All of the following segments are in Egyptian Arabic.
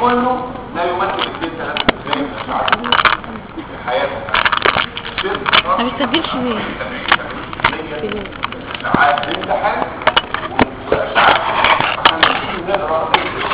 كله لا يمثل اثنين ثلاثة ازاي من الاشعاعات في حياتك ما بيسجلش ليه اشعاعات الامتحان واشعاعات هنبتدي نقرا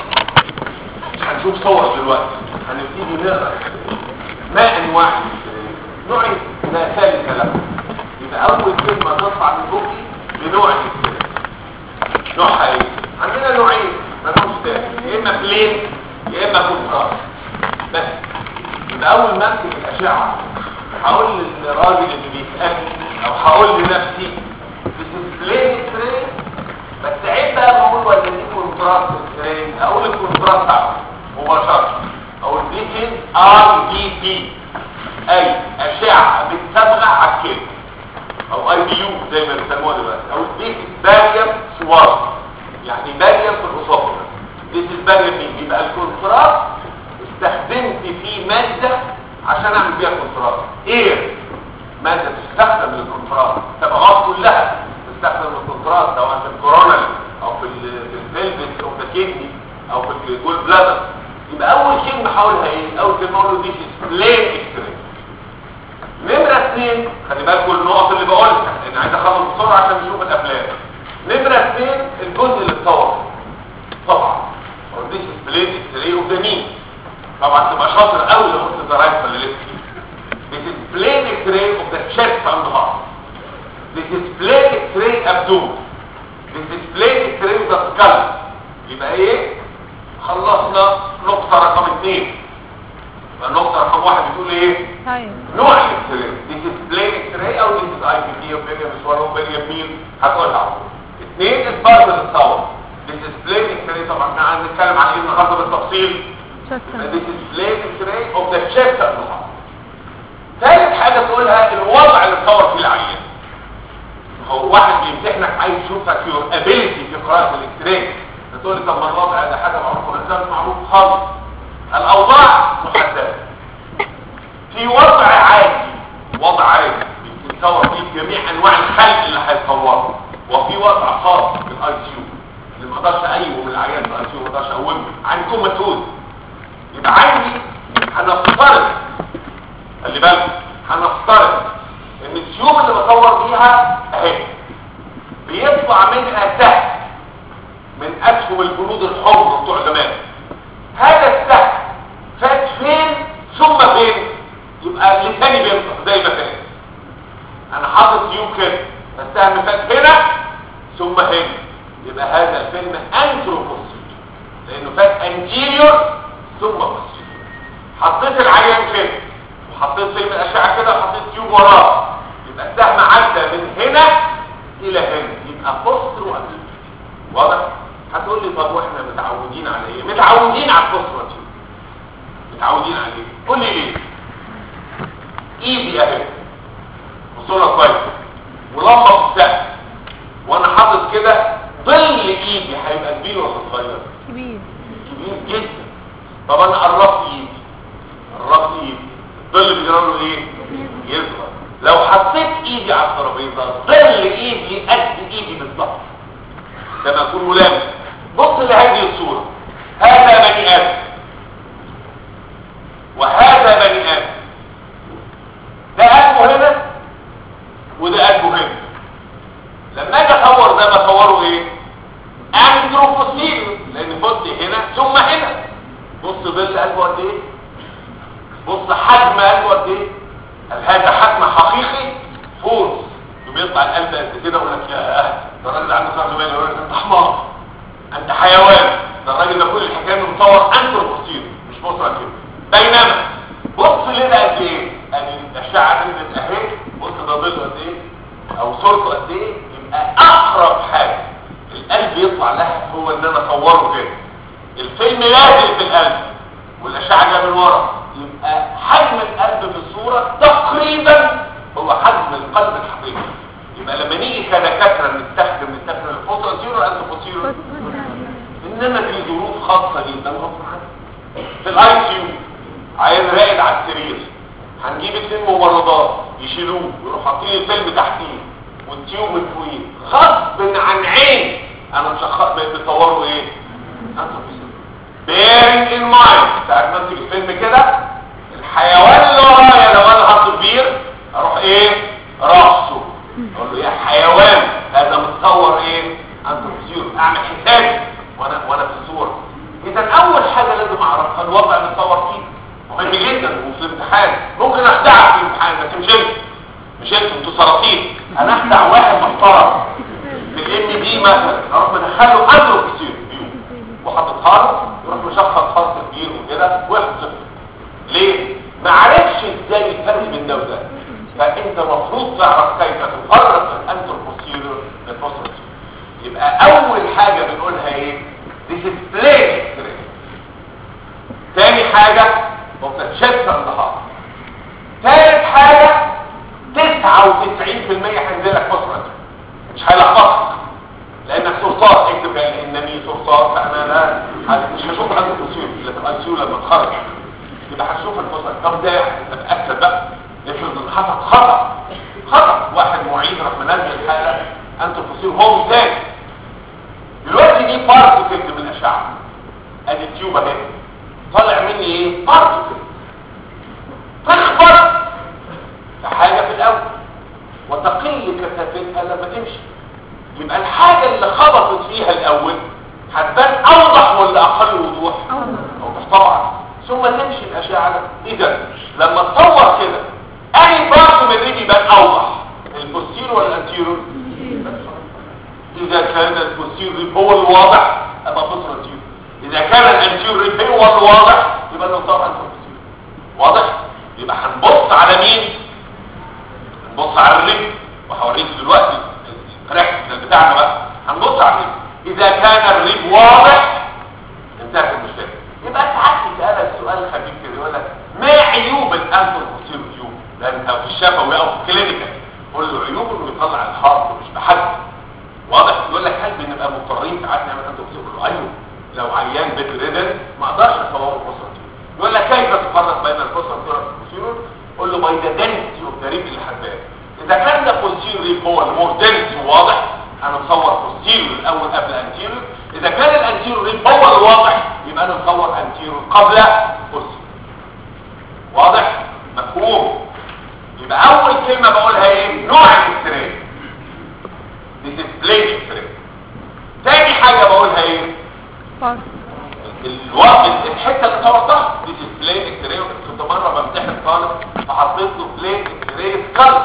مش هنشوف صور دلوقتي هنبتدي نقرا ما انواع الاسترين نوع لا ثالث له يبقى اول كلمه تطلع من بوقي بنوع الاسترين نوعها ايه عندنا نوعين ملهمش تاني يا اما بلين يا اما كونتراست بس يبقى اول ما امسك الاشعه هقول للراجل اللي بيسالني او هقول لنفسي بلين سترين بس عيب بقى بقول ولا دي كونتراست سترين اقول الكونتراست على مباشره اقول دي ار بي بي اي اشعه بتتبع على الكلمه او اي بي يو زي ما بيسموها دلوقتي او دي باريم سوار يعني باريم في الاسوفر دي الباريم دي يبقى الكونتراست استخدمت فيه ماده عشان اعمل بيها كونتراست ايه ماده تستخدم للكونتراست التبعات كلها تستخدم للكونتراست سواء في الكورونال او في الفيلفس او في الكدني او في الجول بلادر يبقى اول كلمه هقولها ايه اول كلمه اقول دي بلين اكستريم نمرة اثنين خلي بالكم النقط اللي بقولها لان عايز اخلص بسرعة عشان نشوف الافلام نمرة اثنين الجزء اللي اتصور طبعا this is plate x-ray of the knee طبعا تبقى شاطر قوي لو قلت ده رايت ولا ليفت this is plate x-ray of the chest and the heart this is plate x-ray abdomen this is plate x-ray of the skull يبقى ايه خلصنا نقطة رقم اثنين النقطة رقم واحد بتقول ايه طيب نوع الاكسراي دي بلين اكسراي او دي اي بي تي او بيريا مسوار او بيريا مين هتقولها على طول اثنين البارت اللي اتصور دي بلين اكسراي طبعا احنا هنتكلم عن ايه النهارده بالتفصيل شكرا دي بلين اكسراي اوف ذا تشيست ثالث حاجه تقولها الوضع اللي اتصور فيه العيان هو واحد بيمتحنك عايز يشوفك يور ابيليتي في قراءه الاكسراي تقول لي طب ما الوضع ده حاجه معروفه ولا معروف خالص الاوضاع محدده في وضع عادي وضع عادي بيتصور فيه جميع انواع الخلق اللي هيتصوروا وفي وضع خاص في الاي سي يو اللي ما اقدرش اقيمه من العيان في الاي سي يو ما اقدرش اقومه عندي كوماتوز يبقى عندي هنفترض خلي بالك هنفترض ان التيوب اللي بصور بيها اهي بيطلع منها سهم من اسهم الجنود الحمر بتوع زمان هذا السهم فات فين ثم فين يبقى لساني بينطق زي ما كان انا حاطط تيوب كده السهم فات هنا ثم هنا يبقى هذا الفيلم انتروبوسيتور لانه فات انتيريور ثم بوسيتور حطيت العيان كده وحطيت فيلم الاشعه كده وحطيت تيوب وراه يبقى السهم عدى من هنا الى هنا يبقى بوستر وانتيريور واضح هتقول لي طب واحنا متعودين على ايه متعودين على البوستر تيوب متعودين على ايه قول لي ليه ايدي اهي بصوره كويسه ولمبه في السقف وانا حاطط كده ظل ايدي هيبقى كبير ولا صغير كبير كبير جدا طب انا قربت ايدي قربت ايدي الظل بيجرى له ايه يصغر لو حطيت ايدي على الترابيزه ظل ايدي قد ايدي بالظبط كما اكون ملامس بص لهذه الصوره هذا بني ادم وهذا بني ادم ده قلبه هنا وده قلبه هنا لما اجي اصور ده بصوره ايه انتروبوسيليو لان بص هنا ثم هنا بص ظل قلبه قد ايه بص حجم قلبه قد ايه هل هذا حجم حقيقي فورس بيطلع القلب قد كده يقول لك يا ده الراجل عنده خمس مليون يقول لك انت حمار انت حيوان ده الراجل ده كل الحكايه انه مصور انتروبوسيليو مش بصره كده بينما بص لنا قد ايه ادي الاشعه نزلت اهي بص ده ظله قد ايه او صورته قد ايه يبقى اقرب حاجه القلب يطلع لها هو ان انا اصوره كده الفيلم لازق في القلب والاشعه جايه من ورا يبقى حجم القلب في الصوره تقريبا هو حجم القلب الحقيقي يبقى لما نيجي كدكاتره نستخدم نستخدم الفوتوسيرو والانتروفوسيرو انما في ظروف خاصه جدا غصب عنك في الاي سي يو عيان راقد على السرير هنجيب اتنين ممرضات يشيلوه ويروحوا حاطين الفيلم تحتيه والتيوب من فوقيه غصب عن عين انا مش بتصوروا ايه انتروفوسيرو bearing in mind ساعات ما تيجي الفيلم كده الحيوان اللي ورايا لو انا حاطه كبير اروح ايه راسه اقول له يا حيوان هذا متصور ايه انت بتصير اعمل حسابي وانا وانا في الصوره اذا اول حاجه لازم اعرفها الوضع اللي اتصور فيه مهم جدا وفي الامتحان ممكن اخدعك في الامتحان بس مش انت مش انت انتوا سلاطين انا اخدع واحد محترم في الام دي مثلا اروح مدخله اندرو كتير وحاططها له يروح مشخص خط كبير وكده وياخد صفر ليه؟ ما عرفش ازاي الفرق بين ده وده فانت المفروض تعرف كيف تفرق الانتر بوستيريور من البوستيريور يبقى اول حاجه بنقولها ايه؟ ديسبلاي تاني حاجه وبتتشد النهار ثالث حاجه 99% هينزلك بوستيريور مش هيلخبطك لانك صرصار اكتب انني صرصار فانا لا مش هشوف عندك تصوير الاي لما اتخرج يبقى هتشوف الفصل طب ده تتاكد بقى افرض ان حصل خطا خطا واحد معيد راح منزل الحاله انت تصير هو مثال دلوقتي دي بارتكل من الاشعه ادي التيوب اهي طالع مني ايه بارتكل تخبط في حاجه في الاول وتقل كثافتها لما تمشي يبقى الحاجه اللي خبطت فيها الاول هتبان اوضح ولا اقل وضوح اوضح طبعا ثم تمشي الاشعه اذا لما تصور كده اي بارت من الرجل يبان اوضح البوستيرو ولا الانتيرو اذا كان البوستيرو ريب هو الواضح ابقى بص الانتيرو اذا كان الانتيرو ريب هو الواضح يبقى نصور انت البوستيرو واضح يبقى هنبص على مين هنبص على الرجل وهوريك دلوقتي ركز بتاعنا بقى هنبص على الرجل اذا كان الرجل واضح انتهت المشكله يبقى ساعات يسالك سؤال خفيف كده يقول لك ما عيوب الانف البوستيرو تيوب لان او في الشفوي او في الكلينيكال قول له عيوبه انه بيطلع الحرف مش بحد واضح يقول لك هل بنبقى مضطرين ساعات نعمل انف البوستيرو ايوه لو عيان بيت ريدن ما اقدرش اصوره بوستيرو يقول لك كيف تفرق بين البوستيرو والبوستيرو قول له باي ذا دنسيتي اوف ذا ريب اللي حداه اذا كان ده بوستيرو ريب هو المور دنس واضح انا مصور بوستيرو الاول قبل انتيرو اذا كان الانتيرو ريب هو الواضح يبقى انا مصور انتيرو قبل بوستيرو واضح مفهوم يبقى اول كلمه بقولها ايه نوع الاكستراي ديسبلاي اكستراي تاني حاجه بقولها ايه الوقت الحته اللي صورتها ديسبلاي اكستراي كنت مره بمتحن طالب فحطيت له بلاي اكستراي سكال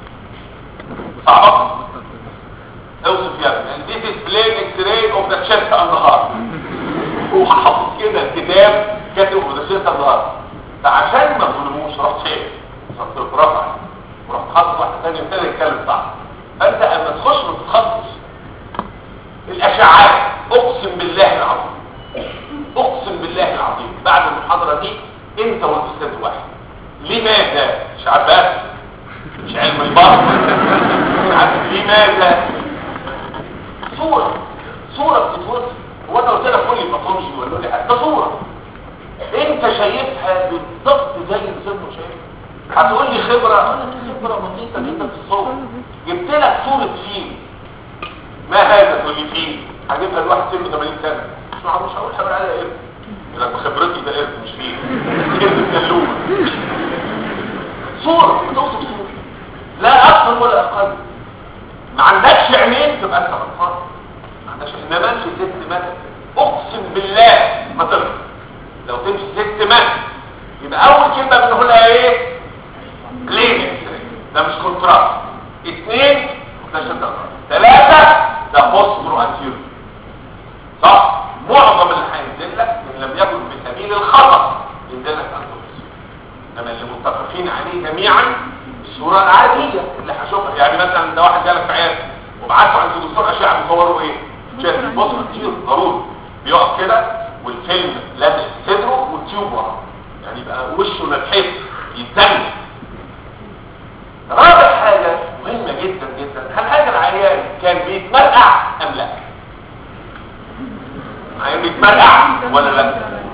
صعبه اوصف يا ابني this is plain x-ray of the chest and the heart هو حاطط كده كتاب كاتب of the chest and the heart فعشان ما تظلموش رحت شايف رحت رفع ورحت حاطط واحده ثانيه ابتدى يتكلم صح فانت اما تخش وتتخصص الاشعاعات اقسم بالله العظيم اقسم بالله العظيم بعد المحاضره دي انت والاستاذ واحد لماذا مش عباس مش علم البحر مش عارف لماذا صورة صورة بتتوصف هو انا قلت لك قول لي باثولوجي ولا لي ده صورة انت شايفها بالضبط زي اللي سيبه شايفها هتقول لي خبرة اقول لك خبرة بسيطة جدا في الصور جبت لك صورة فيل ما هذا تقول لي فيل هجيبها لواحد سنه 80 سنة مش معروف مش هقول حبر عليها قرد يقول لك بخبرتي ده قرد مش فيل قرد كلومة صورة بتوصف صورة لا اكثر ولا اقل ما عندكش عينين تبقى انت غلطان ما عندكش انما امشي ست متر اقسم بالله ما تغلط لو تمشي ست متر يبقى اول كلمه بنقولها ايه كلينكس ده مش كونتراست اثنين ده شد ثلاثه ده بوسترو انتيرو صح معظم اللي هينزل لك ان لم يكن بسبيل الخطا ينزل لك انتو انما اللي متفقين عليه جميعا الصورة العادية اللي هشوفها يعني مثلا ده واحد جالك في عيادة وبعته عند دكتور أشعة بيصوروا ايه شايف بص كتير ضروري بيقف كده والفيلم لازق صدره والتيوب وراه يعني يبقى وشه مبحث يتزن رابع حاجة مهمة جدا جدا هل هذا العيان كان بيتمرقع أم لا؟ عيان بيتمرقع ولا لا؟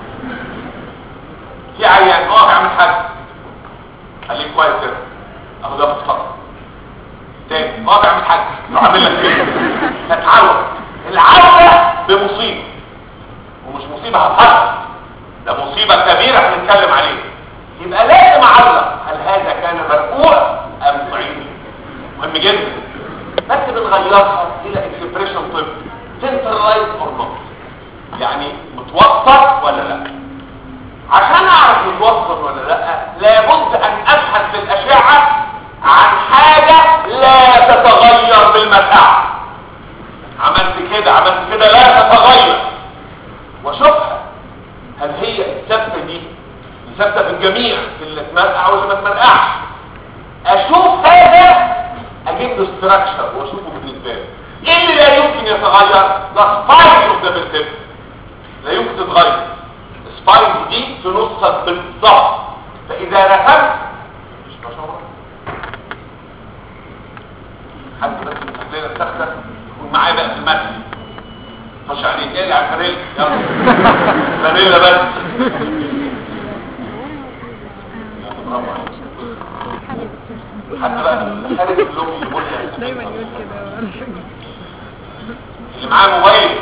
في عيان اه يعمل حاجة خليك كويس كده اهو ده بتفضل تاني اه بيعمل حاجه لو عامل لك كده هتعود العوده بمصيبه ومش مصيبه هتحصل ده مصيبه كبيره هنتكلم عليها يبقى لازم اعلق هل هذا كان مرفوع ام ضعيف مهم جدا بس بنغيرها الى اكسبريشن طب سنترلايز اور نوت يعني متوسط ولا لا عشان اعرف متوسط ولا لا لابد ان ابحث في الاشعه عن حاجه لا تتغير بالمساحه عملت كده عملت كده لا تتغير واشوفها هل هي الثابته دي ثابته في الجميع في اللي تمرقع واللي ما تمرقعش اشوف هذا اجيب له ستراكشر واشوفه بالنسبه لي ايه اللي لا يمكن يتغير ده سبايس اوف ذا بالتب لا يمكن تتغير السبايس دي تنصت بالضبط فاذا رسمت مش ما شاء الله حد بس مستقبل السخته يكون معايا بقى في المثل خش عليه ايه على الفانيلا يلا فانيلا بس برافو عليك. حتى بقى خارج اللون يقول لي دايما يقول كده اللي معاه موبايل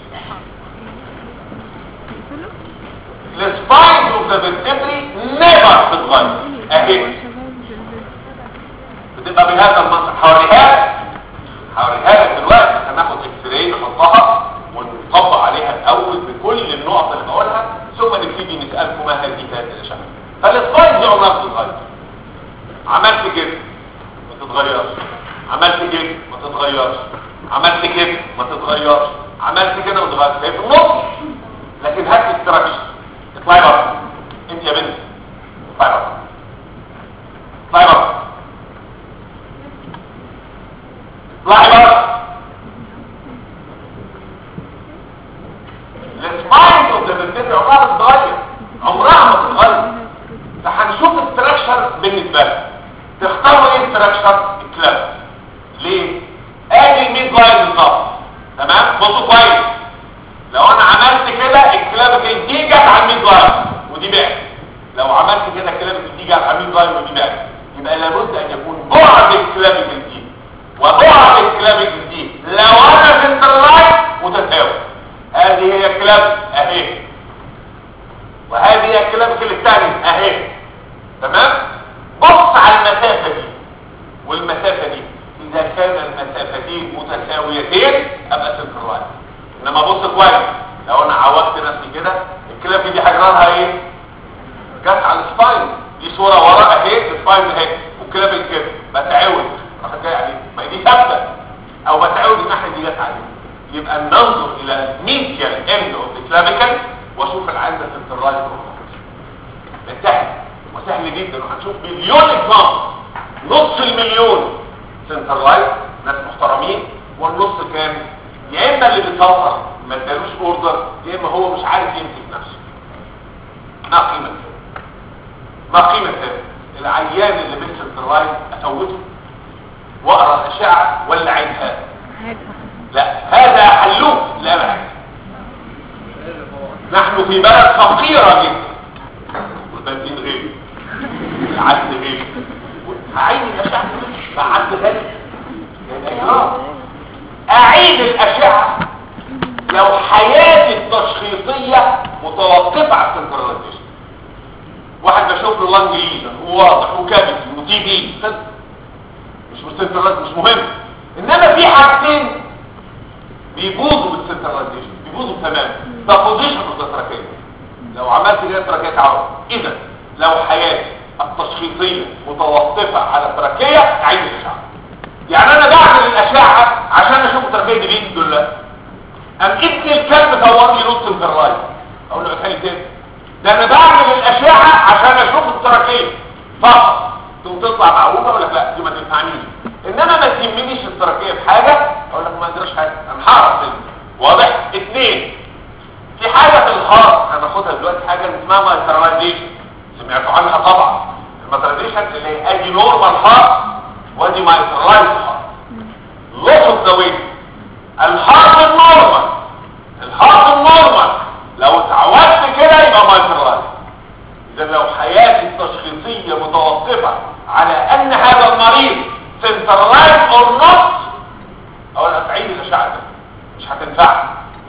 السباينز اوف ذا فيرتبري نيفر بتتغير اهي بتبقى بهذا المنظر هوريها لك هوريها لك دلوقتي هناخد اكس راي نحطها ونطبق عليها الاول بكل النقط اللي بقولها ثم نبتدي نسالكم ما هذه هذه الاشعه فالسباينز دي عمرها ما بتتغير عملت كده ما تتغيرش عملت كده ما تتغيرش عملت كده ما تتغيرش عملت كده ما تتغيرش هي في النص لكن هات استراكشر اطلعي بره انت يا بنت اطلعي بره اطلعي بره اطلعي بره السباينز اوف ذا فيرتبري عمرها ما تتغير عمرها ما تتغير فهنشوف استراكشر بالنسبه لك تختاروا ايه استراكشر الكلاب ليه ادي الميد لاين بالظبط تمام بصوا كويس لو انا عملت كده الكلابيكال دي جت على الميد لاين ودي بعد لو عملت كده الكلابيكال دي جت على الميد لاين ودي بعد يبقى لابد ان يكون بعد الكلابيكال دي وبعد الكلابيكال دي لو انا في اللاين متساوي هذه هي الكلاب اهي وهذه هي الكلابيكال الثانيه اهي تمام بص على المسافه دي والمسافه دي اذا كان المسافتين متساويتين ابقى صفر واحد انما بص كويس لو انا عوجت نفسي كده الكلاب دي حجرها ايه جت على السباين دي صوره ورا اهي السباين اهي والكلاب كده بتعوج راح جاي عليه ما هي دي ثابته او بتعوج الناحيه دي جت عليه يبقى ننظر الى ميديال اند اوف الكلابيكال واشوف العدد في الرايت سهل وسهل جدا وهنشوف مليون اكزامبل نص المليون سنترلايز ناس محترمين والنص كام يا اما اللي بيتصور ما ادالوش اوردر يا اما هو مش عارف يمسك نفسه ما قيمه هذا ما قيمه هذا العيان اللي بالسنترلايز افوته واقرا الاشعه ولا عيدها لا هذا حلوه لا بأس نحن في بلد فقيره جدا والبنزين غير العدل غير هعيد الاشعه بعد ذلك اعيد الاشعه لو حياتي التشخيصيه متوقفه على السنتراليزيشن واحد بشوف له لانج ليجن وواضح وكابتي وتي بي مش سنتراليزيشن مش مهم انما في حاجتين بيبوظوا بالسنتراليزيشن بيبوظوا تماما ده بوزيشن التراكيه لو عملت كده تراكيه تعرف اذا لو حياتي التشخيصيه متوقفه على التراكيه اعيد الاشعه يعني انا بعمل الاشعه عشان اشوف التراكيه دي بيد ولا لا ام ابن الكلب دور لي نص الفراي اقول له اتخيل كده ده انا بعمل الاشعه عشان اشوف التراكيه فقط تقوم تطلع معوجه ولا لا دي ما تنفعنيش انما ما تهمنيش التراكيه في حاجه اقول لك ما عندناش حاجه انا هعرف منه واضح اثنين في حاجه في الهارت هناخدها دلوقتي حاجه اسمها مايتراليزيشن سمعتوا عنها طبعا المايتراليزيشن اللي هي ادي نورمال هارت وادي مايترالايز هارت لوس اوف ذا ويت الهارت النورمال الهارت النورمال لو اتعودت كده يبقى مايترالايز اذا لو حياتي التشخيصيه متوقفه على ان هذا المريض سنترلايز اور نوت اقول افعيل الاشعه ده مش هتنفع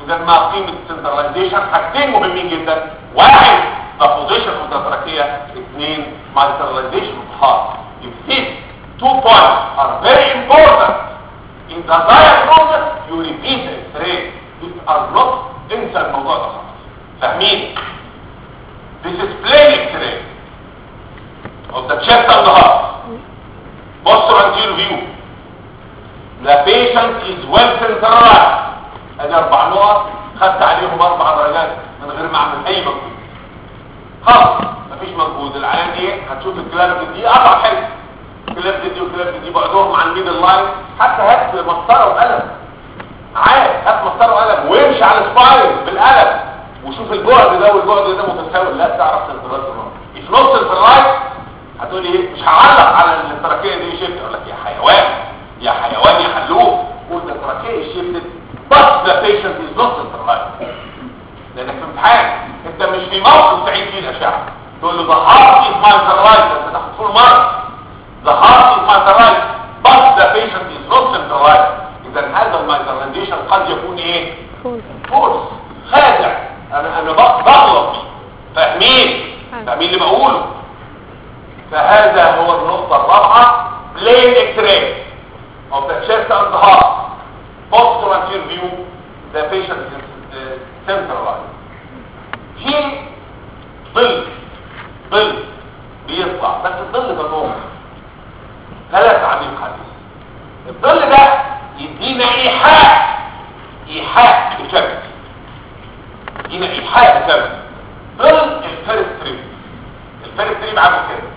اذا ما قيمه السنتراليزيشن حاجتين مهمين جدا واحد the position of the trachea اثنين mitral of heart if these two points are very important in the diagnosis you repeat the x-ray these are not انسى الموضوع ده خالص فاهمين this is plain x-ray of the chest and the heart posterior anterior view the patient is well centralized ادي اربع نقط خدت عليهم اربع درجات من غير ما اعمل اي مجهود خلاص مفيش مجهود العيان ايه هتشوف الكلاب دي اضعف حاجه الكلاب دي والكلاب دي بعدهم عن ميدل لاين حتى هات مسطره وقلم عاد هات مسطره وقلم وامشي على السباين بالقلم وشوف البعد ده والبعد ده متساوي لا تعرف سنترال في نص الفرايت هتقول لي ايه مش هعلق على التراكيه دي شفت اقول لك يا حيوان يا حيوان يا حلوف قول ده التراكيه شفت بس ذا بيشنت از نوت سنترال لانك في امتحان انت مش في موقف تعيد فيه الاشعه تقول له the heart is centralized انت تاخد فول مارك the heart is centralized but the patient is not centralized اذا هذا المايتراليزيشن قد يكون ايه فوز فورس خادع انا انا بغ- بغلط فاهمين فاهمين اللي بقوله فهذا هو النقطة الرابعة plain x-ray of the chest and the heart posterior anterior view the patient is uh, centralized في ظل ظل بيطلع بس الظل ده نور ثلاث عميق حديث الظل ده يدينا ايحاء ايحاء الكبد يدينا ايحاء الكبد ظل الفيرستريم الفيرستريم عامل كده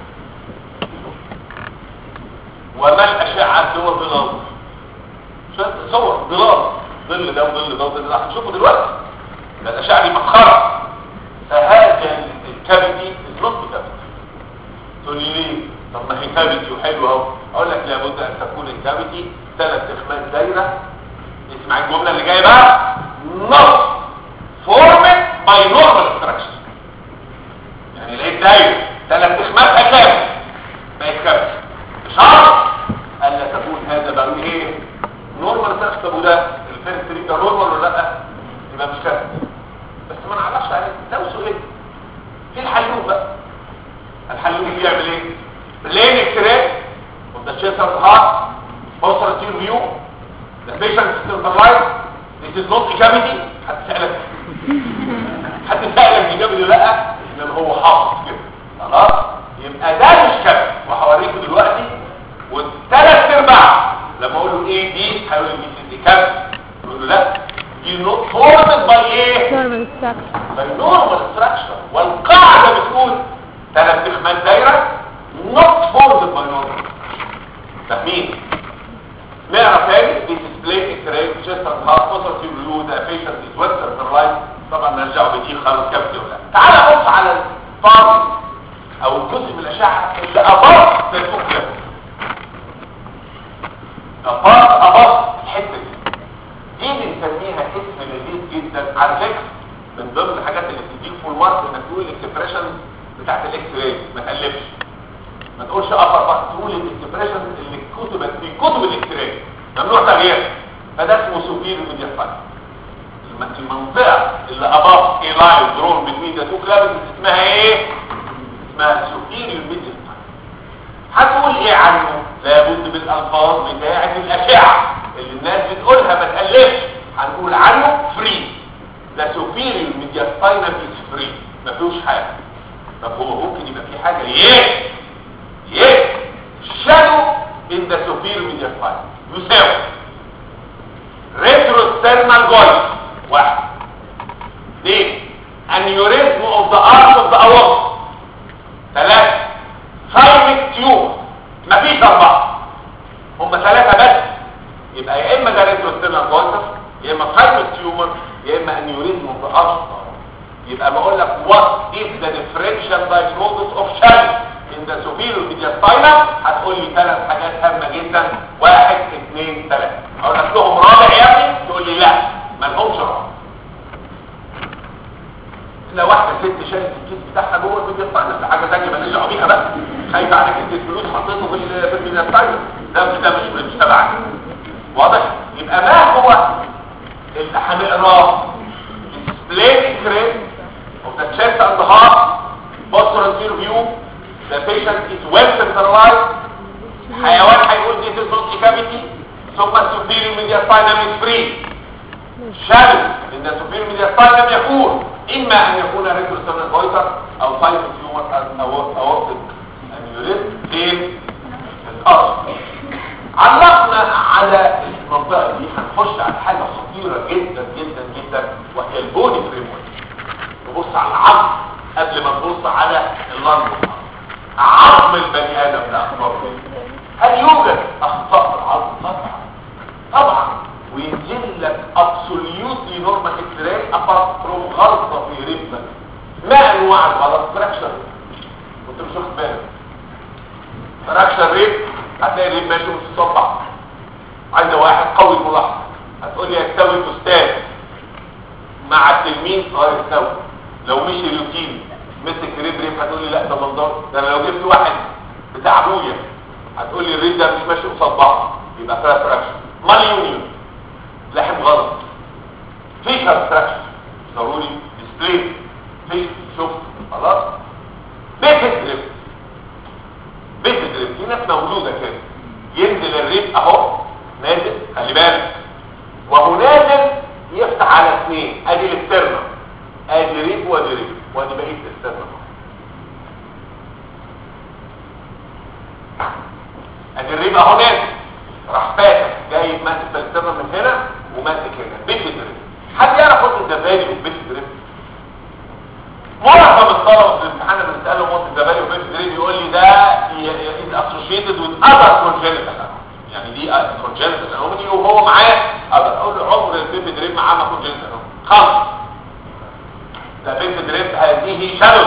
وما الاشعه هو ظلال شوف صور ظلال ظل ده وظل ده وظل ده هنشوفه دلوقتي ده الاشعه دي مسخره فهذا الكافيتي النص كافيتي تقول لي ليه طب ما هي كافيتي وحلوه اهو اقول لك لابد ان تكون الكافيتي ثلاث اخماس دايره اسمع الجمله اللي جايه بقى نص فورمد باي نورمال ستراكشر يعني لقيت دايره ثلاث اخماس كامل بقت كافيتي شرط الا تكون هذا بقى ايه نورمال ستراكشر طب وده الفيرست ريد ده نورمال ولا لا يبقى مش كافيتي بس ما نعرفش عليه ده سؤال في الحلوم بقى الحلوم بيعمل ايه بلين اكس-راي of the chest and heart posterior view the patient is centralized this is not a cavity حد سألك حد سألك إجابة ولا لا إنما هو حافظ كده خلاص يبقى ده مش كافي وهوريكم دلوقتي والثلاث ارباع لما اقول له ايه دي هيقول لي دي دي كافي يقول له لا دي نوت فورمد باي ايه نورمال ستراكشر بالنورمال ستراكشر والقاعده بتقول ثلاث اخماد دايره not formed by normal فاهمين نعرف تاني دي ديسبلاي اكس راي chest and heart positive view the patient is well centralized طبعا نرجع بدي خالص كافي ولا تعال بص على الفاضي او الجزء من الاشعه اللي اباط في الفوق اباط اباط الحته دي دي بنسميها اسم لذيذ جدا على فكره من ضمن الحاجات اللي بتديك فول مارك انك تقول الاكسبريشن بتاعت الاكس راي ما تقلبش ما تقولش ابر بقى تقول الاكسبريشن اللي كتبت في كتب الاكس راي ممنوع تغيير فده اسمه سوبير ميديا المنطقه اللي اباف اي لاين درون بين ذا تو كلابز اسمها ايه اسمها سوبيريور ميديا هتقول ايه عنه لابد بالالفاظ بتاعه الاشعه اللي الناس بتقولها ما تقلبش هنقول عنه فري ده سوبيريور ميديا سباينال از فري ما فيهوش حاجه طب هو ممكن يبقى في حاجه يس يس شادو ان ذا سوبيريور ميديا سباينال يساوي retrosternal joint واحد اثنين aneurysm of the arch of the aorta ثلاثة thymic tumor مفيش أربعة هم ثلاثة بس يبقى يا إما ده retrosternal joint يا إما thymic tumor يا إما aneurysm of the arch of the aorta يبقى بقول لك what is the differential diagnosis of shadow in the superior mediastinum هتقول لي ثلاث حاجات هامة جدا واحد اثنين ثلاثة اقول لك لهم رابع يا ابني تقول لي لا ما لهمش رابع لو واحدة ست شالت الكيس بتاعها جوه الميدياسtinum ده حاجة ثانية ماليش دعوة بيها بقى خايفة عليك انت الفلوس حطيته في ال- في الميدياسtinum ده ده مش مش تبعك واضح يبقى ما هو اللي هنقراه splenic rim of the chest and the heart postural anterior view the patient is well centralized حيوان هيقول this is not a cavity ثم superior mediastinum is free شامل ان superior mediastinum يكون اما ان يكون retrosternal goiter او sinus tumor او aortic aneurysm فين الارض علقنا على المنطقه دي هنخش على حاجه خطيره جدا جدا جدا وهي البودي فريمورك نبص على العظم قبل ما نبص على اللنج عظم البني ادم ده اخباره ايه هل يوجد اخطاء في العظم طبعا طبعا وينزل لك ابسوليوتلي نورمال اكسراي ابارت فروم غلطه في ريبنا ما انواع الغلط فراكشر كنت مش واخد بالك فراكشر ريب هتلاقي الريب ماشي متصبع عايزه واحد قوي الملاحظه هتقول لي يستوي استاذ مع التلميذ اه يستوي لو مشي روتيني مسك ريب ريب هتقول لي لا ده منظر ده انا لو جبت واحد بتاع ابويا هتقول لي الريب ده مش ماشي قصاد بعض يبقى فيها فراكشن مال يونيون لحم غلط فيش ابستراكشن ضروري ديسبلاي فيش شفت خلاص بيت دريب بيت دريب في ناس موجوده كده ينزل الريب اهو نازل خلي بالك وهو نازل يفتح على اثنين ادي الاسترنم ادي ريب وادي ريب وادي بقيه الاسترنم ادي الريب اهو نازل راح فاتح جاي ماسك الاسترنم من هنا وماسك هنا بيت دريب حد يعرف وات الزبالي وبيت دريب معظم الطلبه في الامتحان لما بنسالهم وات الزبالي وبيت دريب يقول لي ده از اسوشيتد وذ اذر كونجنتال يعني دي كونجنتال انومالي وهو معاه اقدر اقول له عمر البيبي دريب معاه ما كونجنتال خالص ده بيبي دريب هذه شادو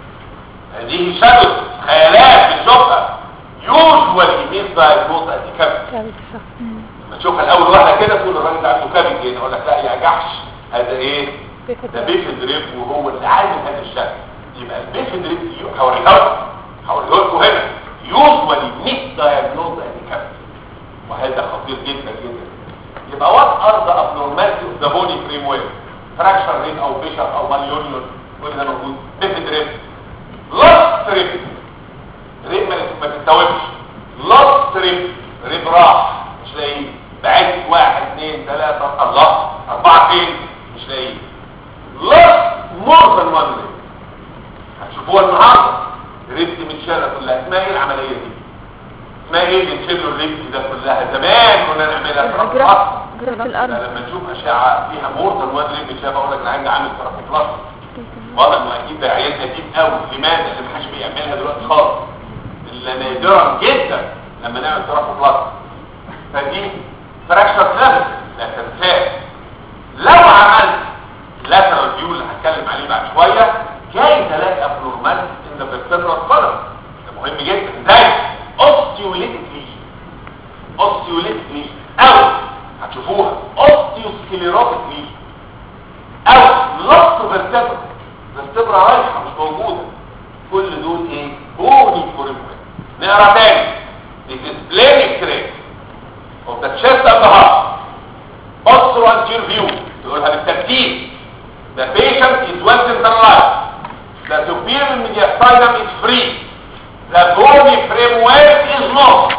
هذه شادو خيالات بنشوفها يوجوالي ميس دايجنوز ادي كابت كابت صح مم. لما تشوفها الاول واحده كده تقول الراجل ده عنده كابت هنا اقول لك لا يا جحش هذا ايه ده بيف دريب وهو اللي عامل هذا الشكل يبقى البيف دريب هوريها لكم هوريها لكم هنا يوجوالي ميس دايجنوز ادي كابت وهذا خطير جدا جدا يبقى وات ار ذا ابنورماليتي اوف ذا بودي فريم وير فراكشر رين او بيشر او ماليونيون كل ده موجود بيف دريب لاست ريب ريب ما ما تستوعبش لاست ريب ريب راح مش لاقيه بعد واحد اثنين ثلاثة الله أربعة فين مش لاقيه لاست مور ذان وان ريب هتشوفوها النهارده ريب دي متشالة كلها اسمها ايه العملية دي؟ اسمها ايه اللي تشيلوا الريب ده كلها زمان كنا نعملها في جرح رفض جرح الارض لما نشوف اشعه فيها مور ذان وان ريب متشالة اقول لك العين ده عامل ترافوبلاست واضح انه اكيد ده عيان قديم قوي لماذا اللي محدش بيعملها دلوقتي خالص الا نادرا جدا لما نعمل ترافوبلاست فدي فراكشر ليفل لا تنساه لو عملت لاترال فيو اللي هتكلم عليه بعد شويه جاي تلاقي ابنورمال ان ذا فيرتبرال كولم ده مهم جدا ازاي اوستيوليتيك ليجن اوستيوليتيك ليجن او هتشوفوها اوستيوسكليروتيك ليجن او لص فيرتبرا فيرتبرا رايحه مش موجوده كل دول ايه بوني فورموين نقرا تاني This is plain X-ray of the chest and the heart postural anterior view تقولها بالترتيب The patient is well centralized The superior mediastinum is free The bony framework is not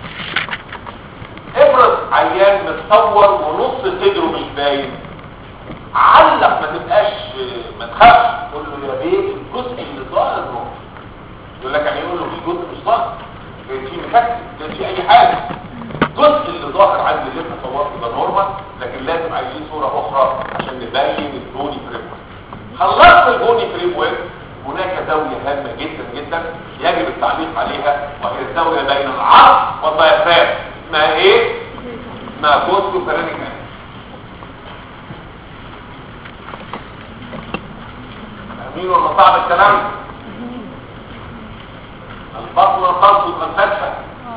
ابرز عيان متصور ونص صدره مش باين علق ما تبقاش ما تخافش قول له يا بيه الجزء اللي ظاهر نور يقول لك يعني يقول له في جزء مش ظاهر كان في مكتب كان في اي حاجه الجزء اللي ظاهر عندي اللي انت صورته ده نورمال لكن لازم عايزين صوره اخرى عشان نبين البوني فريم ورك خلصت البوني فريم ورك هناك زاويه هامه جدا جدا يجب التعليق عليها وهي الزاويه بين العرض والضيافان اسمها ايه؟ اسمها كوستو فرينيك مين ولا صعب الكلام البطن والخلط والفتحة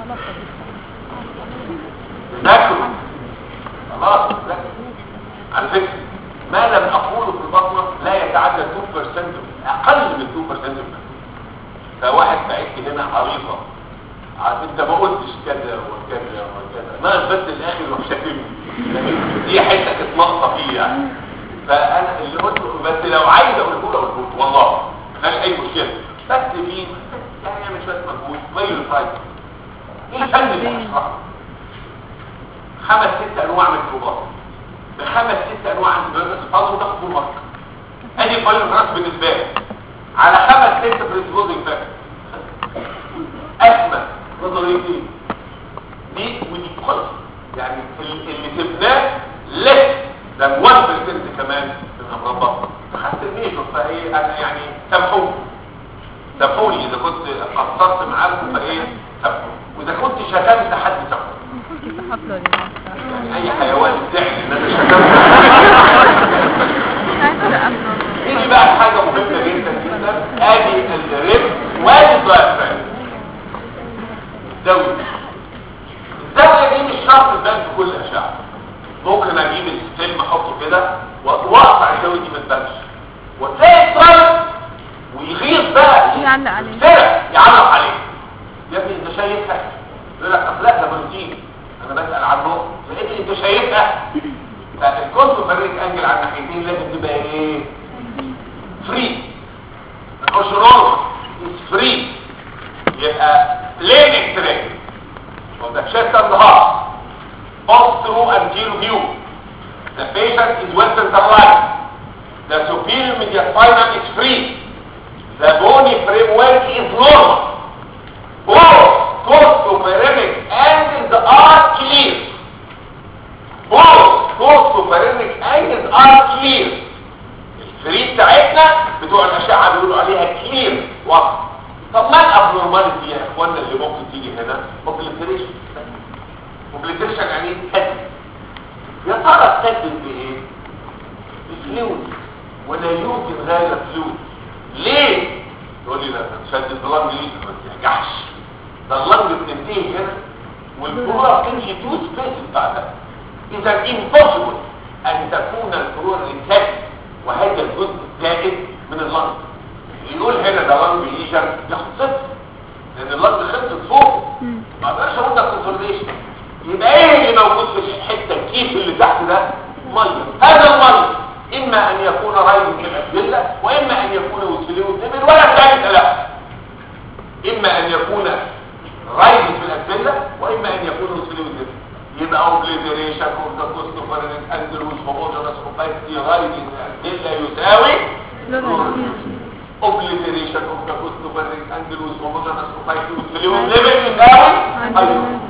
ذاكروا خلاص ذاكروا. على فكرة ما لم أقوله في البطنة لا يتعدى 2% أقل من 2% منه فواحد بعيد هنا حريصة عارف انت ما قلتش كذا وكذا وكذا ما بس الاخر يروح شاكلني دي حته ناقصه فيه يعني فانا اللي قلته بس لو عايز اقوله له اقوله له والله ما فيهاش اي مشكله بس في يعني يعمل شويه مجهود غير الفايت ايه الفن اللي هشرحه خمس ست انواع من الكبار بخمس ست انواع من الفيروس فاضل تاخد طول مصر ادي الفيروس بالنسبه لي على خمس ست بريسبوزنج فاكتور اسمى نظريتين دي ودي خلص يعني اللي سبناه لس ده 1% كمان من امراض بطن تحسنيش فايه انا يعني سامحوني سامحوني اذا كنت قصرت معاكم فايه سامحوني واذا كنت شتمت حد سامحوني ممكن تحفله لله يعني اي حيوان زعل ان انا شتمت عايزة أمنه نيجي بقى لحاجه مهمه جدا جدا ادي الريب وادي الدايفرام الزاويه الزاويه دي مش شرط تبان في كل اشعه ممكن اجيب الستيم احطه كده واقطع الزاويه دي ما تبانش وتلاقي الطرف ويغيظ بقى يعلق عليه. السرع يعلق عليه يا ابني انت شايفها يقول لك طب لا ده بروتين انا بسال عنه لقيت انت شايفها فالكونتو فريق انجل على الناحيتين لازم تبقى ايه فري ما تقولش نورمال اتس فري يبقى بلين اكس راي of the chest and the heart both through anterior view the patient is well centralized the superior medial spinal is free the bony framework is normal both costopharynx angles are clear both costopharynx angles are clear الفري بتاعتنا بتوع الاشعه بيقولوا عليها كلير واضح طب ما الابنورماليتي يا اخوانا اللي ممكن تيجي هنا اوبليتريشن اوبليتريشن يعني ايه تكدس يا ترى تكدس بايه بفلويد ولا يمكن غير فلويد ليه تقول لي لا شد اللنج ليه ما ترجعش ده اللنج بتنتهي هنا والفلورا بتمشي تو سبيسز بعدها اذا impossible ان تكون الفلورا انتاكت وهذا الجزء الزائد من اللنج يقول هنا ده لنج ليجن ياخد صفر لان اللنج خلصت فوق ما اقدرش اقول ده كونسوليشن يبقى ايه اللي موجود في الحته الكيس اللي تحت ده ميه هذا الميه اما ان يكون رايد في الاسبله واما ان يكون وسفليه والدبل ولا ثالث لا اما ان يكون رايد في الاسبله واما ان يكون وسفليه والدبل يبقى اوبليتريشن اوف ذا كوستوفرنت اندلوس هوموجينس اوبايتي رايد الاسبله يساوي obliteration of the costopharynx angulus homogeneous opacity with fluid level يساوي ايوه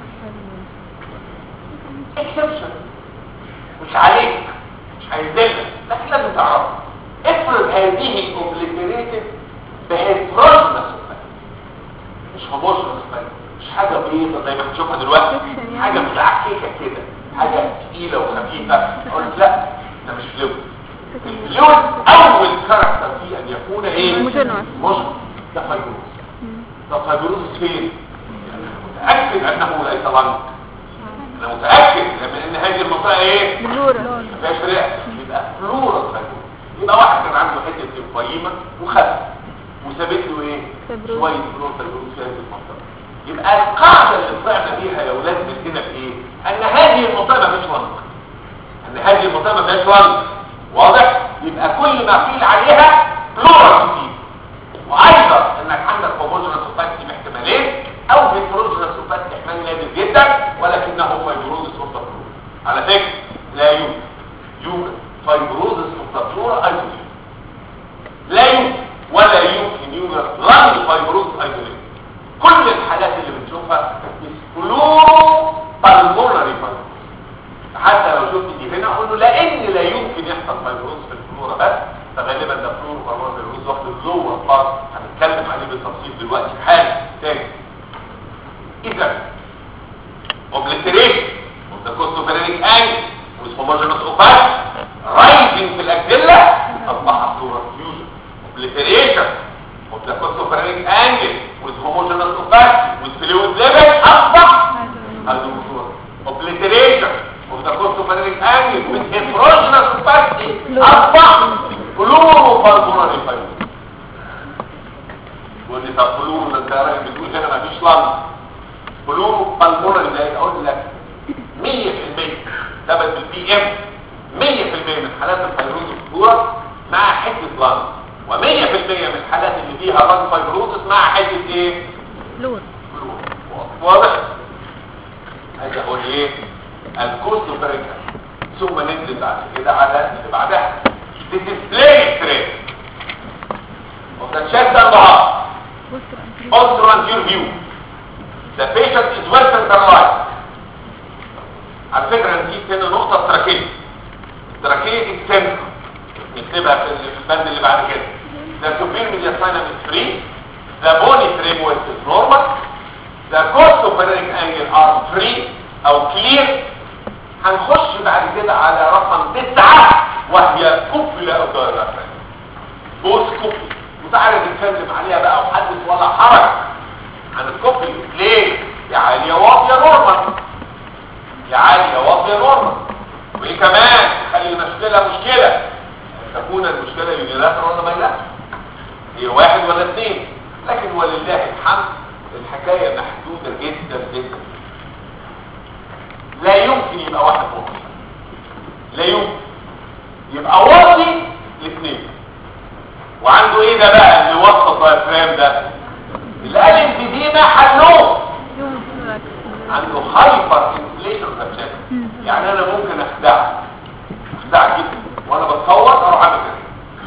exception مش عليك مش هينزلك لكن لازم تعرف افرض هذه obliterated بهيتروجنس مش homogeneous مش حاجة بيضة زي ما بتشوفها دلوقتي حاجة متعككة كده حاجة تقيلة وخفيفة اقول لك لا ده مش فلويد الفلويد اول كاركتر فيه ان يكون ايه Homogeneous. مشبع ده فيبروز ده فيبروز فين متاكد انه ليس لنج انا متاكد لان هذه المنطقه ايه بلورا ما فيهاش رئه يبقى فلورال فيبروز يبقى واحد كان عنده حته ليمفايما وخف وثابت له ايه فيبروز. شويه فلورال فيبروز في هذه المنطقه يبقى القاعده اللي طلعنا بيها يا اولاد من هنا في ايه ان هذه المنطقه ما فيش لنج ان هذه المنطقه ما فيهاش لنج واضح يبقى كل ما قيل عليها بلورال كتير وايضا انك عندك هوموجينس اوباكتي باحتمالين او هيتروجينس اوباكتي احتمال نادر جدا ولكنه فايبروزس اوف ذا فلورا على فكره لا يوجد يوجد فايبروزس اوف ذا فلورا ايزوليت لا يمكن ولا يمكن يوجد لانج فايبروزس ايزوليت كل الحالات اللي بنشوفها فلورو بالمونري فايبروز حتى لو شفت دي هنا اقول له لان لا يمكن يحصل فيروس في الفلورا بس فغالبا ده فلور فلور فيروس واخد اللور بارت هنتكلم عليه بالتفصيل دلوقتي حالا تاني اذا obliteration of the costopharynx angle with homogeneous opaque rising في الاكزيلا اصبح فلورا fusion obliteration of the costopharynx angle with homogeneous opaque with fluid level اصبح هيدروفلورا obliteration of the costopharynx angle with heterogeneous opacity اصبح فلوروفالمونري فايبروز يقول لي طب فلورو ده انت يا راجل بتقول هنا مفيش لنج فلورو بالمونري ده اقول لك 100% ثبت بالبي ام 100% من حالات الفيروز الصورة مع حتة لانج و100% من الحالات اللي فيها لانج فايبروزس مع حتة ايه؟ فلور واضح؟ هذا هو ايه؟ الكوست بريكر ثم ننزل بعد كده على اللي بعدها display stress of the chest and the heart also on your view the patient is well centralized على فكرة نجيب هنا نقطة التراكية التراكية اكسنتر نكتبها في في البند اللي بعد كده the superior mediastinum is free the bony framework is normal the costoperic angle are free او clear هنخش بعد كده على رقم تسعة وهي كوبلا او دايرافرين بوس كوبلي وتعالى نتكلم عليها بقى وحدث ولا حرج عن الكوبلي ليه؟ يا عالية واطية نورمال يا عالية واطية نورمال وايه كمان خلي المشكلة مشكلة تكون المشكلة يونيلاتر ولا بايلاتر هي واحد ولا اثنين لكن ولله الحمد الحكاية محدودة جدا جدا لا يمكن يبقى واحد مخطئ لا يمكن يبقى واطي الاثنين وعنده ايه ده بقى اللي وسط الدايفرام ده اللي قال انفيديما حلوه عنده هايبر انفليشن ريسبشن يعني انا ممكن اخدعه اخدعه جدا وانا بتصور اروح اعمل كده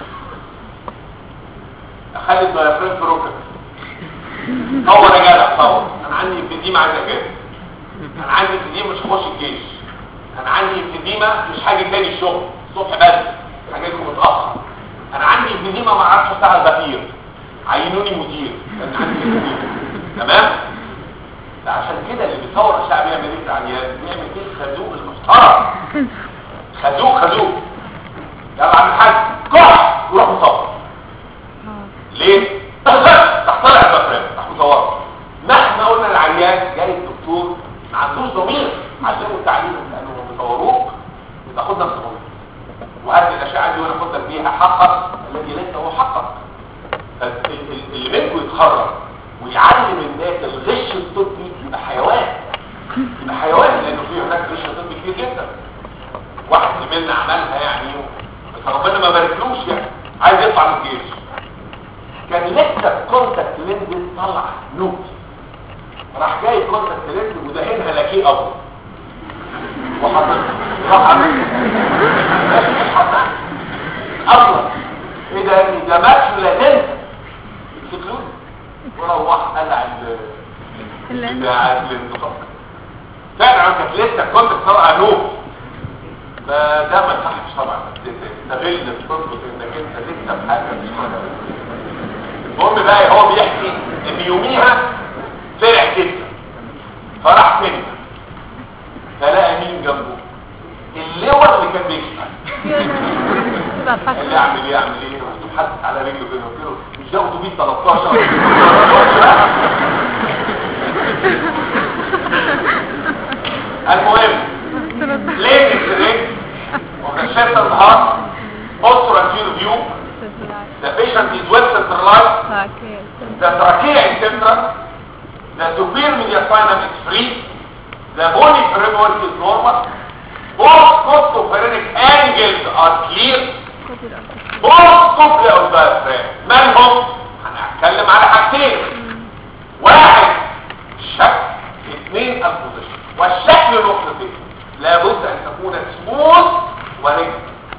اخلي الدايفرام في ركب صور يا جدع صور انا عندي انفيديما عايزه كده انا عندي انفيديما مش هخش الجيش انا عندي انفيديما مش حاجه تاني الشغل الصبح بدري حاجاتكم متاخر انا عندي انفيديما ما اعرفش اشتغل بخير عينوني مدير انا عندي انفيديما تمام ده عشان كده اللي بيصور الشعب يعمل ايه في العيان بيعمل ايه خازوق المحترم خازوق خازوق يلا عم الحاج كح وروح مصور ليه تحترع البفرام راح مصور مهما قلنا العيان جاي الدكتور ما عندوش ضمير علمه التعليم لانه بيصوروك بتاخد نفس الضمير وهذه الاشعه دي وانا افضل بيها حقك الذي ليس هو حقك اللي منكم يتخرج ويعلم الناس الغش الطبي يبقى حيوان يبقى حيوان لانه في هناك غش طبي كتير جدا واحد زميلنا عملها يعني بس ربنا ما باركلوش يعني عايز يطلع من الجيش كان لسه كونتاكت لينز طلع نوت راح جاي كونتاكت لينز ودهنها لاكيه ابيض وحطها راح عمل اصلا ايه ده يعني ده ماتش لا تنسى تفتكروني وروح قلع ال بتاع الانتخاب فعلا كانت لسه كنت طالعه نوم فده ما يصحش طبعا تستغل الطب انك انت لسه في حاجه مش حاجه المهم بقى هو بيحكي ان يوميها فرح جدا فراح فين فلقى مين جنبه اللواء اللي كان بيشتغل قال لي اعمل ايه اعمل ايه رحت حاسس على رجله كده قلت له مش ده اتوبيس 13 المهم ليه الرجل وكشفت النهار posture anterior view the patient is well centralized the trachea is central the superior mediastinum is free the bony framework is normal both costopharynx angles are clear both cochlear of diaphragm من هم هنتكلم على حاجتين واحد الشكل اثنين البوزيشن والشكل نقطتين لابد ان تكون سموث ورجل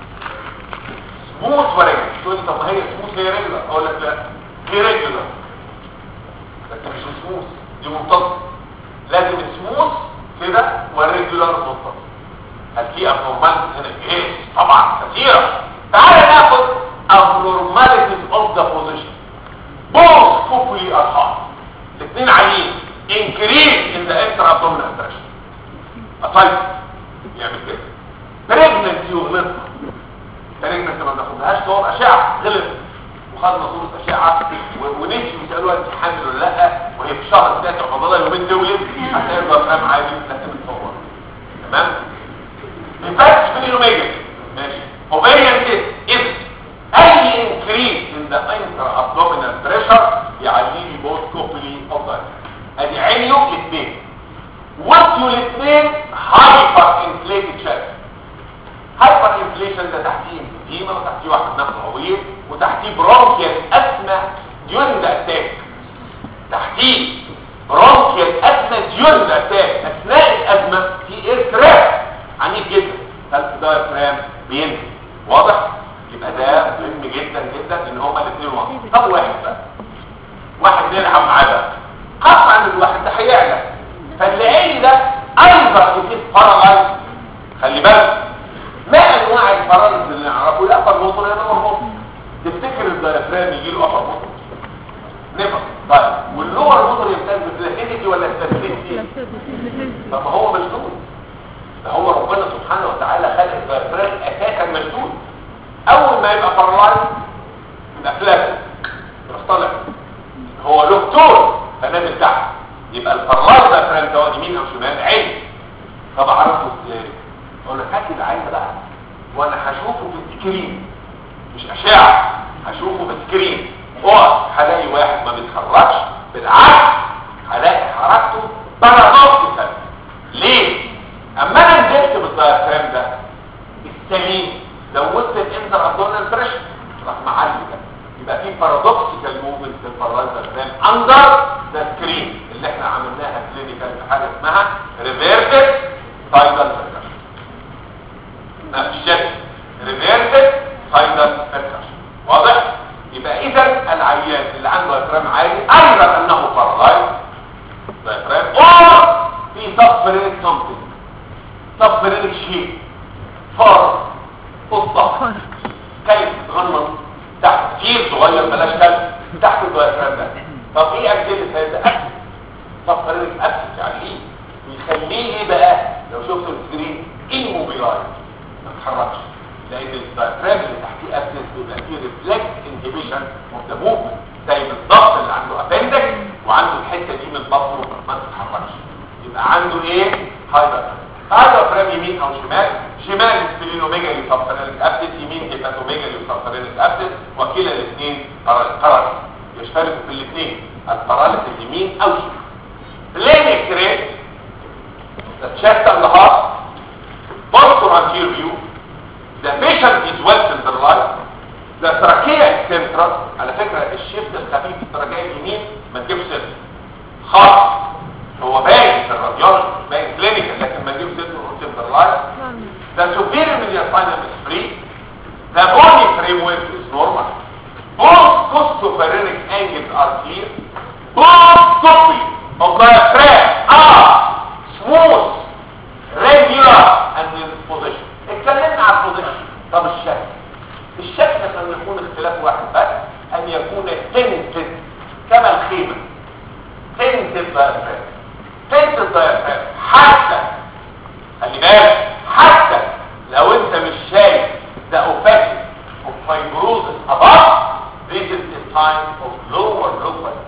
سموث ورجل تقول لي طب ما هي سموث هي رجل اقول لك لا هي رجل لكن مش سموث دي منتصف لازم سموث كده والريجولار منتصف هل في abnormalities هنا ايه طبعا كثيره تعال ناخد abnormalities of the position both cochlear are hot الاثنين عاليين increase in the extra abdominal pressure طيب يعمل كده pregnancy وغلطنا pregnancy ما بناخدهاش صور اشعه غلط وخدنا صورة اشعه ونمشي بيسالوها انت حامل ولا لا وهي في شهر التاسع فضلها يومين تولد هتلاقي البرنامج عادي لازم تصور تمام impacts في الاوميجا ماشي ovarian cyst is اي increase in the intra-abdominal pressure يعلي لي both cochlear of the ادي عينيو الاثنين وصلوا الاثنين هايبر انفليتد شكل هايبر سيركليشن ده تحتيه انفيما وتحتيه واحد نفس طويل وتحتيه برونكيال اسما ديورنج ذا اتاك تحتيه برونكيال اسما ديورنج ذا اتاك اثناء الازمه في اير تراك عنيف جدا هل ده فرام بينزل واضح يبقى ده مهم جدا جدا ان هما الاثنين واضح طب واحد بقى واحد نلعب معاه بقى قطعا الواحد ده هيعلى فاللي عيني ده ايضا يفيد فرغل خلي بالك ما انواع الفرغل اللي نعرفه لا ابر موتور يا لور موتور تفتكر الدايفرام يجي له ابر موتور نفر طيب واللور موتور يمتاز بالفلاتينيتي ولا الستابيليتي طب ما هو مشدود ده هو ربنا سبحانه وتعالى خلق الدايفرام اساسا مشدود اول ما يبقى بارالايز يبقى فلات يروح طالع هو له طول فنازل تحت يبقى البارالايز دايفرام سواء يمين او شمال عين طب اعرفه ازاي اقول لك هات لي العين بقى وانا هشوفه في السكرين مش اشعه هشوفه في السكرين اقعد هلاقي واحد ما بيتحركش بالعكس هلاقي حركته بارادوكسيكال ليه اما انا نزلت بالدايفرام ده السليم زودت الانتر ابدومينال بريشر راح معلي ده يبقى في بارادوكسيكال موفمنت في البارالايز دايفرام اندر ذا سكرين اللي احنا عملناها كلينيكال في حاجه اسمها ريفيرسد تايدال بريشر نفس الشكل ريفيرسد تايدال بريشر واضح يبقى اذا العيان اللي عنده دايفرام عالي ايضا انه بارالايز دايفرام اور في سبفرينك سمثينج سبفرينك شيء فار قطه كلب غنط تحت كتير صغير بلاش كلب تحت الدايفرام ده طب ايه اكتيفيتي هذا اكتف سبفرينك اكتف يعني ايه يخليه ايه بقى لو شفتوا السكرين immobilized ما تتحركش لان الدايفرام اللي تحتيه ابسس بيبقى فيه ريفلكس انهبيشن اوف ذا موفمنت زي بالظبط اللي عنده ابندكس وعنده الحته دي من بطنه ما تتحركش يبقى عنده ايه هايبر هايبر يمين او شمال شمال سبلينوميجالي سبفرينك ابسس يمين هيباتوميجالي سبفرينك ابسس وكلا الاثنين قرار يشتركوا في الاثنين الباراليس اليمين او شمال بلين اكس راي the chest and the heart posture anterior view the patient is well centralized the trachea is central على فكرة الشيفت الخفيف في التراكية اليمين ما تجيبش سنتر خالص هو باين في الراديولوجي باين كلينيكال لكن ما تجيبش سنترلايز the superior medial spinal is free the bony framework is normal both costopharynx angles are clear both copy of diaphragm are smooth regular and in position اتكلمنا عن position طب الشكل الشكل لما يكون اختلاف واحد بس ان يكون تنتد كما الخيمة تنتد diaphragm تنتد diaphragm حتى خلي بالك حتى لو انت مش شايف the opacity of fibrosis above this is the sign of lower locus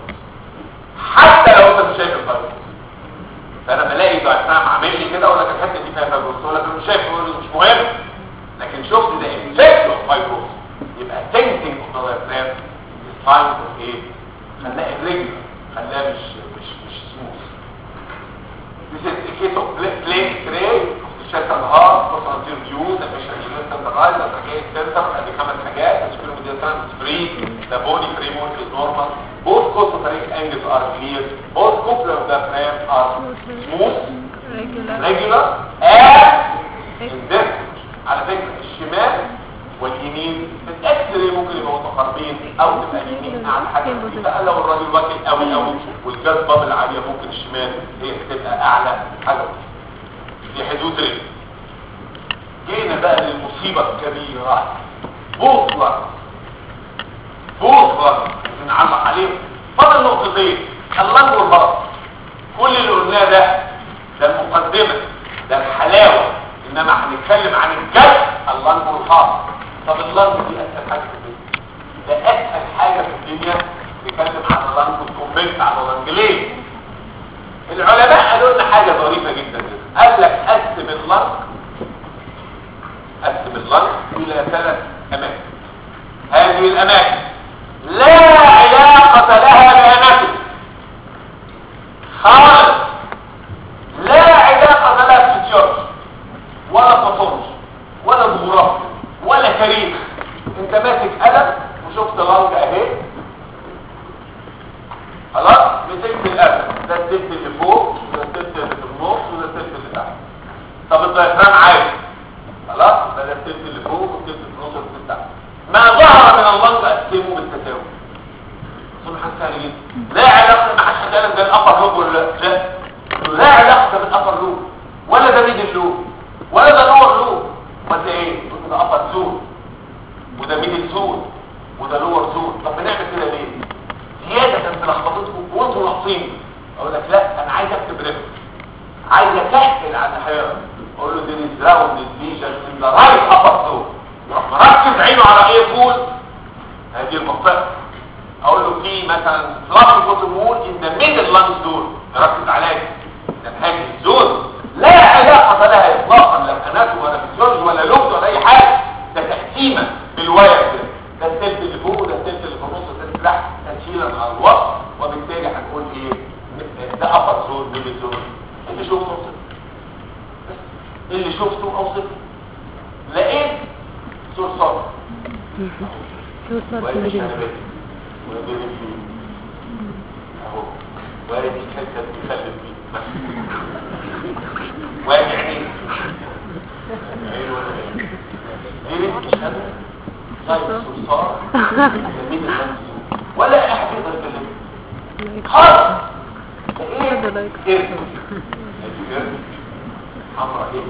حتى لو انت مش شايف الفيبروز فانا بلاقي دايفرام عامل لي كده اقول لك الحته دي فيها فيبروز اقول لك انا مش شايف فيبروز مش مهم لكن شفت ده افكت اوف فيبروز يبقى تنتنج اوف ذا دايفرام ساين اوف ايه خلاها الرجل خلاها مش مش مش سموث This is a case of plain X-ray of the chest and heart, posterior view, the mission unit centralized, the trachea center, ادي خمس حاجات, the superior medial trans is free, the body framework is normal, both costopharynx angles are clear, both coupler of the frame are smooth, regular regular, and indifferent. على فكرة الشمال واليمين في الاكس راي ممكن يبقوا متقاربين او تبقى اليمين اعلى حاجه بقى لو الراجل واكل قوي قوي والجاز بابل عاليه ممكن الشمال هي تبقى اعلى حاجه في حدود رجل جينا بقى للمصيبه الكبيره بوصله بوصله بنعلق عليهم فاضل نقطتين اللنج والبطن كل اللي قلناه ده ده المقدمه ده الحلاوه انما هنتكلم عن الجد اللنج والخاص طب اللنج دي اسهل حاجه في الدنيا ده اسهل حاجه في الدنيا نتكلم عن اللنج وكومنت على اللنج ليه العلماء قالوا لنا حاجه ظريفه جدا جدا قال لك قسم اللنج قسم اللنج الى ثلاث اماكن هذه الاماكن لا علاقه لها باناتومي خالص لا علاقه لها بفيسيولوجي ولا باثولوجي ولا جغرافيا انت ماسك قلم وشفت لنج اهي خلاص مسكت القلم ده التلت اللي فوق وده التلت اللي في النص وده التلت اللي تحت طب الدايفرام عادي خلاص ده ده التلت اللي فوق والتلت اللي في النص والتلت تحت ما ظهر من اللنج اقسمه بالتساوي سبحان سهل جدا لا علاقه ما حدش هيتكلم ده الابر لوب ولا لا لا لا علاقه ده بالابر لوب ولا ده ميدل لوب ولا ده لور لوب امال ده ايه ده ابر زون وده ميدل زون وده لور زون طب بنعمل كده ليه زياده في لخبطتكم وانتوا ناقصين اقول لك لا انا عايز اكتب ريفرنس عايز اسهل على الحياه اقول له دي راوند ليجن ان ذا رايت ابر زون يروح مركز عينه على ايه فول هذه المنطقه اقول له في مثلا فلافي كوتومول ان ذا ميدل لانج زون ركز عليا ده هذه الزون لا علاقه لها اطلاقا لا اناتوم ولا فيسيولوجي ولا لوبد ولا اي حاجه ده تقسيمه بالواير كده ده التلت اللي فوق وده التلت اللي في النص وده التلت تحت تشيلا على الوسط وبالتالي هنقول ايه ده ابر زون ميدل زون اللي شفته اوصف اللي شفته اوصف لقيت صرصار توصل وادي في شنبات ودول فيه اهو وادي الحته اللي بيخلف فيه مثلا وادي عينيه عين ولا عين دي ريت شنبات طيب صرصار جميل الخمسين ولا احد يقدر يكلمه خالص ايه ده لايك. ايه ايه حمرا ايه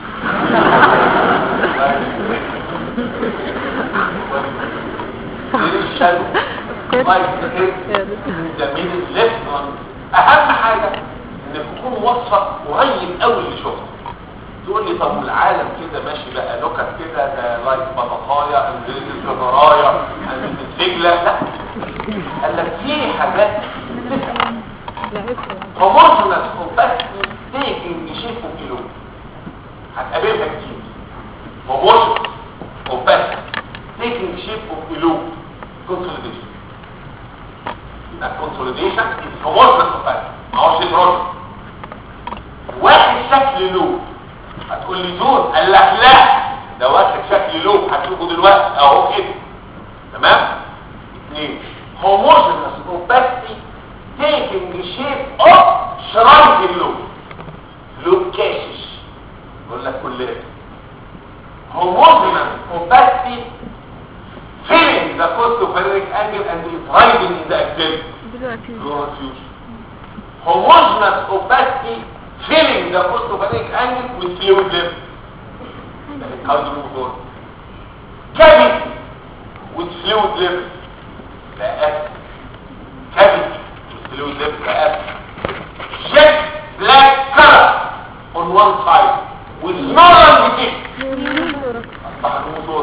اهم حاجة انك تكون موفق قريب قوي اللي شفته تقول لي طب والعالم كده ماشي بقى نكت كده ده لايك بطاطايا انجليز الجزرايا انجليز الفجلة لا قال لك في حاجات تسأل لا اسمع homogeneous opacity taking shape of kilo هتقابلها كتير homogeneous opacity taking shape of kilo consolidation يبقى consolidation is homogeneous opacity ما هوش البروجن واخد شكل لوب هتقول لي زون قال لك لا ده واخد شكل لوب هتشوفه دلوقتي اهو كده تمام اثنين homogeneous opacity taking the shape of shrunken loop loop cases يقول لك كلها homogeneous opacity filling the costoperic angle and is rising in the axillary دلوقتي pleural fusion homogeneous opacity filling the costoperic angle with fluid level how do you move on cavity with fluid level لا أكل cavity with fluid level لا أكل jet black color on one side with no longitude أصبح الموتور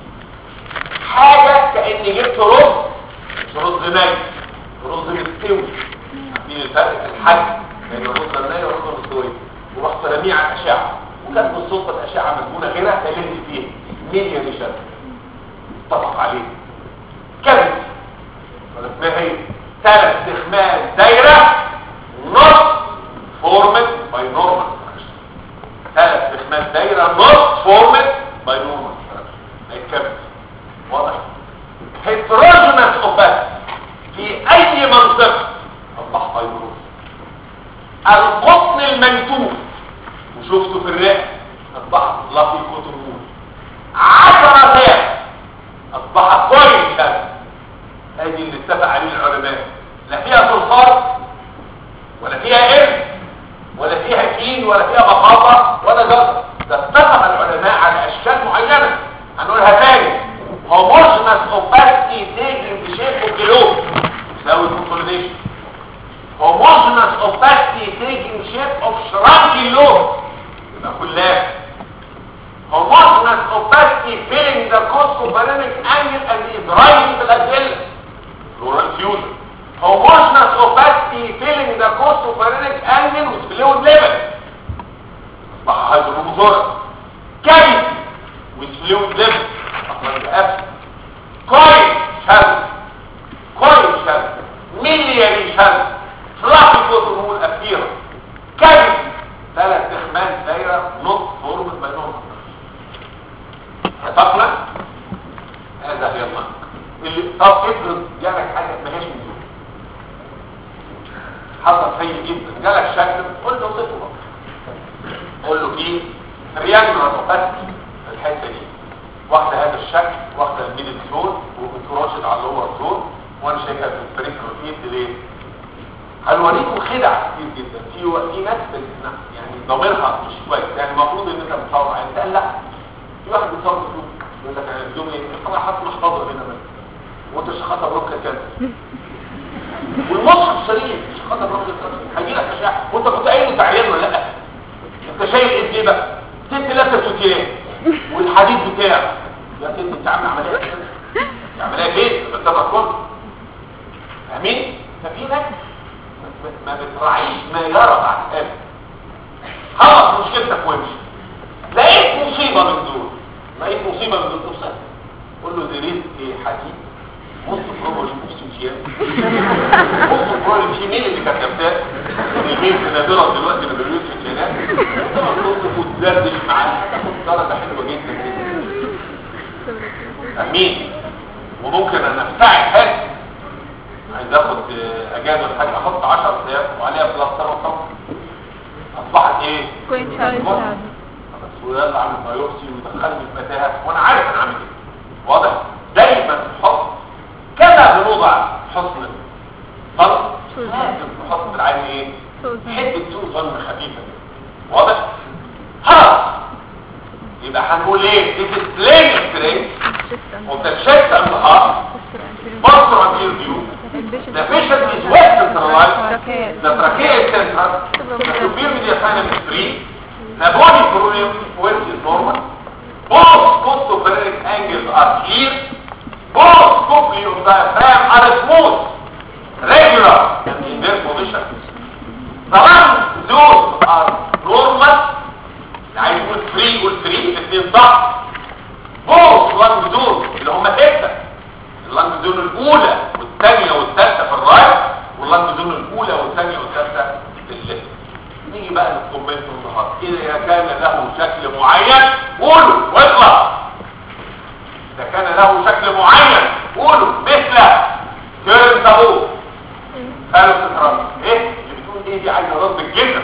حاجة كأن جبت رز مش رز ني رز مستوي عارفين الفرق في الحجم بين الرز الني والرز المستوي ورحت رميه على الأشعة وكانت بالصدفة الأشعة مسجونة هنا كلمت فيه مليون رشاد اتفق عليه كذب ولا اسمها ايه ثلاث استخمال دايرة نص فورمت باي نورمال ثلاث استخمال دايرة نص فورمت باي نورمال هيتكمل واضح هيتروجينس اوباس في اي منطقة اصبح فيبروز القطن المنتوف وشفته في الرئة اصبح لافي كوترمون عشرة ساعة اصبح كويس شاب هذه اللي اتفق عليه العلماء لا فيها صرصار ولا فيها قرد ولا فيها كين ولا فيها مخاطة ولا جزر ده اتفق العلماء على اشكال معينة هنقولها تاني homogeneous opacity taking the shape of the lobe يساوي consolidation homogeneous opacity taking shape of shrunken lobe يبقى كلها homogeneous opacity filling the costopharynx angle and is rising the axilla pleural fusion homogeneous opacity filling the costopharynx angle with fluid level اصبح هيدروموتورا cavity with fluid level اصبح القفل كويس شد كويس شد ملياري شد فلافي كوتومول اخيرا cavity ثلاث اخمال دايره نص فورمة بينهم اتفقنا هذا جالك شكل قول له صفه بقى قول له ايه تريانجلر اوباسيتي في الحته دي واخده هذا الشكل واخده الميدل زون وبتراشد على اللور زون وانا شايفها في البريفرال فيلد ليه هنوريكم خدع كتير جدا في في ناس بت- يعني ضميرها مش كويس يعني المفروض ان انت بتصور يعني انت قال لا في واحد بيصور فيديو يقول لك انا الفيديو ايه طبعا حاطط محفظه هنا بس وانت مش خاطر ركن كانسر والمصحف سليم مش خاطر ركن كانسر هيجي لك اشعه وانت كنت قايل له تعيان ولا لا انت شايل ايه دي بقى ست لفه سوتيان والحديد بتاعه يا ست انت عامل عمليه كده عمليه فين بس ده كله فاهمين ففي ناس ما- ما بتراعيش ما يرى بعد ذلك خلص مشكلتك وامشي لقيت مصيبه من دول لقيت مصيبه من دول تبصر قول له دي رزق ايه حديد نص بروبولي مستوشيان نص بروبولي في مين اللي كتبتها المين في نادرة دلوقتي من الريوت في الجنات نص وتدردش معاه هتاخد درجة حلوة جدا جدا امين وممكن انا افتعل حاجة عايز اخد آه، اجازة ولا حاجة احط 10 ايام وعليها بلاستر وصف اصبحت ايه كوين شايف بس ويلا اعمل بايوبسي ويدخلني في متاهه وانا عارف انا عامل ايه واضح دايما حط كما بنوضع حسن الظن لازم نحط بالعين ايه حته سوء ظن خفيفه واضح خلاص يبقى هنقول ايه this is plain x-ray of the chest and the heart posture anterior view the patient is well centralized the trachea is central the superior medial sinus is free the body volume weight is normal both costopheric angles are clear both cochlear diaphragm are smooth regular and in their position the lungs those are normal عايز يقول فري يقول فري الاثنين صح بوث لانج زون اللي هم ستة اللانج زون الاولى والثانية والثالثة في الرايت واللانج زون الاولى والثانية والثالثة في الليفت نيجي بقى للكومنت النهارده اذا كان له شكل معين قولوا واطلع اذا كان له شكل معين قولوا مثل كيرن تابو قالوا سترات ايه اللي بتقول ايه دي عايزه رد الجنة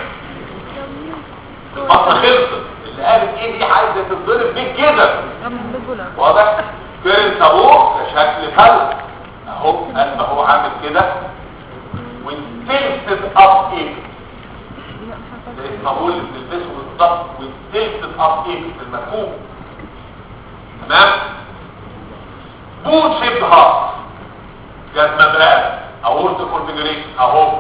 البطن خلصت اللي قالت ايه دي عايزه تتضرب بيك كده واضح كيرن تابو كشكل فل اهو قلب اهو عامل كده وانتلتد اب ايه الطابول اللي بتلبسه بالظبط والتلتد اب ايه في المفهوم تمام بوت شيب هارت جزمه براد اورت كونفيجريشن اهو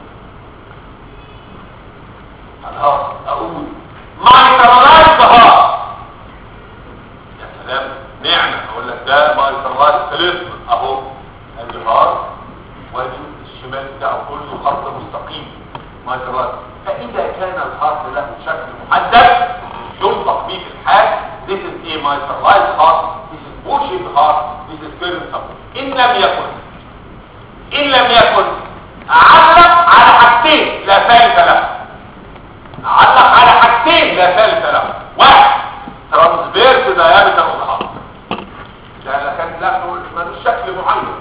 الهارت اقول مايترالايز هارت يا سلام نعمه اقول لك ده مايترالايز ثلاث اهو ادي هارت وادي الشمال بتاعه كله خط مستقيم مايترالايز فاذا كان الهارت له شكل محدد ينطق به في الحال this is a myocardial heart this is bullshit heart this is current support ان لم يكن ان لم يكن علق على حاجتين لا ثالث له علق على حاجتين لا ثالث له واحد ترانسفيرس دايمتر اوف هارت ده كان له ملوش شكل معين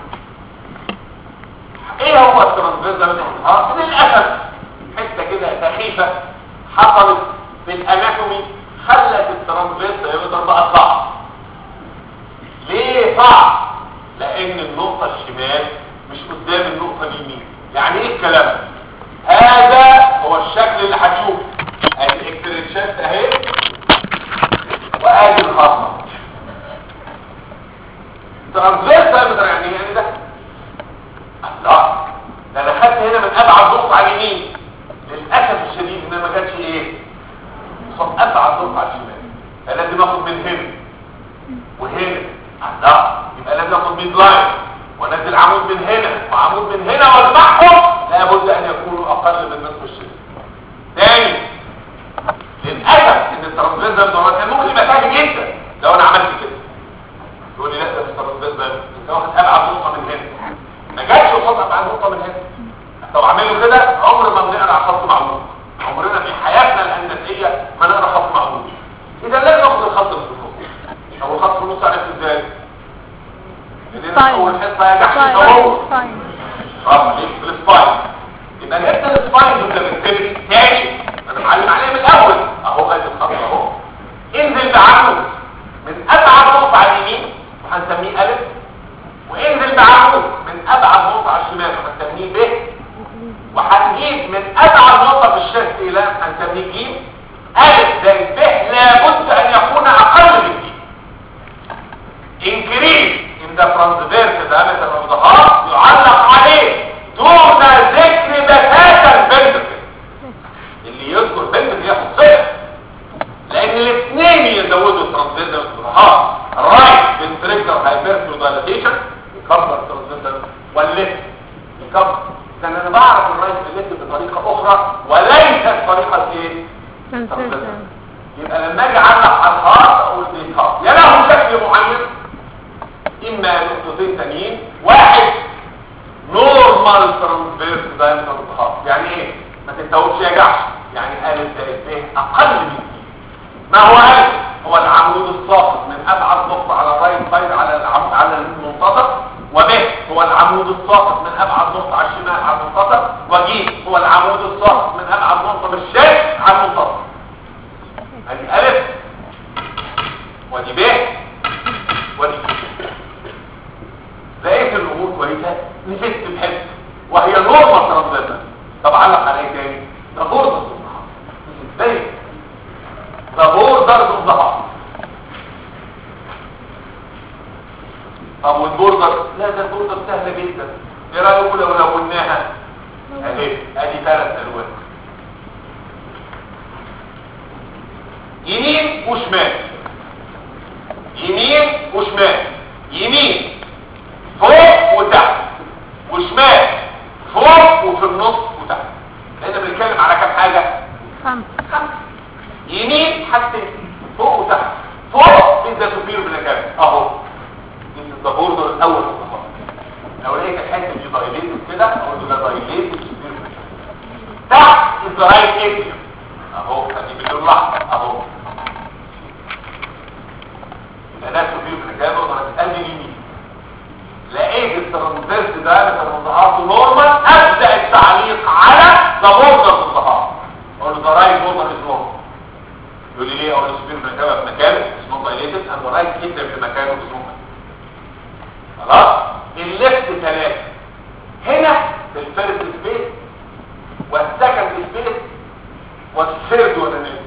ايه هو الترانسفيرس دايمتر اوف هارت للاسف حته كده سخيفه حصلت في الاناتومي خلت الترانسفيرس دايمتر بقى صعب ليه صعب لان النقطه الشمال مش قدام النقطه اليمين يعني ايه الكلام ده؟ هذا هو الشكل اللي هتشوفه ادي الاكستريتشات اهي وادي الخطه ترانزيت دايمتر يعني ايه يعني ده لا ده انا خدت هنا من ابعد نقطه على اليمين للاسف الشديد ان ما كانش ايه قصاد ابعد نقطه على الشمال فلازم اخد من هنا وهنا لا يبقى لازم اخد ميد لاين وانزل عمود من هنا وعمود من هنا واجمعهم لابد ان يكونوا اقل من نصف الشمال تاني للاسف ان الترانزيت ده كان ممكن يبقى سهل جدا لو انا عملت كده تقول لي لا ده مش ترانزيت ده انت واخد ابعد نقطه من هنا ما جاتش قصاد ابعد نقطه من هنا طب اعمله كده عمر ما بنقرا خط معمول عمرنا في حياتنا الهندسيه ما نقرا خط معمول اذا لازم ناخد الخط اللي في النص او الخط في النص عرفت ازاي لان اول حصه يا جحش تطور اه ليه في السباين يبقى الحته السباين اللي انت بتكتب يذكر بنت ياخد صفر لان الاثنين يزودوا الترانزيتر ها الرايت فنتريكتر هايبرتو دايلاتيشن يكبر الترانزيتر والليفت يكبر لان انا بعرف الرايت والليفت بطريقه اخرى وليست طريقه ايه ترانزيشن يبقى لما اجي اعلق على الخاص اقول دي خاص يا له شكل معين اما نقطتين تانيين واحد نورمال ترانسفيرس دايمتر خاص يعني ايه ما تتوقفش يا جحش يعني الف زائد ب اقل من دي ما هو الف هو العمود الساقط من ابعد نقطه على الرايت سايد على العمود على المنتصف وب هو العمود الساقط من ابعد نقطه على الشمال على المنتصف وج هو العمود الساقط من ابعد نقطه من الشمال على المنتصف ادي الف ودي ب ودي ج لقيت الامور كويسه نسيت بحب وهي نورمال ترانزيشن طب علق عليه تاني ده بوردر الظهر ازاي ده بوردر الظهر طب والبوردر لا ده البوردر سهله جدا ايه رايكم لو لوناها اهي ادي ثلاث الوان يمين وشمال يمين وشمال يمين فوق وتحت وشمال فوق وفي النص وتحت لان بنتكلم على كام حاجه خمسة خمسه يمين حاجتين فوق وتحت فوق انت سوبير بالكامل اهو دي الدبوردر الاول في الخط لو لقيت الحته دي دايليتد كده اقول له ده دايليتد سوبير تحت الرايت اتريوم اهو ادي باللون الاحمر اهو يبقى ده سوبير بالكامل وانا تقلل يمين لقيت الترانزيرس ده ترانزيرات نورمال ابدا التعليق على ذا بوردر الظهر اقول له ذا رايت بوردر از نورمال يقول لي ليه اقول له سبير مكانه في مكانه اسمه دايليتد اند رايت كده في مكانه اسمه خلاص الليفت ثلاثه هنا في الفيرست سبيس والسكند سبيس والثيرد والنيكست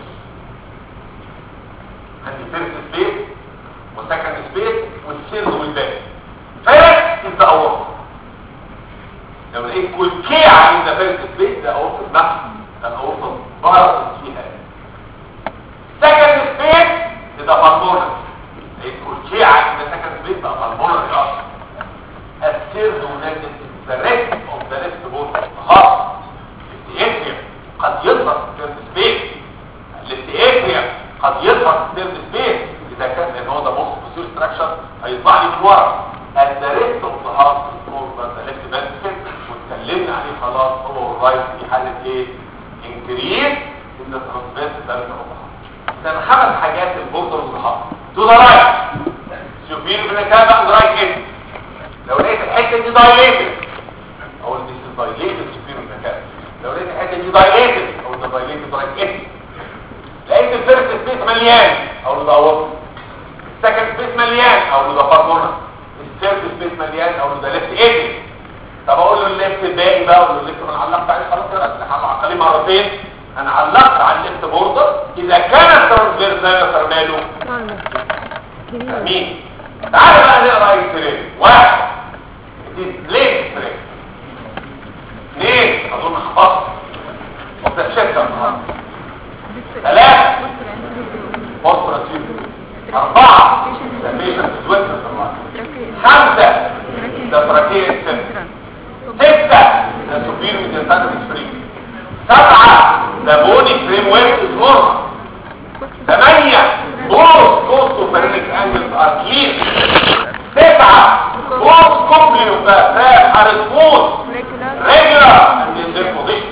عندي فيرست سبيس وسكند سبيس والثيرد والباقي فيرست از ذا اورت لو لقيت كل كيع عند فيرست سبيس ده اورت النقص ده الاورت بارد فيها سكند سبيس ده بالمونر لقيت كل كيع عند سكند سبيس ده بالمونر اصلا الثيرد والنيكست ذا ريست اوف ذا ريست بورد خاص الاستياتريا قد يظهر في الثيرد سبيس الاستياتريا قد يظهر في الثيرد سبيس اذا كان لان هو ده موست بوسير ستراكشر هيطلع لي في ورا الدريست اوف ذا هارت سكور ذا ليفت فنتريكل واتكلمنا عليه خلاص هو الرايت في حاله ايه انكريز ان الترانسفيرس ده ده خمس حاجات البوردر والهارت تو ذا رايت سوبير فينيكابا اند رايت اند لو لقيت الحته دي دايليتد اقول دي دايليتد سوبير فينيكابا لو لقيت الحته دي دايليتد اقول ده دايليتد رايت اند لقيت الفيرست سبيس مليان اقول له ده اورت السكند سبيس مليان اقول له ده فارمونا الثيرد سبيس مليان اقول له ده ليفت ايدي طب اقول له الليفت الباقي بقى اقول له الليفت انا علقت عليه خلاص يا راجل هعلق عليه مرتين انا علقت على الليفت بوردر اذا كان الترانسفير زي ما ترماله نورمال كبير مين تعالى بقى نقرا التريد واحد دي ليه تريد اثنين اظن خلاص وتشكل ثلاثة فوسفورس أربعة سميشن تزوجنا خمسة ده تراكية السن ستة ده سوبير ميديتاتر سبرينج سبعة ده بوني فريم ويب نورمال ثمانية بوست كوست وفرينك انجلز ار كلير تسعة بوست كومبلي وفا فاهم ارسموس ريجولار اند ان بوزيشن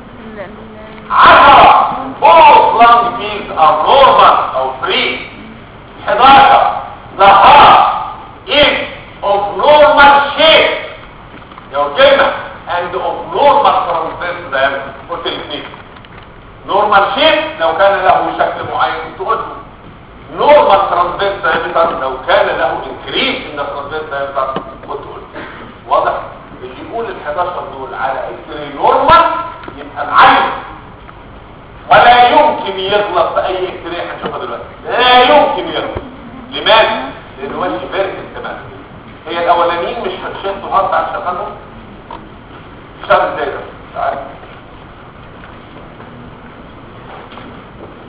عشرة both lung fields are normal او free 11 the heart is of normal shape يا كلمة and of normal transverse diameter قلت الاثنين normal shape لو كان له شكل معين كنت قلت normal transverse diameter لو كان له increase in the transverse diameter كنت قلت واضح اللي يقول ال 11 دول على اكس نورمال يبقى معلم ولا يمكن يغلط في اي اكتريه هنشوفها دلوقتي لا يمكن يغلط لماذا؟ لانه ماشي فيرك تمام هي الاولانيين مش هتشيخوا هارت عن شغلهم شغل ازاي ده تعال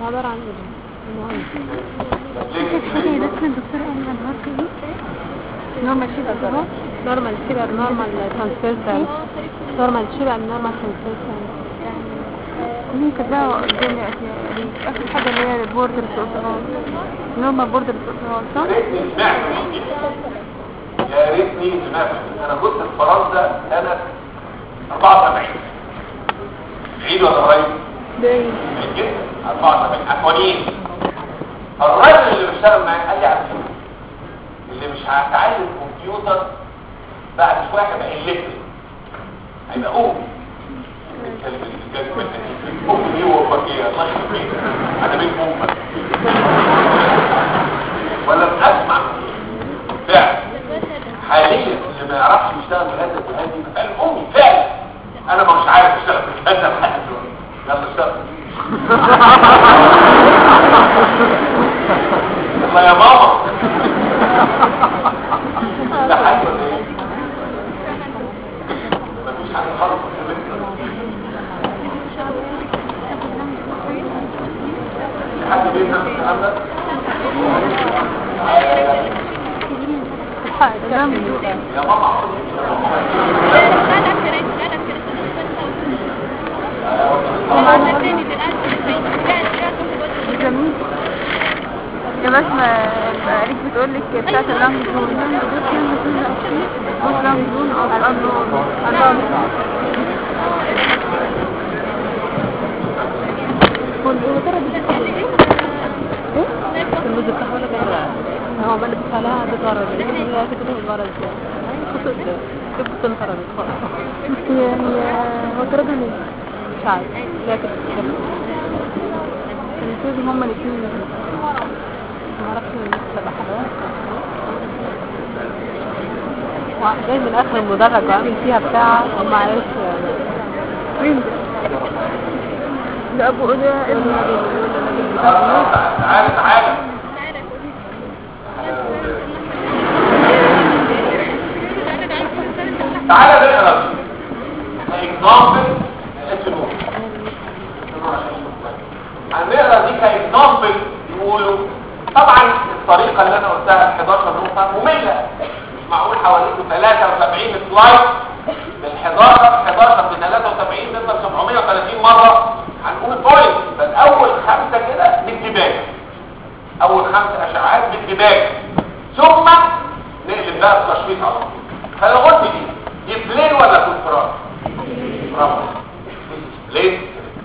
عبارة عن ايه المهم ليه بس الدكتور قال لنا النهارده ايه نورمال شيبر نورمال شيبر نورمال ترانسفيرسال نورمال شيبر نورمال ترانسفيرسال مين كده الدنيا دي اخر حاجه اللي هي البوردر اوتوهول اللي هم بوردر اوتوهول صح يا ريتني سمعت يا ريتني سمعت انا كنت في فرنسا سنه 74 بعيد ولا قريب؟ باين بعيد جدا 74 اكوانين الراجل اللي بيشتغل معايا قال لي على فكره اللي مش هيتعلم كمبيوتر بعد شويه هيبقى الكتريك هيبقى اوه الكلمه اللي بتتكلم منها امي دي وامك ايه الله يخليك انا بنت امك ولا بسمع فعلا حاليا اللي ما يعرفش يشتغل بهذا الجهاز يبقى فعلا امي فعلا انا مش عارف اشتغل بالجهاز ده لحد دلوقتي يلا اشتغل يلا يا ماما ده حاجه ولا ايه مفيش حاجه خالص في البيت. حد بيفهم الكلام ده يا ماما جميل يا بس ما عليك بتقول لك بتاعت اللانج زون مش لانج زون او الانون الموسيقى ولا كده هو بلد بحالها تتغرب لكن هي كده تتغرب خطط كيف تنفرد خلاص هي هي هو طردها ليه؟ مش عارف لكن المفروض هما الاثنين ما اعرفش تبقى حلوات واحد جاي من اخر المدرج وعامل فيها بتاع وما عرفش مين ده؟ ده ابو ده ابن تعالى تعالى تعالى نقرا اكزامبل اسمه هنقرا دي كاكزامبل يقولوا طبعا الطريقه اللي انا قلتها ال 11 نقطه ممله مش معقول حواليكم 73 سلايد بال 11 11 ب 73 نقدر 730 مره هنقول بوينت بس اول خمسه كده بالدباجه اول خمسه اشعاعات بالدباجه ثم نقلب بقى التشخيص على طول فلو قلت دي دي بلين ولا كونفرانس برافو بلين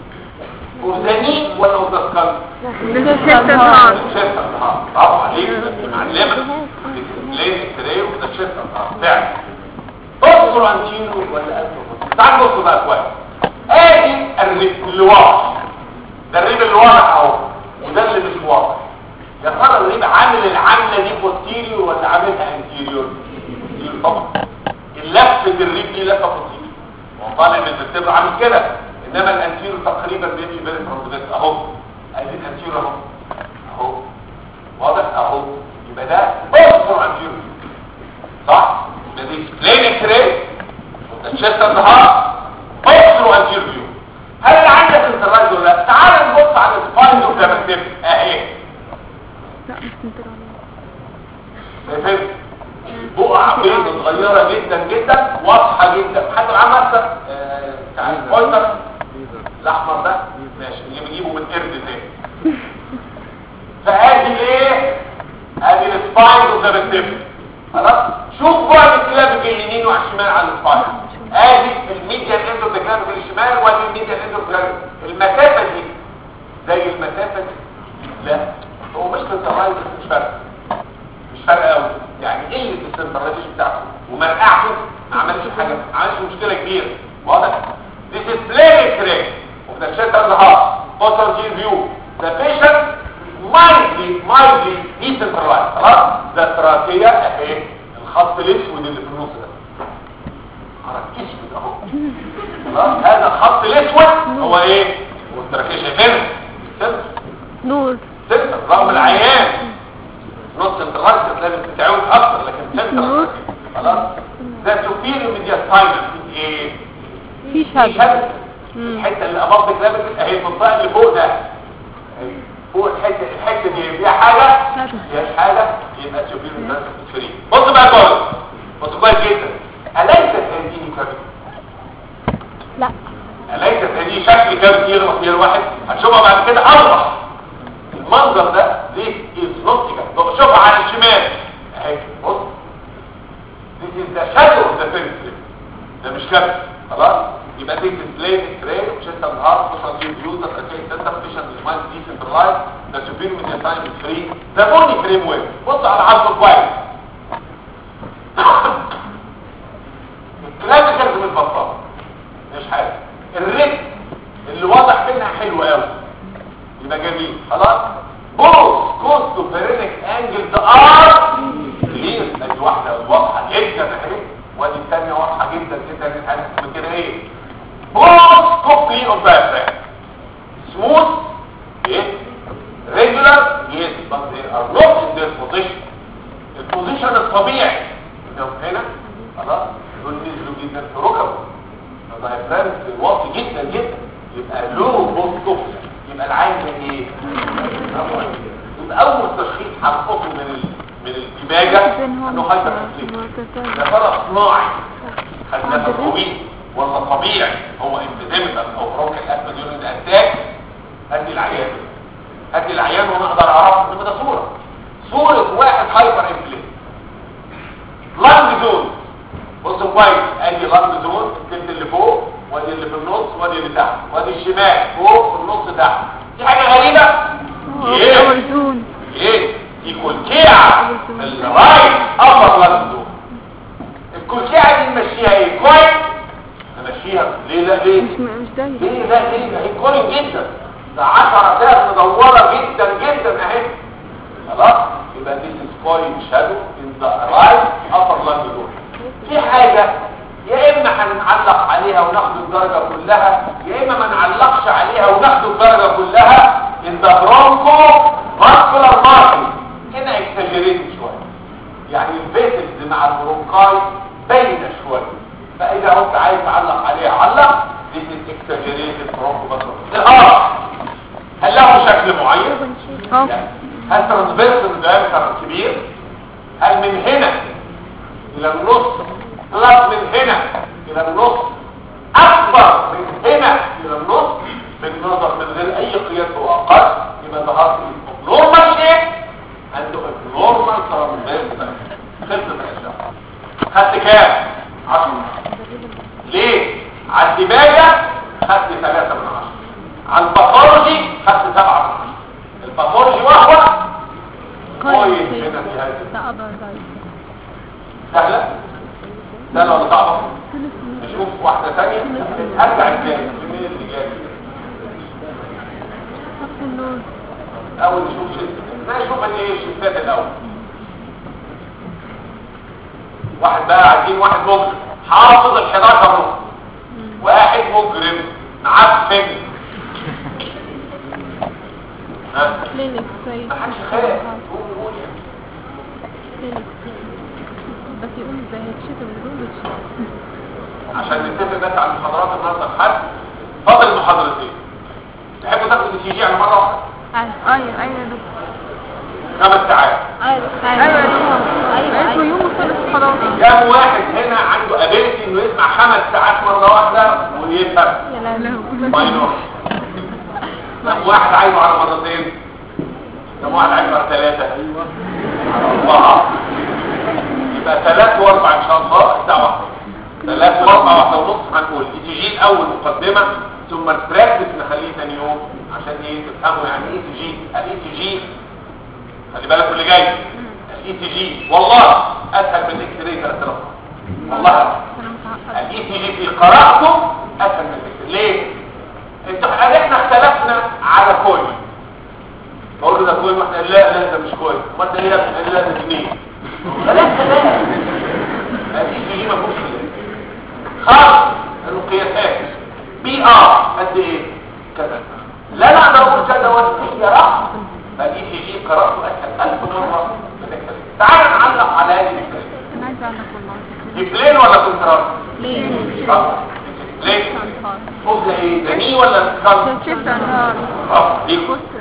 وزنين ولا وزسكال ستة نهار شفت اه برافو عليك معلمه بلين اكتريه وده شفت اه فعلا اصبر انتيرو ولا انترو تعال بصوا بقى كويس ادي الريب اللي واضح ده الريب اللي واضح اهو وده اللي مش واضح يا ترى الريب عامل العامله دي بوستيريور ولا عاملها انتيريور بوستيريور طبعا اللفه الريب دي لفه بوستيريور هو طالع من الفرتبرا عامل كده انما الانتيريور تقريبا بيمشي بين الترانسفيرس اهو ادي الانتيريور اهو اهو واضح اهو يبقى ده اصبر انتيريور صح ده دي بلين اكس راي الشيست النهار اصبر انتيريور هل اللي عندك انترايز ولا لا تعال نبص على السباين اوف ذا اهي لا مش سنترال شايفين بقع بيضة صغيرة جدا جدا واضحة جدا حد معاه مادة آه، بتاع البوينتر الاحمر ده ماشي اللي بنجيبه من قرد تاني فادي ايه ادي السباين اوف ذا بكتيريا خلاص شوف بعد الكلابك اليمين وعلى الشمال على السباين ادي الميديان اند اوف ذا كلابك الشمال وادي الميديان اند اوف ذا المسافة دي زي المسافة دي لا هو مش بالترايز مش فارق مش فارقه قوي يعني قله السنتراليزيشن بتاعته ومرقعته ما عملش حاجه ما عملش مشكله كبيره واضح This is plain X-ray of the center of the heart posterior G view the patient mildly mildly decentralized خلاص ده التراكيه اهي الخط الاسود اللي في النص ده خط اسود اهو خلاص هذا الخط الاسود هو ايه والتراكيه شايفينه سنتر نور سنتر رغم العيان نص انتغرس لازم تتعود اكتر لكن سنتر خلاص ده سوبيريو ميدياستاينر ايه في في شد شد الحته اللي اباف كلابك اهي المنطقه اللي فوق ده فوق الحته الحته دي فيها حاجه فيهاش حاجه يبقى سوبر ناس فري بص بقى كويس بص كويس جدا اليست هذه كافيتي لا اليست هذه شكل كافيتي يغلط فيها الواحد هتشوفها بعد كده اوضح المنظر ده ليه از نوت طب شوفها على الشمال اهي بص This is the shadow of the pencil ده مش كابس خلاص يبقى دي ديسبلاي تري وشتا الهارت فشل دي فيو ده تركيز سنتر فيشن المايند دي سنترلايز ده سوبر من تايم فري ده بوني فريم ويف بص على عرضه كويس الكلام كده من البطاطا مش حاجه الريت اللي واضح منها حلو قوي يبقى جميل خلاص بوث كوست تو بيرينيك انجلز ار كلير ادي واحده واضحه جدا اهي وادي الثانيه واضحه جدا جدا من كده ايه بوث كوبي اوف diaphragm smooth yes regular yes but they are not in their position البوزيشن الطبيعي انهم هنا خلاص دول نزلوا جدا في ركبه الدايفرام واطي جدا جدا يبقى لو بوث كوبي يبقى العين ده ايه يبقى اول تشخيص هنحطه من ال... من الدماغه انه هايبر ده فرق صناعي خدناه طويل ولا طبيعي هو انفيديميكال او بروكل اسبديون اتاك ادي العيان ادي العيان وانا اقدر اعرفه ان ده صوره صوره واحد هايبر انفليت لانج زون بصوا كويس ادي لانج زون الكبد اللي فوق وادي اللي في النص وادي اللي تحت وادي الشمال فوق في النص تحت دي حاجه غريبه ايه أورزون ايه دي كلكيعه الرايت ابر لانج زون الكلكيعه دي نمشيها ايه كويس نمشيها ليه لا ليه مش مش دايما ليه لا ليه ده هي كويس جدا ده 10 دقائق مدوره جدا جدا اهي خلاص يبقى دي سكوين شادو ان ذا رايت ابر لانج زون في حاجه يا اما هنعلق عليها وناخد الدرجه كلها يا اما ما نعلقش عليها وناخد الدرجه كلها ان ذا برونكو ماسكولار ماركي هنا اكسجريت شويه يعني الفيتلز مع البرونكاي باينه شويه فاذا انت عايز تعلق عليها علق دي اكسجريت برونكو ماسكولار اه هل له شكل معين اه هل ترانسفيرسال دايمتر كبير هل من هنا الى النص بلس من هنا الى النص اكبر من هنا الى النص بالنظر من غير اي قياس هو اقل يبقى ده هارت نورمال شيء عنده نورمال ترانسفيرسال خلصت الاشياء خدت كام 10 ليه على الدماغه خدت 3 من 10 على الباثولوجي خدت 7 من 10 الباثولوجي وهو كويس هنا في هذا ده أبر رايت سهلة سهلة ولا صعبة نشوف واحدة ثانية ارجع الجاي مين اللي جاي نفس اللون اول نشوف شيء ما نشوف ان ايه الشفتات الاول واحد بقى عايزين واحد مجرم حافظ ال 11 نقطة واحد مجرم معفن ها كلينيك كويس ما حدش خاف قول قول يعني. كلينيك بس يقوم ازاي هيتشتم بدون يتشتم عشان نتفق بس على المحاضرات النهارده الحد فاضل محاضرتين تحبوا تاخدوا السي جي على مره واحده ايوه ايوه يا دكتور خمس ساعات ايوه ايوه يا دكتور ايوه اسمه يوم الخلص خلاص كام واحد هنا عنده ابيلتي انه يسمع خمس ساعات مره واحده ويفهم يا لهوي ماينور كم واحد عايزه على مرتين كم واحد عايزه على ثلاثه على اربعه يبقى ثلاث واربع ان شاء الله الساعه واحده ثلاث واربع واحده ونص هنقول اي تي جي الاول مقدمه ثم البراكتس نخليه ثاني يوم عشان ايه تفهموا يعني ايه تي جي الاي تي جي خلي بالك اللي جاي الاي تي جي والله اسهل من الاكس راي ثلاث مرات والله انا متعقد الاي تي جي في قراءته اسهل من الاكس ليه انتوا قال احنا اختلفنا على كوين بقول له ده كوين واحنا لا لا ده مش كوين ما انت ايه يا ابني؟ قال لا ده جنيه ثلاث ثلاث الاي تي جي ما فيهوش كده خالص انه قياسات بي ار قد ايه كذا لا لا ده اقول كذا وزن يا رب فالاي تي جي قراءته اسهل 1000 مره من الاكس تعال نعلق على هذه الفكره انا عايزه اعرف والله دي بلين ولا كونتراست ليه اه بلين كان خالص خبز ايه ده ني ولا كان شفت انهار اه دي بص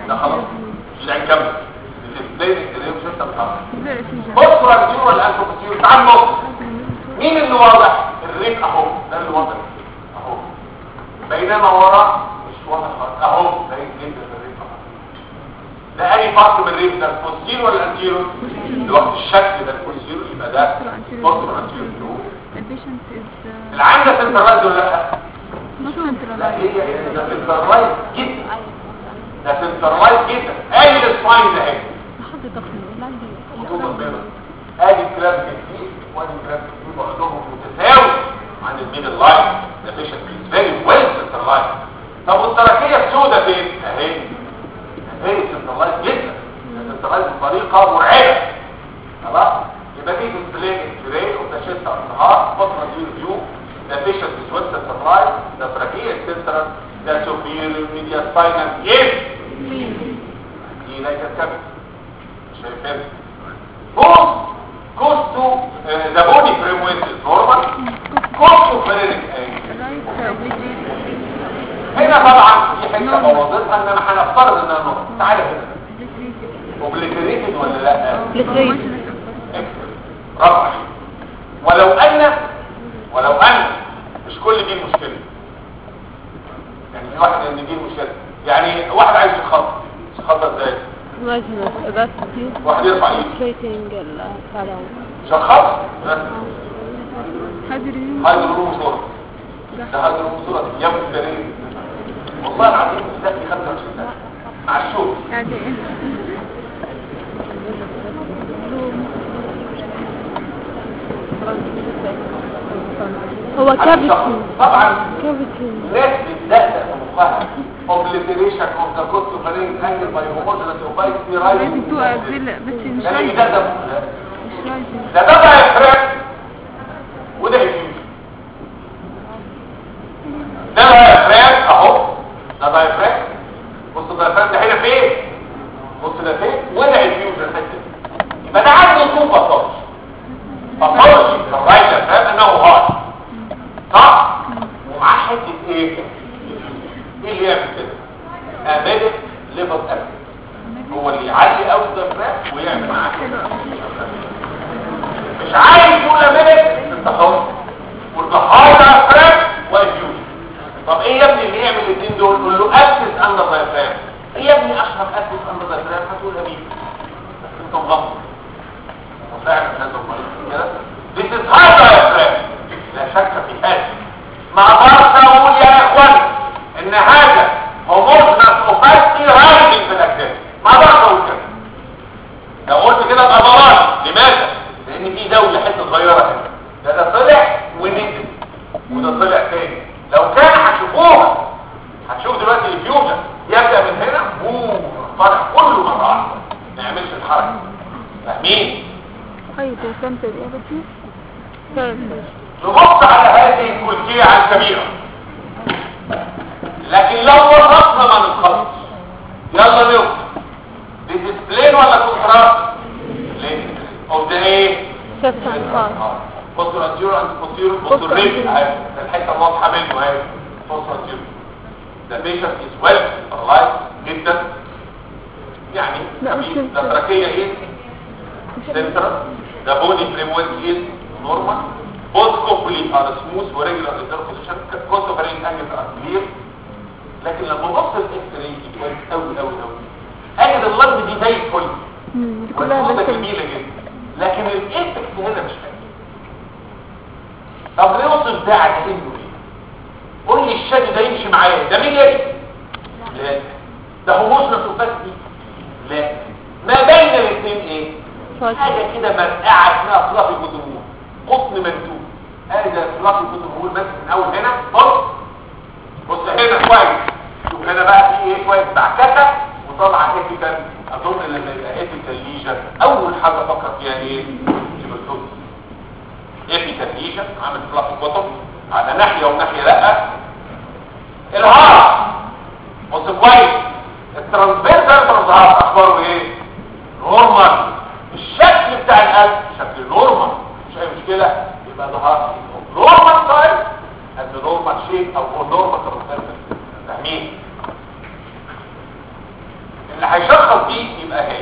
ده خلاص مش هنكمل الديسبلاي الكريم سيستم خلاص ازاي في بص راديو ولا انتو بتصير تعال نبص مين اللي واضح الريت اهو ده اللي واضح اهو بينما ورا مش واضح خالص اهو باين جدا الريت اهو ده اي فرق من الريت ده البوستير ولا الانتيرو الوقت الشكل ده البوستير يبقى ده بوستير انتيرو البيشنت از العين ده سنترايز ولا لا نوت لا سنترلايز هي ده سنترايز جدا ده سنترايز جدا ادي السباين ده اهي حد ضخم اللي عندي خطوط البيضاء ادي الكلاب كتير وادي الكلاب كتير بعضهم متساوي عن الميدل لاين ده فيشن از فيري ويل سنترلايز طب والتركيه السوداء فين اهي اهي سنترلايز جدا ده سنترلايز بطريقه مرعبه خلاص يبقى دي ديسبلاي اكس-راي وده شيست انهار فتره دي ريفيو ده فيشن از ويل سنترلايز ده تركيه سنترال ده سوبيريور ميديا سباينال ايه دي لا يتكلم شايفين بص كوستو ذا بودي فريم ويت نورمال كوستو فرينك رايت اوبليتريت هنا طبعا في حته بوظتها ان انا هنفترض انها نورمال تعالى هنا اوبليتريتد ولا لا لتريد Excellent. برافو عليك ولو ان ولو ان مش كل دي المشكله يعني في واحد ان دي المشكله يعني واحد عايز يخطط يخطط ازاي لازم بس واحد يرفع ايده ستريتنج الكلام شخص حاضر هذا الروم صورة ده هذا الروم صورة يا ابن الكريم والله العظيم مستقبل 25 سنة مع الشغل يعني هو على الشخص. كابتن طبعا كابتن ناس بتدقق في مخها obliteration of the cost of an angle by homogeneous opacity رايزنج تو rising اكزيل بس مش يعني رايزنج ده ده مش رايزنج ده ده diaphragm وده diffusion ده diaphragm اهو ده diaphragm بص الdiaphragm ده هنا فين بص ده فين وده diffusion الحته دي. يبقى ده عنده تو باثولوجي باثولوجي الرايت diaphragm انه هارد صح ومعاه حته ايه ايه اللي يعمل كده اميدك ليفل اكل هو اللي يعلي قوي الdiaphragm ويعمل معاه كده مش عايز تقول امينك انت حر والضحايا افراد وافيوز طب ايه يا ابني اللي يعمل الاثنين دول قول له اكسس اندر دايفرام ايه يا ابني اشرف اكسس اندر دايفرام هتقول امين بس انت مغمض وفعلا هذا المريض كده This is high diaphragm لا شك في هذا ما اقدرش اقول يا اخوان ان هذا homogeneous opacity rising في الاجسام ما اقدرش اقول كده لو قلت كده ابقى ضلال لماذا لان في زاويه حته صغيره هنا ده ده طلع ونزل وده طلع تاني لو كان هتشوفوها هتشوف دلوقتي الفيوجن يبدا من هنا بوم طالع كله مره واحده ما يعملش الحركه فاهمين هاي ده سنتر ايه بدي نبص على هذه الكلكيه الكبيره لكن لو وصفنا ما نتخلص يلا نوصل ديسبلين ولا كونتراست ليه او ده ايه سيستم خاص بصوا الانتيرو عند بصيرو بصوا الريب اهي الحته الواضحه منه اهي بصوا الانتيرو ده بيشنت از ويل لايف جدا يعني لا، مش خفيف. كده. ده تراكيه ايه سنترال ده بودي فريم ويل از نورمال بوث كوبلي ار سموث وريجولار انتر بوزيشن كوست اوف رين انجل ار كلير لكن لما بص الاكس راي كويس قوي قوي قوي اجد اللنج دي زي الفل مم، دي كلها والصوره بس جميله جدا لكن الايفكت هنا مش حلو طب نوصف ده على انه ايه قول لي الشادي ده يمشي معايا ده مين يجي لا ده هوموجنس اوباسيتي لا ما بين الاثنين ايه حاجه كده مرقعه اسمها فلافي بوتومول قطن منتوب ادي ده فلافي بوتومول بس من اول هنا بص بص هنا كويس شوف هنا بقى في ايه كويس بعكسه وطلع ايثيكال اظن لما يبقى ايثيكال ليجن اول حاجه افكر فيها ايه تيبركلوز ايثيكال ليجن عامل فلافي بوتوم على ناحيه وناحيه لا الهارت بص كويس الترانسفيرسال ترانسفيرسال اخباره ايه نورمال الشكل بتاع القلب شكل نورمال مش اي مشكله يبقى ده هارت نورمال سايز and نورمال شيب او نورمال ترانسفيرسال فاهمين اللي هيشخص دي يبقى هي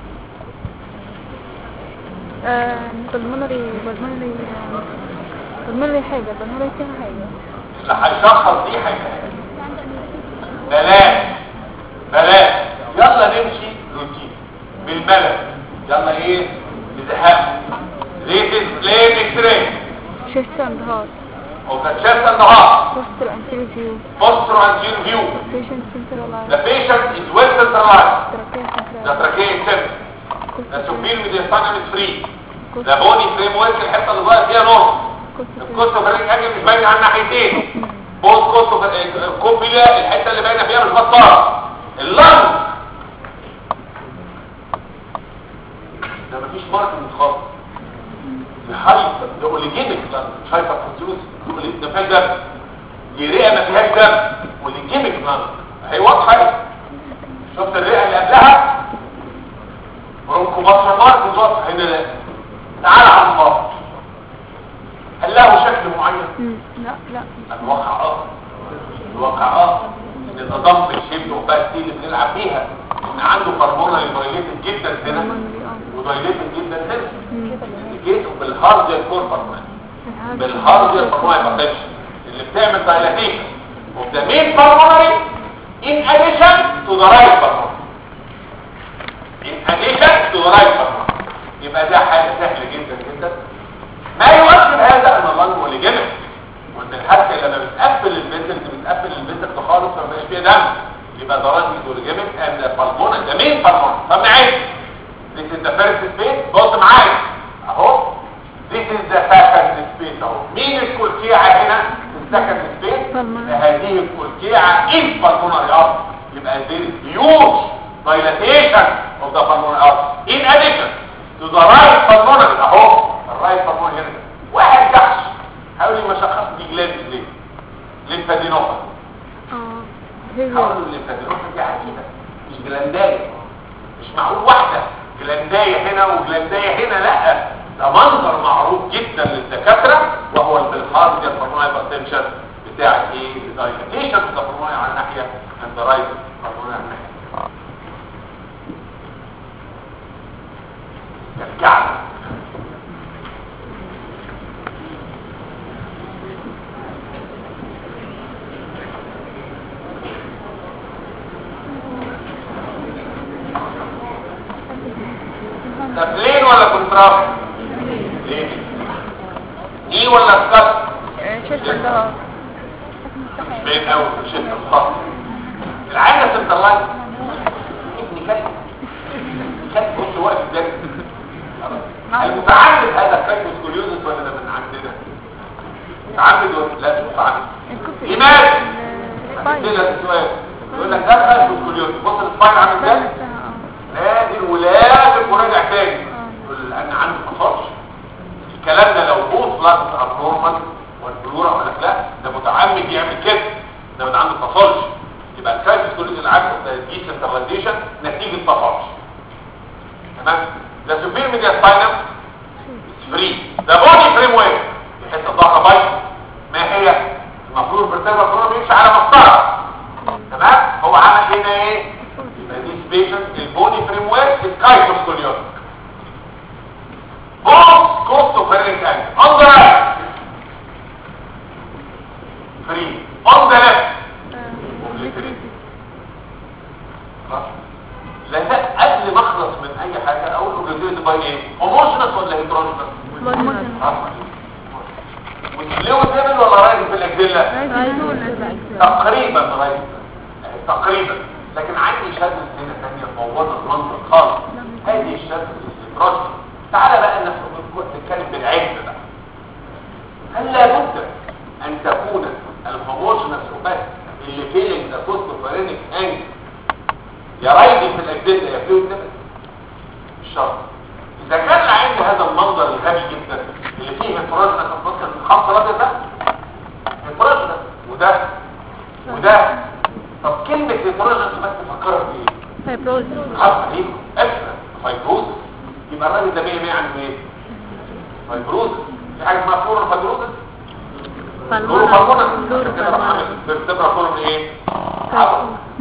بالمونري بالمونري بالمونري حاجة بالمونري فيها حاجة اللي هيشخص دي هيبقى هي بلاش بلاش يلا نمشي روتين بالبلد يلا ايه نزهق ريتد بلين اكس راي chest and heart of the chest and the heart postal anterior view posterior anterior view patient centralized the patient is well centralized trachea the centralized trachea is central the superior mediastinum is free Cost- the bony framework الحته اللي ظاهر فيها نور cost- الكوست فريق اجل مش باينه على الناحيتين بوز كوست الكوبيلا الحته اللي باينه فيها مش بطاله اللنج ده مفيش ماركتنج خالص دي هايبر ده اوليجينيك لانج مش هايبر كونتيوز ده فيها دم دي رئه ما فيهاش دم اوليجينيك لانج هي واضحه اهي. شفت الرئه اللي قبلها برونكو مصر ماركتنج واضحه هنا لا تعال على الفاضي هل له شكل معين مم. لا لا الواقع اه الواقع اه ان النظام بالشيب وبقى دي اللي بنلعب بيها ان عنده هرمونال دايليتد جدا هنا بالمونري اه ودايليتد جدا هنا مم. جيته بالهاردير كوربر بالهاردير بالمونري بروتكشن اللي بتعمل دايلاتيشن of the main pulmonary in addition to the right pulmonary in addition to the right pulmonary يبقى ده حاجه سهله جدا جدا ما يؤكد هذا ان اللنج هو اللي جنب وان الحركه لما بتقفل الفيسل بتقفل الفيسل خالص فما بقاش فيها دم يبقى ده راجل دولجيمنت اند بالمونري ده مين بالمونري طب نعيد This is the first space بص معايا اهو This is the second space اهو مين الكلكيعة هنا في السكند space Pulmonary. هذه الكلكيعة is pulmonary artery يبقى there is huge dilatation of the pulmonary artery in addition to the right pulmonary اهو الرايت pulmonary هنا واحد جحش حاول يمشخص دي جلاند ليه ليمفادينوباثي اه هي حاولوا الليمفادينوباثي دي عجيبة مش جلانداية مش معقول واحدة جلانداية هنا وجلانداية هنا لا ده منظر معروف جدا للدكاترة وهو البلحار دي الفرماية باتنشن بتاع ايه الدايلاتيشن اوف الفرماية على الناحية عند رايت الفرماية على الناحية الكعب ده بلين ولا كونتراست ليه ايه ولا سكت chest and heart بين قوي شد الخط العينة سنترلايز ابني كلب كلب بص واقف ازاي المتعمد هذا كلب سكوليوزس ولا ده من عندنا متعمد ولا لا مش متعمد لماذا هدي لك السؤال يقول لك ده كلب سكوليوزس بص السباين عامل ازاي نادر ولازم وراجع تاني يقول لان عنده مصارش الكلام ده لو بوص لانس ابنورمال والبلورا ولا لا ده متعمد يعمل كده ده من عنده تصالش يبقى الكرايسيس كل العكس ده دي سنتراليزيشن نتيجه تصالش تمام ده سوبير ميديا سباينم فري ده بودي فريم وير الحته الضغطه بايظه ما هي المفروض الفرتبرا كله بيمشي على مسطره تمام هو عمل هنا ايه يبقى دي سبيشن البودي فريم وير الكايتوس كوليون بوث كوست فرينك انجل on the right free on the left لا ده قبل ما اخلص من اي حاجه اقول اوبجكتيف باي ايه هوموجينس ولا هيتروجينس والسليو ديبل ولا رايد في الاكزيلا تقريبا رايد تقريبا لكن عندي شد هنا ثانيه مبوظه المنطق خالص هذه الشد الهيتروجينس تعالى بقى نتكلم بالعلم بقى هل لابد ان تكون الهوموجينس اوباس اللي فيلنج ذا كوست فارينيك انجل يا رايدي في الاجداد يا فلويد نفس مش شرط اذا كان عندي هذا المنظر الغبي جدا اللي فيه انفراج مثلا الخط الابيض ده انفراج ده وده وده طب كلمه انفراج انت بس تفكرها في ايه؟ فايبروز خلاص عليكم افهم فايبروزس يبقى الراجل ده 100 100 عنده ايه؟ فايبروزس في حاجه اسمها فلورا فايبروزس فلورا فالمونا كده بقى عامل بيرتبرا كولون ايه؟ عضل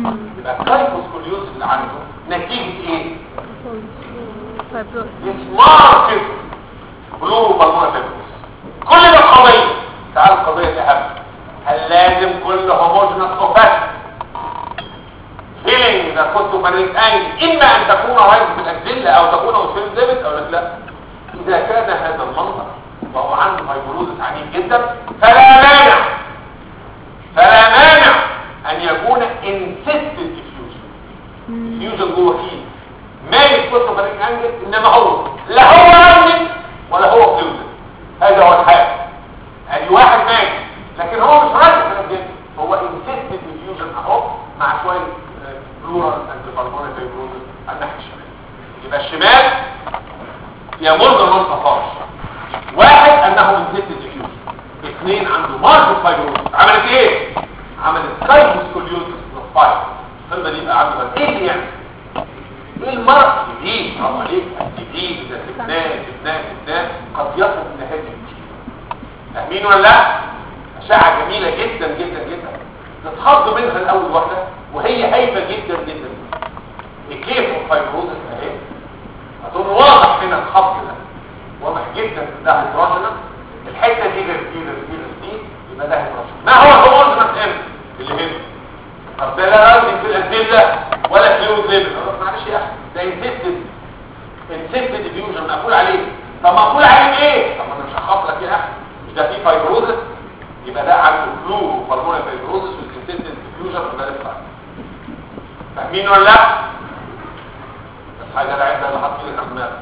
يبقى الكايفوسكوليوز اللي عنده نتيجه ايه فايبروز اسمار كده بلورو بالمونة فيبروس كل ده قضية تعال القضية الأهم هل لازم كل هوموجينس اوفاك فيلينج ذا كوستومانيك انجل اما ان تكون رايز بالاكزيلا او تكون اوسفيل ديفيد او لك لا اذا كان هذا المنظر وهو عنده فايبروزس عنيف جدا فلا مانع فلا مانع ان يكون انسيستد ديفيوجن ديفيوجن جوه فيه مالك كوستومانيك انجل انما هو لا هو رايز ولا هو فلوزن هذا هو الحال ادي واحد مالك لكن هو مش رايز في الجسم هو انسيستد ديفيوجن اهو مع شويه بلورال اند بالمونري فايبروزس على الناحيه الشمال يبقى الشمال يمر نون صفار واحد انه انسيستد ديفيوجن اثنين عنده ماركت فايبروزس عملت ايه عملت سايكوسكوليوزس بروفايل الخلبه دي يبقى عنده بس ايه اللي يعني ايه المرض جديد برافو عليك جديد اذا سبناه سبناه سبناه قد يصل الى هذه المشكله فاهمين ولا لا اشعه جميله جدا جدا جدا تتخض منها الاول واحده وهي هايفه جدا جدا الكيف والفايبروزس اهي هتقوم واضح هنا الخط ده واضح جدا ده هيدروجينس الحته دي غير دي غير دي غير دي يبقى ده هيدروجينس ما هو الهوموجينس ام اللي هنا طب ده لا راجل في الادله ولا فلويد ليفل معلش يا اخي ده انسيستد انسيستد ديفيوجن مقفول عليه طب مقفول عليه ايه طب انا مش هخاف لك يا اخي مش ده فيه فايبروزس يبقى ده عنده فلو وفالمونري فايبروزس والانسيستد ديفيوجن وده لسه فاهمين ولا لا بس حاجه العيب ده اللي حاط ايدك على دماغك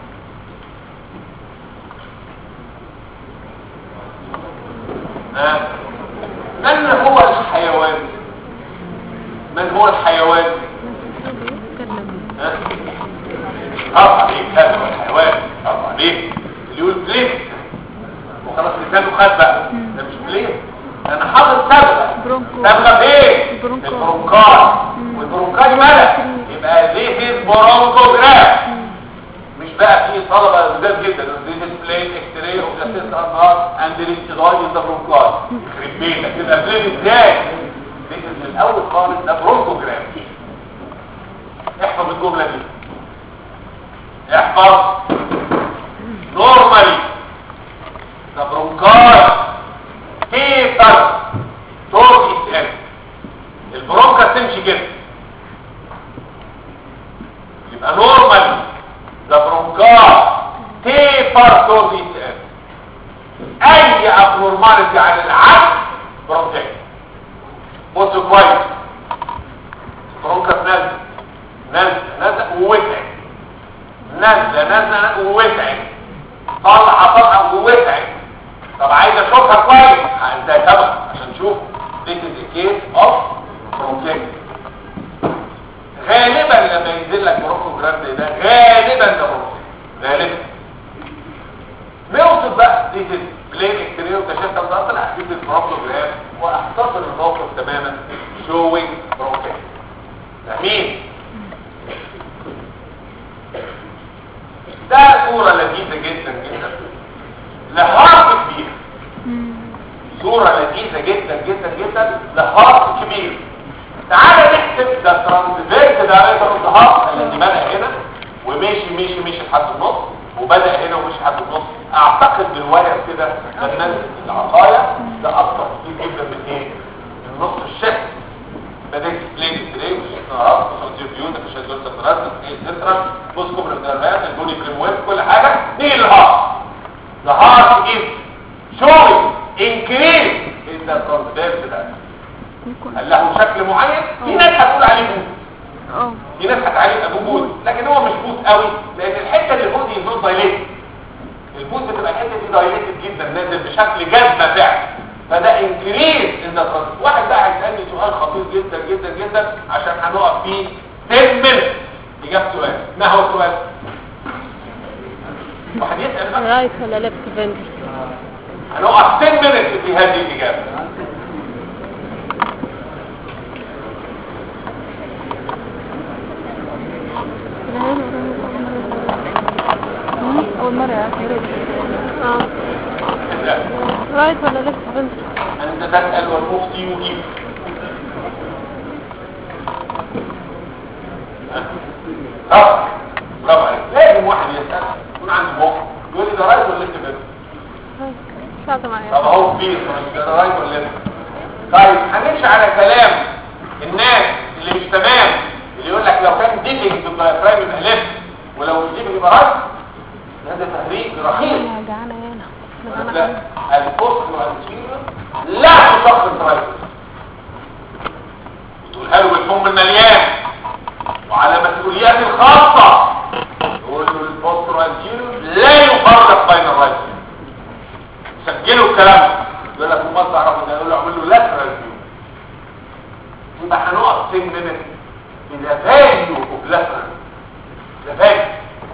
ها من هو الحيوان من هو الحيوان ها اه عليك هذا هو الحيوان اه عليك اللي يقول بليك وخلاص لسانه خد بقى ده مش بليك انا حاطط صبغه برونكو. صبغه فين برونكو. البرونكات والبرونكات ملك يبقى ذيس برونكوجراف مش بقى في طلبه لذيذ جدا ذيس بلين اكس راي اوف ذا سيستم هارت اند الاستيداي ذا برونكات يخرب بيتك تبقى بلين ازاي ذيس من الاول خالص ده برونكوجراف احفظ الجمله دي احفظ نورمالي ذا برونكات تيتر تور اس ام البرونكا تمشي كده يبقى نورمالي ذا برونكات تيبر تور اس ام اي ابنورماليتي عن العكس برونكايت بص كويس برونكا نازله نازله نازله ووسعت نازله نازله ووسعت طلع طلع ووسعت طب عايز اشوفها كويس ازاي طبعا عشان نشوف this is a case of bronchitis غالبا لما ينزل لك برونكوجرام زي ده غالبا ده برونكيت غالبا نوصف بقى this is plain exterior كشفت ده طلع this is برونكوجرام واختصر الموقف تماما showing bronchitis فاهمين ده صورة لذيذة جدا جدا لهارت كبير صورة لذيذة جدا جدا جدا لهارت كبير تعالى نحسب ده ترانسفيرت ده ريتر الهارت الذي بدأ هنا ومشي مشي مشي لحد النص وبدأ هنا ومشي لحد النص اعتقد بالواير كده لما العصاية ده اكتر كتير جدا من ايه من نص الشكل بدأت سبلين ستري وشيكنارات وصوتير بيوت مش هزول سنترات ايه سنترال بص كوبر الدربات البوني بريمويت كل حاجة نيجي للهارت the heart is showing increase in the transverse ده هل له شكل معين في ناس هتقول عليه بوت اه في ناس هتقول عليه ابو بوت لكن هو مش بوت قوي لان الحته اللي فوق دي نوت دايليتد البوت بتبقى الحته دي دايليتد جدا نازل بشكل جذبه فعلا فده انكريز ان ذا واحد بقى هيسالني سؤال خطير جدا جدا جدا عشان هنقف فيه 10 minutes اجابه سؤال ما هو السؤال واحد يسال بقى رايت ولا ليفت فنتر هنقف 10 minutes في هذه الإجابة أول مرة يا أخي اه لا. رايت ولا ليفت فنتر أنت تسأل والمفتي يجيب اه برافو عليك لازم واحد يسال يكون عنده مخ يقول لي ده رايت ولا ليفت بس شاطر معايا طب اهو كبير ده رايت ولا ليفت طيب هنمشي على كلام الناس اللي مش تمام اللي يقول لك لو كان ديبنج بالدايفرام يبقى ليفت ولو مش ديبنج يبقى رايت هذا تهريج رخيص انا جعانه هنا انا لا جعانه الفصل والانسيليوم لا تشخص رايت تقولها له بالفم المليان وعلى مسؤوليات الخاصة يقول له الفصل والانسيليوم لا يفرق بين الرايت سجلوا الكلام ده. يقول لك ما تعرف ده يقول له اعمل له لاترال فيو يبقى هنقف 10 minutes في the value of lateral the value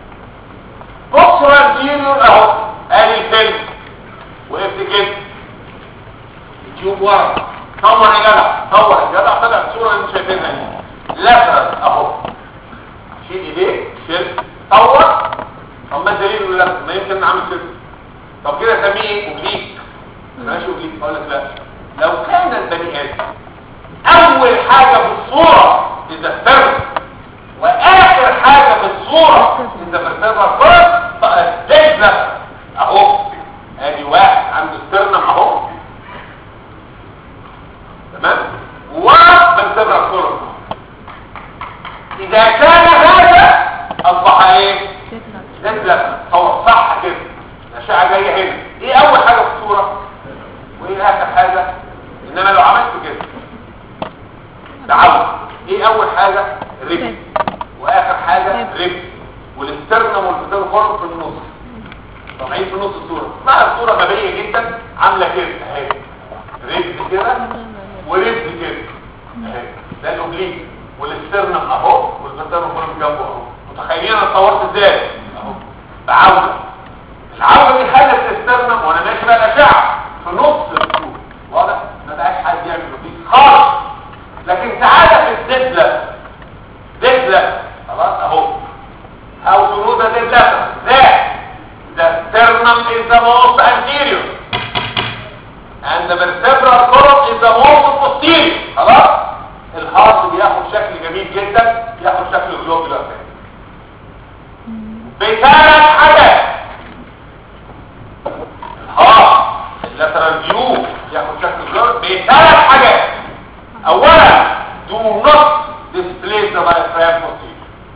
بصوا الجينيور اهو ادي الفيلم وقفت كده تشوف ورا صور يا جدع صور يا جدع طلع الصوره اللي انتوا شايفينها دي لاترال اهو شيل ايديه شيل صور طب ما الدليل ولا لا ما يمكن نعمل كده طب كده اسميه ايه اوبليك ماشي اوبليك اقول لك لا لو كان البني ادم اول حاجه في الصوره اذا الفرد واخر حاجه في الصوره اذا فرتها فرد بقى زي ده اهو ادي واحد عنده استرنم اهو تمام وبنتبع الصوره اذا كان هذا اصبح ايه نزل هو صح كده الاشعه جايه هنا ايه اول حاجه في الصوره وايه اخر حاجه انما لو عملت كده تعود ايه اول حاجه رجل واخر حاجه رجل والاسترنم والفتان خرم في النص طالعين في نص الصوره مع الصوره غبيه جدا عامله كده اهي رجل كده ورجل كده اهي ده الاوبليك والاسترنم اهو والفتان خرم جنبه اهو متخيلين انا صورت ازاي اهو بعوده العوده دي خلت الاسترنم وانا ماشي بقى الاشعه في نص الصوره واضح ما بقاش حد يعمل اوبليك خالص لكن تعالى في الدبلة دبلة خلاص اهو how to know the dead that the sternum is the most anterior and the vertebral column is the most posterior خلاص الهارت بياخد شكل جميل جدا بياخد شكل جلوبولار بثلاث حاجات الهارت اللاترال فيو ياخد شكل جلوبولار بثلاث حاجات اولا do not displace the diaphragm posterior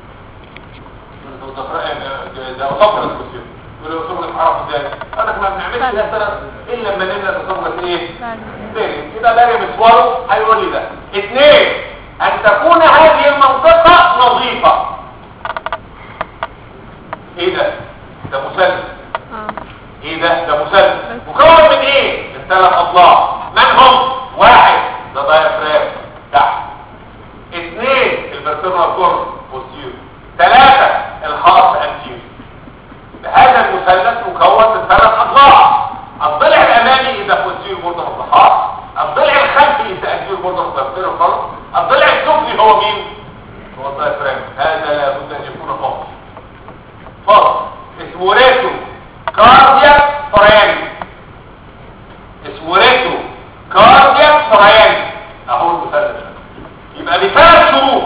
ده اسوفرس posterior يقول له اسوفرس عرف ازاي انا ما بنعملش مثلا الا لما نملى اسوفرس ايه بارم كده بارم سوالو هيقول لي ده اثنين ان تكون هذه المنطقه نظيفه ايه ده ده مثلث اه ايه ده ده مثلث مكون من ايه من ثلاث اضلاع من هم واحد ده دايفرام تحت اثنين الفرتبرال كورن بوستيريور ثلاثة الهارت انتيريور هذا المثلث مكون من ثلاث اضلاع الضلع الامامي اذا بوستيريور بوردر اوف ذا هارت الضلع الخلفي اذا انتيريور بوردر اوف ذا كورن الضلع السفلي هو مين هو الدايفرام هذا لا بد ان يكون فاضي فاضي اسمه ريتو كاردياك فرياني اسمه ريتو كاردياك فرياني اهو المثلث يبقى بثلاث شروط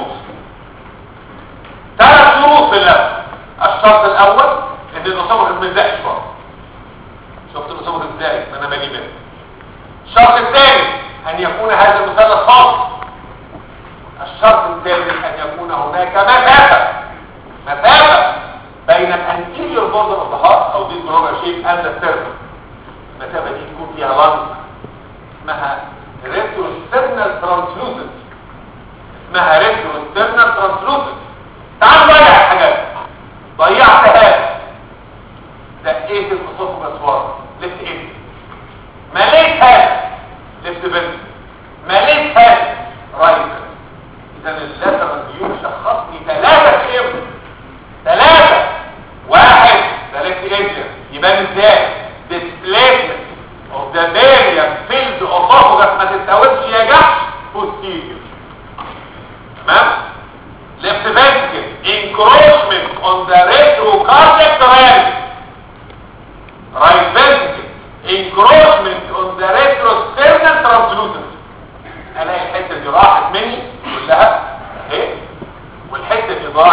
ثلاث شروط في اللف الشرط الاول ان الاصابه ما تلزقش بره شفت الاصابه ازاي ما انا مالي منها الشرط الثاني ان يكون هذا المثلث خاص الشرط الثالث ان يكون هناك مسافه مسافه بين الانتيريور بوردر اوف ذا هارت او دي جلوبال شيب اند السيرفر المسافه دي تكون فيها لانج اسمها ريتروسترنال ترانسلوسنت اسمها ريتروسترنال ترانسلوسنت تعال ضيع الحاجات ضيعت هذا دقيت الاسوفجاس ورا لفت ايدي مليت هذا لفت بنت مليت هذا رايت اذا اللاترال فيو شخصني ثلاثه شيء ثلاثه واحد ده لفت ايدي يبان ازاي displacement of the barium filled esophagus ما تتوبش يا جحش posterior تمام لفت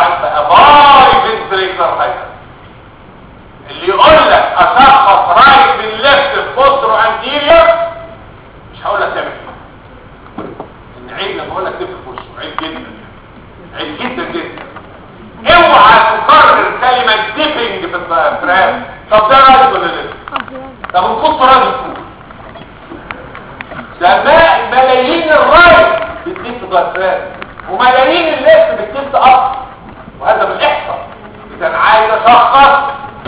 رايت بقى باي فنتريكلر هايبر اللي يقول لك اشخص رايت من ليفت بوسترو انتيريور مش هقول لك تعمل كده ان عيب لما اقول لك تفرق في وشه عيب جدا عيب جدا جدا اوعى تكرر كلمه ديبنج في الفراغ طب ده رايت ولا ليفت طب نقص راجل فوق ده ما- ملايين الرايت بتديك في الفراغ وملايين الليفت بتديك اكتر وهذا بالاحصاء اذا عايز اشخص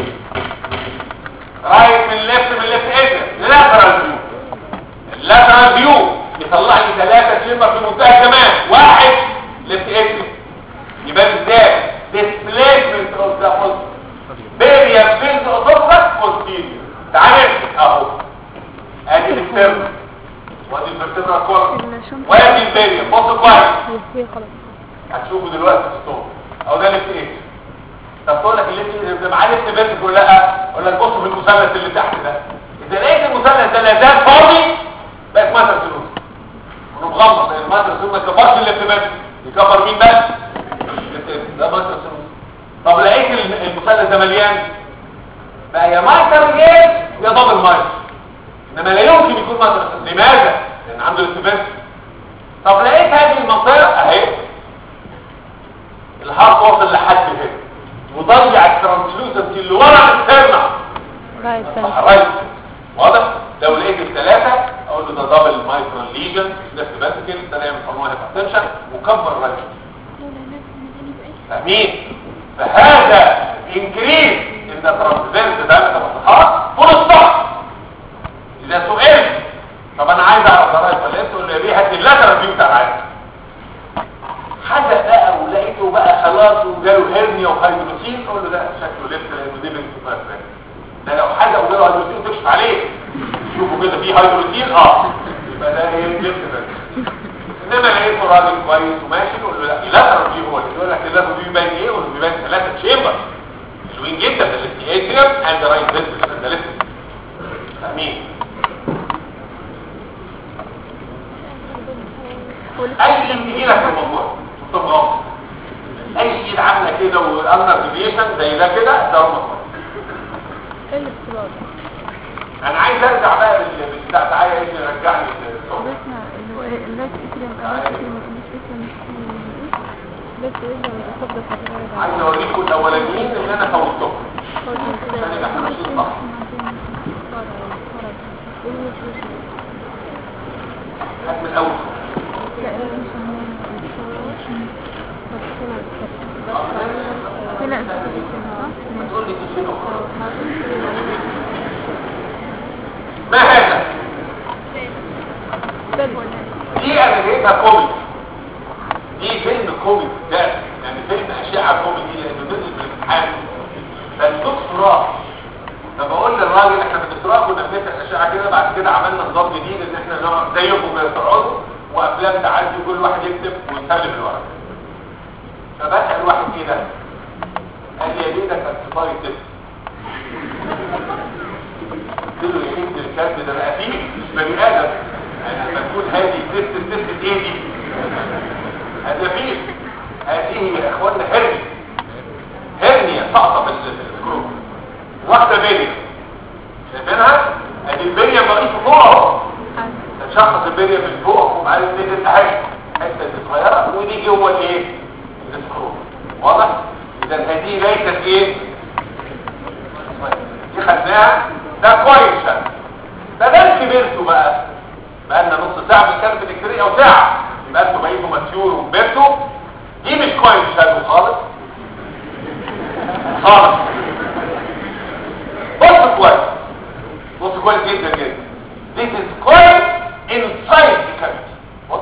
رايت من ليفت من ليفت ايه لاترال فيو اللاترال فيو يطلع لي ثلاثه شيمبر في منتهى الجمال واحد ليفت ايه يبقى ازاي ديسبليسمنت اوف ذا فوز بيريا بيلد اوتوبرا كونتينيو تعال نمسك اهو ادي الفيرم وادي الفيرتبرا كورن وادي البيريا بص كويس هي خلاص هتشوفه دلوقتي في الصور او ده ليفت ايه طب تقول لك الليفت ده معاه ليفت بيرتك ولا لا اقول لك بص في المثلث اللي تحت ده اذا لقيت المثلث ده لا زال فاضي بقت ماتر سلوك ونغمض لان الماتر سلوك ما يكبرش الليفت بيرتك يكبر مين بس الليفت إيه؟ ده ماتر سلوك طب لقيت الم- المثلث ده مليان بقى يا مايكر جيل يا دبل مايكر انما لا يمكن يكون ماتر سلوك لماذا؟ لان عنده ليفت بيرتك طب لقيت هذه المنطقه اهي الهارت واصل لحد هنا وضيع الترانسلوسنسي اللي ورا السيرنا رايت صح رايت واضح لو لقيت الثلاثه اقول له ده دبل مايكرون ليجن ليفت فاسيكل ثانيه بنسموها هيبرتنشن وكبر رايت فاهمين فهذا انكريز ان ترانسفيرس ده متوسطات فول ستوب اذا سئلت طب انا عايز اعرف ده رايت ولا ليفت تقول لي يا بيه هات لي اللاترال فيو بتاع العين حدث بقى ولقيته بقى خلاص وجاله هرنيا وهيدروسين اقول له ده شكله ليفت لانه دي بنت ده لو حاجه وجاله هيدروسين تكشف عليه شوفوا كده في هيدروسين اه يبقى ده ايه ليفت بس انما لقيته راجل كويس وماشي نقول له لا اللاترال فيو هو اللي يقول لك اللاترال فيو بيبان ايه يقول له بيبان ثلاثه تشامبر حلوين جدا ده اللي اتريوم اند رايت فينتريكل ده ليفت فاهمين اي ايد تجيلك في الموضوع طب غلط اي ايد عامله كده والانر ديفيشن زي ده كده ده رمضان ايه الاختلاط انا عايز ارجع بقى لل- بتاع تعالى ايه اللي رجعني للصوت. بسنا اللي هو ايه اللايت اتريم اللايت اتريم مش اتريم بس ايه ده الصبر في عايز اوريكم الاولانيين اللي انا فوتهم عشان يبقى احنا ماشيين صح هات من الاول لا تقول لي دي شنو ما هذا دي انا جايبها كوميدي دي فيلم كوميدي ده يعني فيلم اشعه كوميدي لانه نزل في الامتحان فالدكتوراه فبقول للراجل احنا في الدكتوراه كنا بنفتح اشعه كده بعد كده عملنا نظام جديد ان احنا نقعد زيكم كده تقعدوا وافلام تعدي وكل واحد يكتب ويسلم الورق فبسال واحد كده قال لي يا بيه ده كان فطاري ست قلت له يا بنت الكلب ده بقى فيه مش بني ادم يعني لما تكون هذه تست تست ايه دي هذا فيه هذه يا اخوانا هرنيا هرنيا سقطه في السكروب واحده بيريا شايفينها ادي البيريا بقيت فوق اهو تشخص البيريا من فوق وبعدين تنزل حاجه حته دي صغيره ودي جوه الايه السكروب واضح اذا هذه ليست ايه دي خدناها ده كويس شكل ده ده كبرتوا بقى بقى لنا نص ساعه بنتكلم في الالكتريه او ساعه يبقى انتوا بقيتوا ماتيور وكبرتوا دي مش كويس شكل خالص خالص بص كويس بص كويس جدا جدا This is coil inside the cavity بص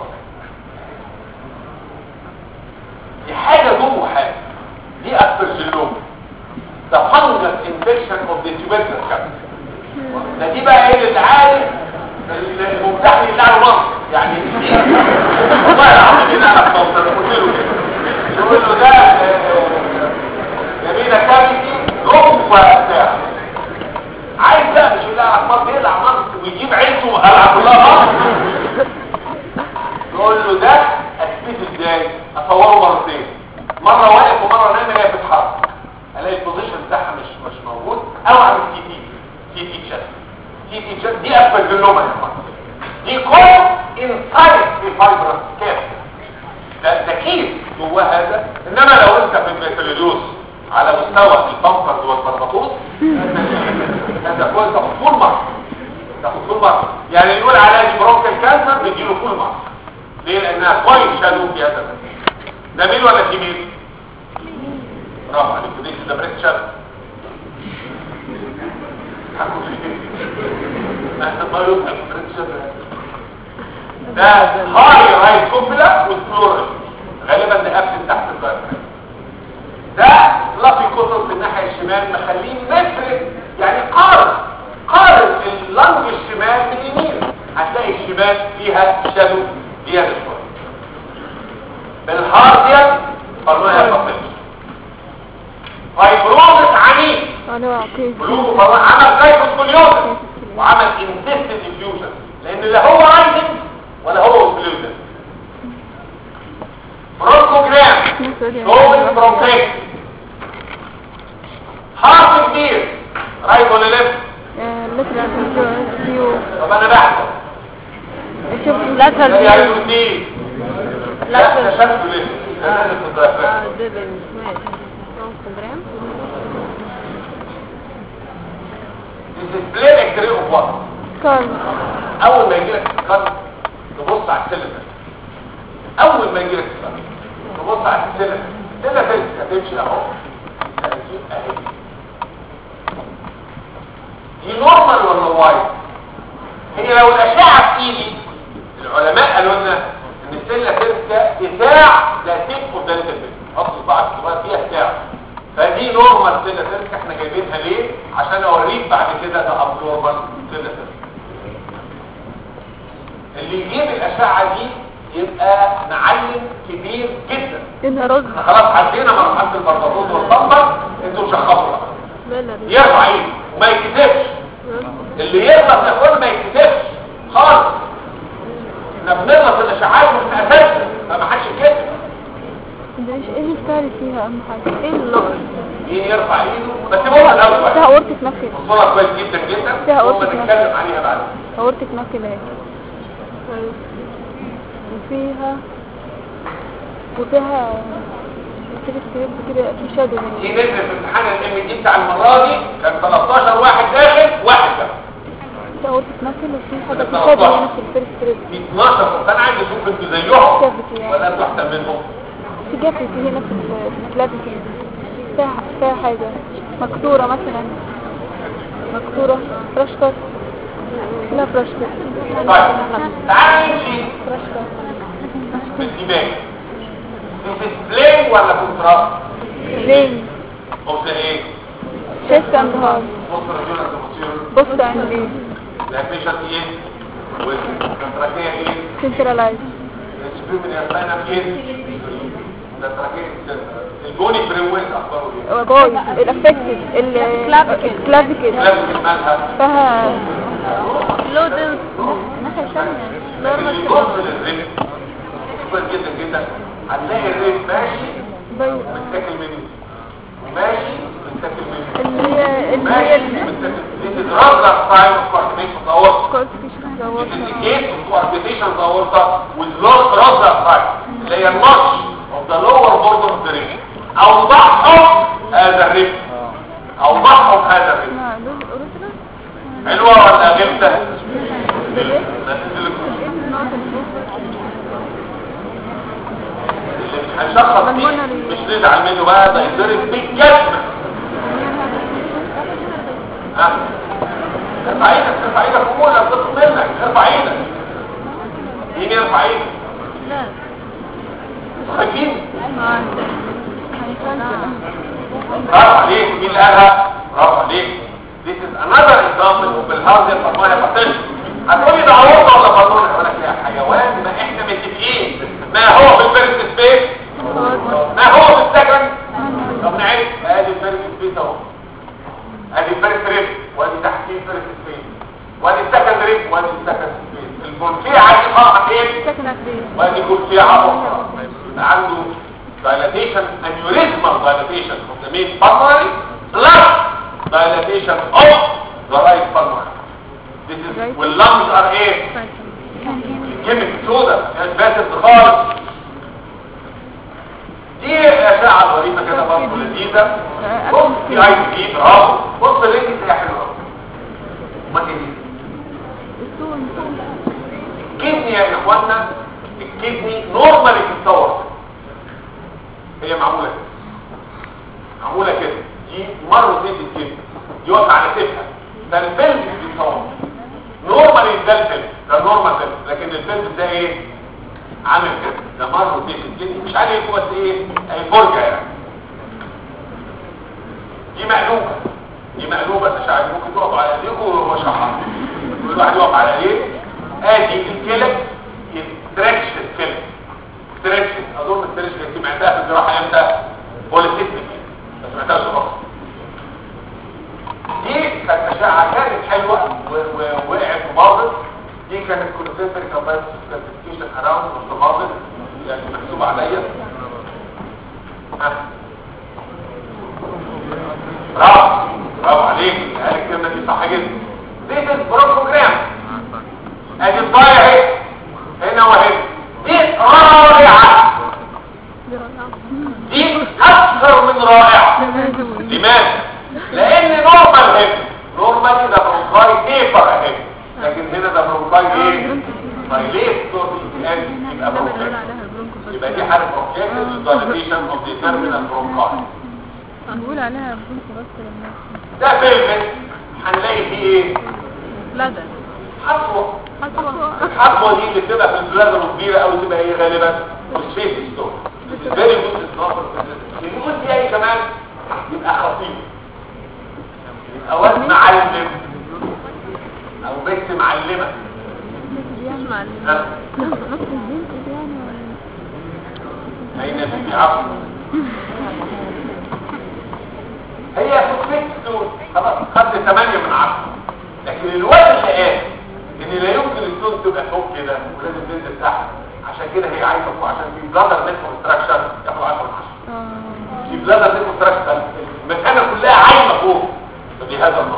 دي حاجة جوه حاجة دي aspergilloma the fungus infection of the tubercular cavity ده دي بقى ايه اللي عارف الممتحن اللي على مصر يعني دي والله العظيم هنا انا بوصل قلت له كده يقول له ده آه، جميلة كافيتي جوه بتاع عايز بقى مش يلاقي عمار بيقلع مصر ويجيب عيلته وهلع كلها مصر يقول له ده اثبته ازاي اصوره مرتين مره واقف ومره features دي اسبرجلوما يا اخوان دي كل انسايد في فايبرس كاب ده ده كيس جوه هذا انما لو انت في الميثيلوز على مستوى البامبرز والبربطوس هذا كويس تاخد فول مارك تاخد فول مارك يعني نقول علاج برونكال كانسر بيديله فول مارك ليه لانها كويس شالوه في هذا نبيل ولا كبير برافو عليك دي ده بريك شاب هاكل فيه احنا ما يبقى بريك شاب ده هاي رايت كوبلا والفلورال غالبا ده قفل تحت الضرب ده لافي كتر في الناحيه الشمال مخليه مفرد يعني قارن قارن اللنج الشمال باليمين هتلاقي الشمال فيها شادو زياده شويه بالهارديان فرماها فقط فايبروزس عنيف انا اعطيه بلوغ فرماها عمل كايفوسكوليوزس وعمل انتستد انفيوجن لان لا هو رايزنج ولا هو اوكلوجن برونكوجرام شوين برومبيك حرف كبير رايت ولا ليفت لتر فيو طب انا بحث شوف لا ده ترجيع يعني دي لا لا ده ترجيع شكله ليه ده لازم تتغير اه ده بن ماشي برونكوجرام ديسبلاي اكتري اوف وات كارل اول ما يجي لك السكر تبص على السيلندر اول ما يجي لك السكر تبص على السيلندر السيلندر هتمشي اهو هتجيب اهي دي نورمال ولا وايت هي لو الاشعه في ايدي العلماء قالوا لنا ان السله تركه اتاع لا تكفر ده حط صباعك الصغير فيها اتاع فدي نورمال سله تركه احنا جايبينها ليه عشان اوريك بعد كده ده ابنورمال سله تركه اللي يجيب الاشعه دي يبقى معلم كبير جدا انها رز احنا خلاص عدينا مرحله البربطوط والصنبر انتوا شخصوا بقى بلا يرفع ايده وما يتكتفش اللي يغلط يقول ما يتكتفش خالص احنا بنغلط الاشعاعات وبنأسسها فما حدش يتكتف ده ايش ايه الكاري فيها اهم حاجه ايه اللغة مين يرفع ايده بس بقولها الاول فيها اورتك نفي الصوره كويس جدا جدا فيها ثم أوضة نتكلم عليها بعدين اورتك نفي اهي وفيها وفيها كده سكريبت كده في شادو هنا دي نزل في امتحان الام دي بتاع المره دي كان 13 واحد داخل واحد ده في اورتك نفي وفي حاجه في 13. شادو هنا في الفيرست سكريبت في 12 بس انا عايز اشوف انتوا زيهم كافيتي يعني ولا انتوا احسن منهم في جافيتي هنا في ال- في الكلافيكي فيها فيها حاجه مكسوره مثلا مكسوره فرشكر لا فرشكر طيب تعالى نمشي فرشكر بالدماغ ديسبلاي ولا كونتراست رين او زي ايه شيست اند هارت بص رجوله بصير بوست اند ليه الافيشن ايه والكونتراكيه ايه سنترلايز السبيرمين يستاينا ايه الكونتراكيه البوني بريويز اخباره ايه باي الافكتد Clavicle. الكلافيكل لازم مالها فيها لودن ناحية ثانية اللي يبص للريب كويس جدا جدا هتلاقي الريب ماشي باي متاكل منه وماشي متاكل منه اللي هي اللي ماشي هي متاكل This is rather time of coordination of the aorta. الكورتيكيشن This is the case of coordination of the aorta with low rather time اللي هي النص of the lower border of the rib. أوضحهم هذا الرب أوضحهم هذا الرب حلوة ولا غبتة؟ اللي مش هنشخص فيه مش نزعل منه بقى ده يضرب بالجزمة ها ارفع ايدك ارفع ايدك قول اتصل منك ارفع ايدك مين يرفع ايدك لا خايفين ما برافو عليك مين اللي قالها برافو عليك This is another example of الهاردير فالمايه بطل هتقولي ده عورضة ولا قانون اقول لك يا حيوان ما احنا متفقين ما هو في الفيرست سبيس ما هو في السكند طب نعرف ادي الفيرست سبيس اهو ادي الفيرست ريب وادي تحتيه الفيرست سبيس وادي السكند ريب وادي السكند سبيس البولكيعة دي فرقة فين وادي بولكيعة اخرى يبقى عنده dilatation aneurysmal dilatation of the main pulmonary plus dilatation of the right pulmonary This is واللمبs are ايه الكيميك سودا باسف خالص دي اشعه ظريفه كده برضه لذيذه بص في اي بي برافو بص اللينك هي حلوه قوي امال ايه دي كدني يا اخوانا الكدني نورمالي بتتصور هي معموله كده معموله كده دي مره زيت الكدني يقف على كتفها فالفيلم بيتصور نورمالي ده الفيلم ده نورمال فيلم لكن الفيلم ده ايه عامل كده ده مره زيت الكدني مش عارف بس ايه اي فرجه يعني دي مقلوبه دي مقلوبه مش عارف ممكن تقف على ايديكم وشرحها كل واحد يقف على ايه ادي الكلى ستريتش الكلى ستريتش اظن ستريتش دي سمعتها في الجراحه امتى بوليسيستيك ما سمعتهاش خالص دي كانت اشعه كانت حلوه و- و- ووقعت وباظت دي كانت كونسنتريك بايس كلاسيفيكيشن اراوند متباظت يعني محسوب عليا ها برافو برافو عليك قال الكلمه دي صح جدا This is program ادي الضايع اهي هنا وهنا دي رائعه دي اكثر من رائعه لماذا لان نورمال هنا نورمال ده برونكاي بيبر اهي لكن هنا ده برونكاي ايه فايليت صوت الان يبقى برونكاي يبقى دي حاله برونكايتس دايليتيشن اوف ذا تيرمينال برونكاي هنقول عليها بنت بس لما ده فيلم هنلاقي فيه ايه لا ده حصوه حصوة الحصوه دي اللي بتبقى في البلازما كبيره قوي تبقى ايه غالبا فوسفيت ستون فيري جود النقطه دي ايه كمان يبقى خطير يبقى واد معلم او بنت معلمه يسمع ال- ها؟ نفس البنت دي يعني ولا اين في عفو هي فوسفيت ستون خلاص خد 8 من 10 لكن الواد اللي قال ان لا يمكن الستون تبقى فوق كده ولازم تنزل تحت عشان كده هي عايزه فوق عشان في بلادر نت كونستراكشن ياخد 10 من 10 اه في بلادر نت كونستراكشن المكانه كلها عايمه فوق فبهذا النظر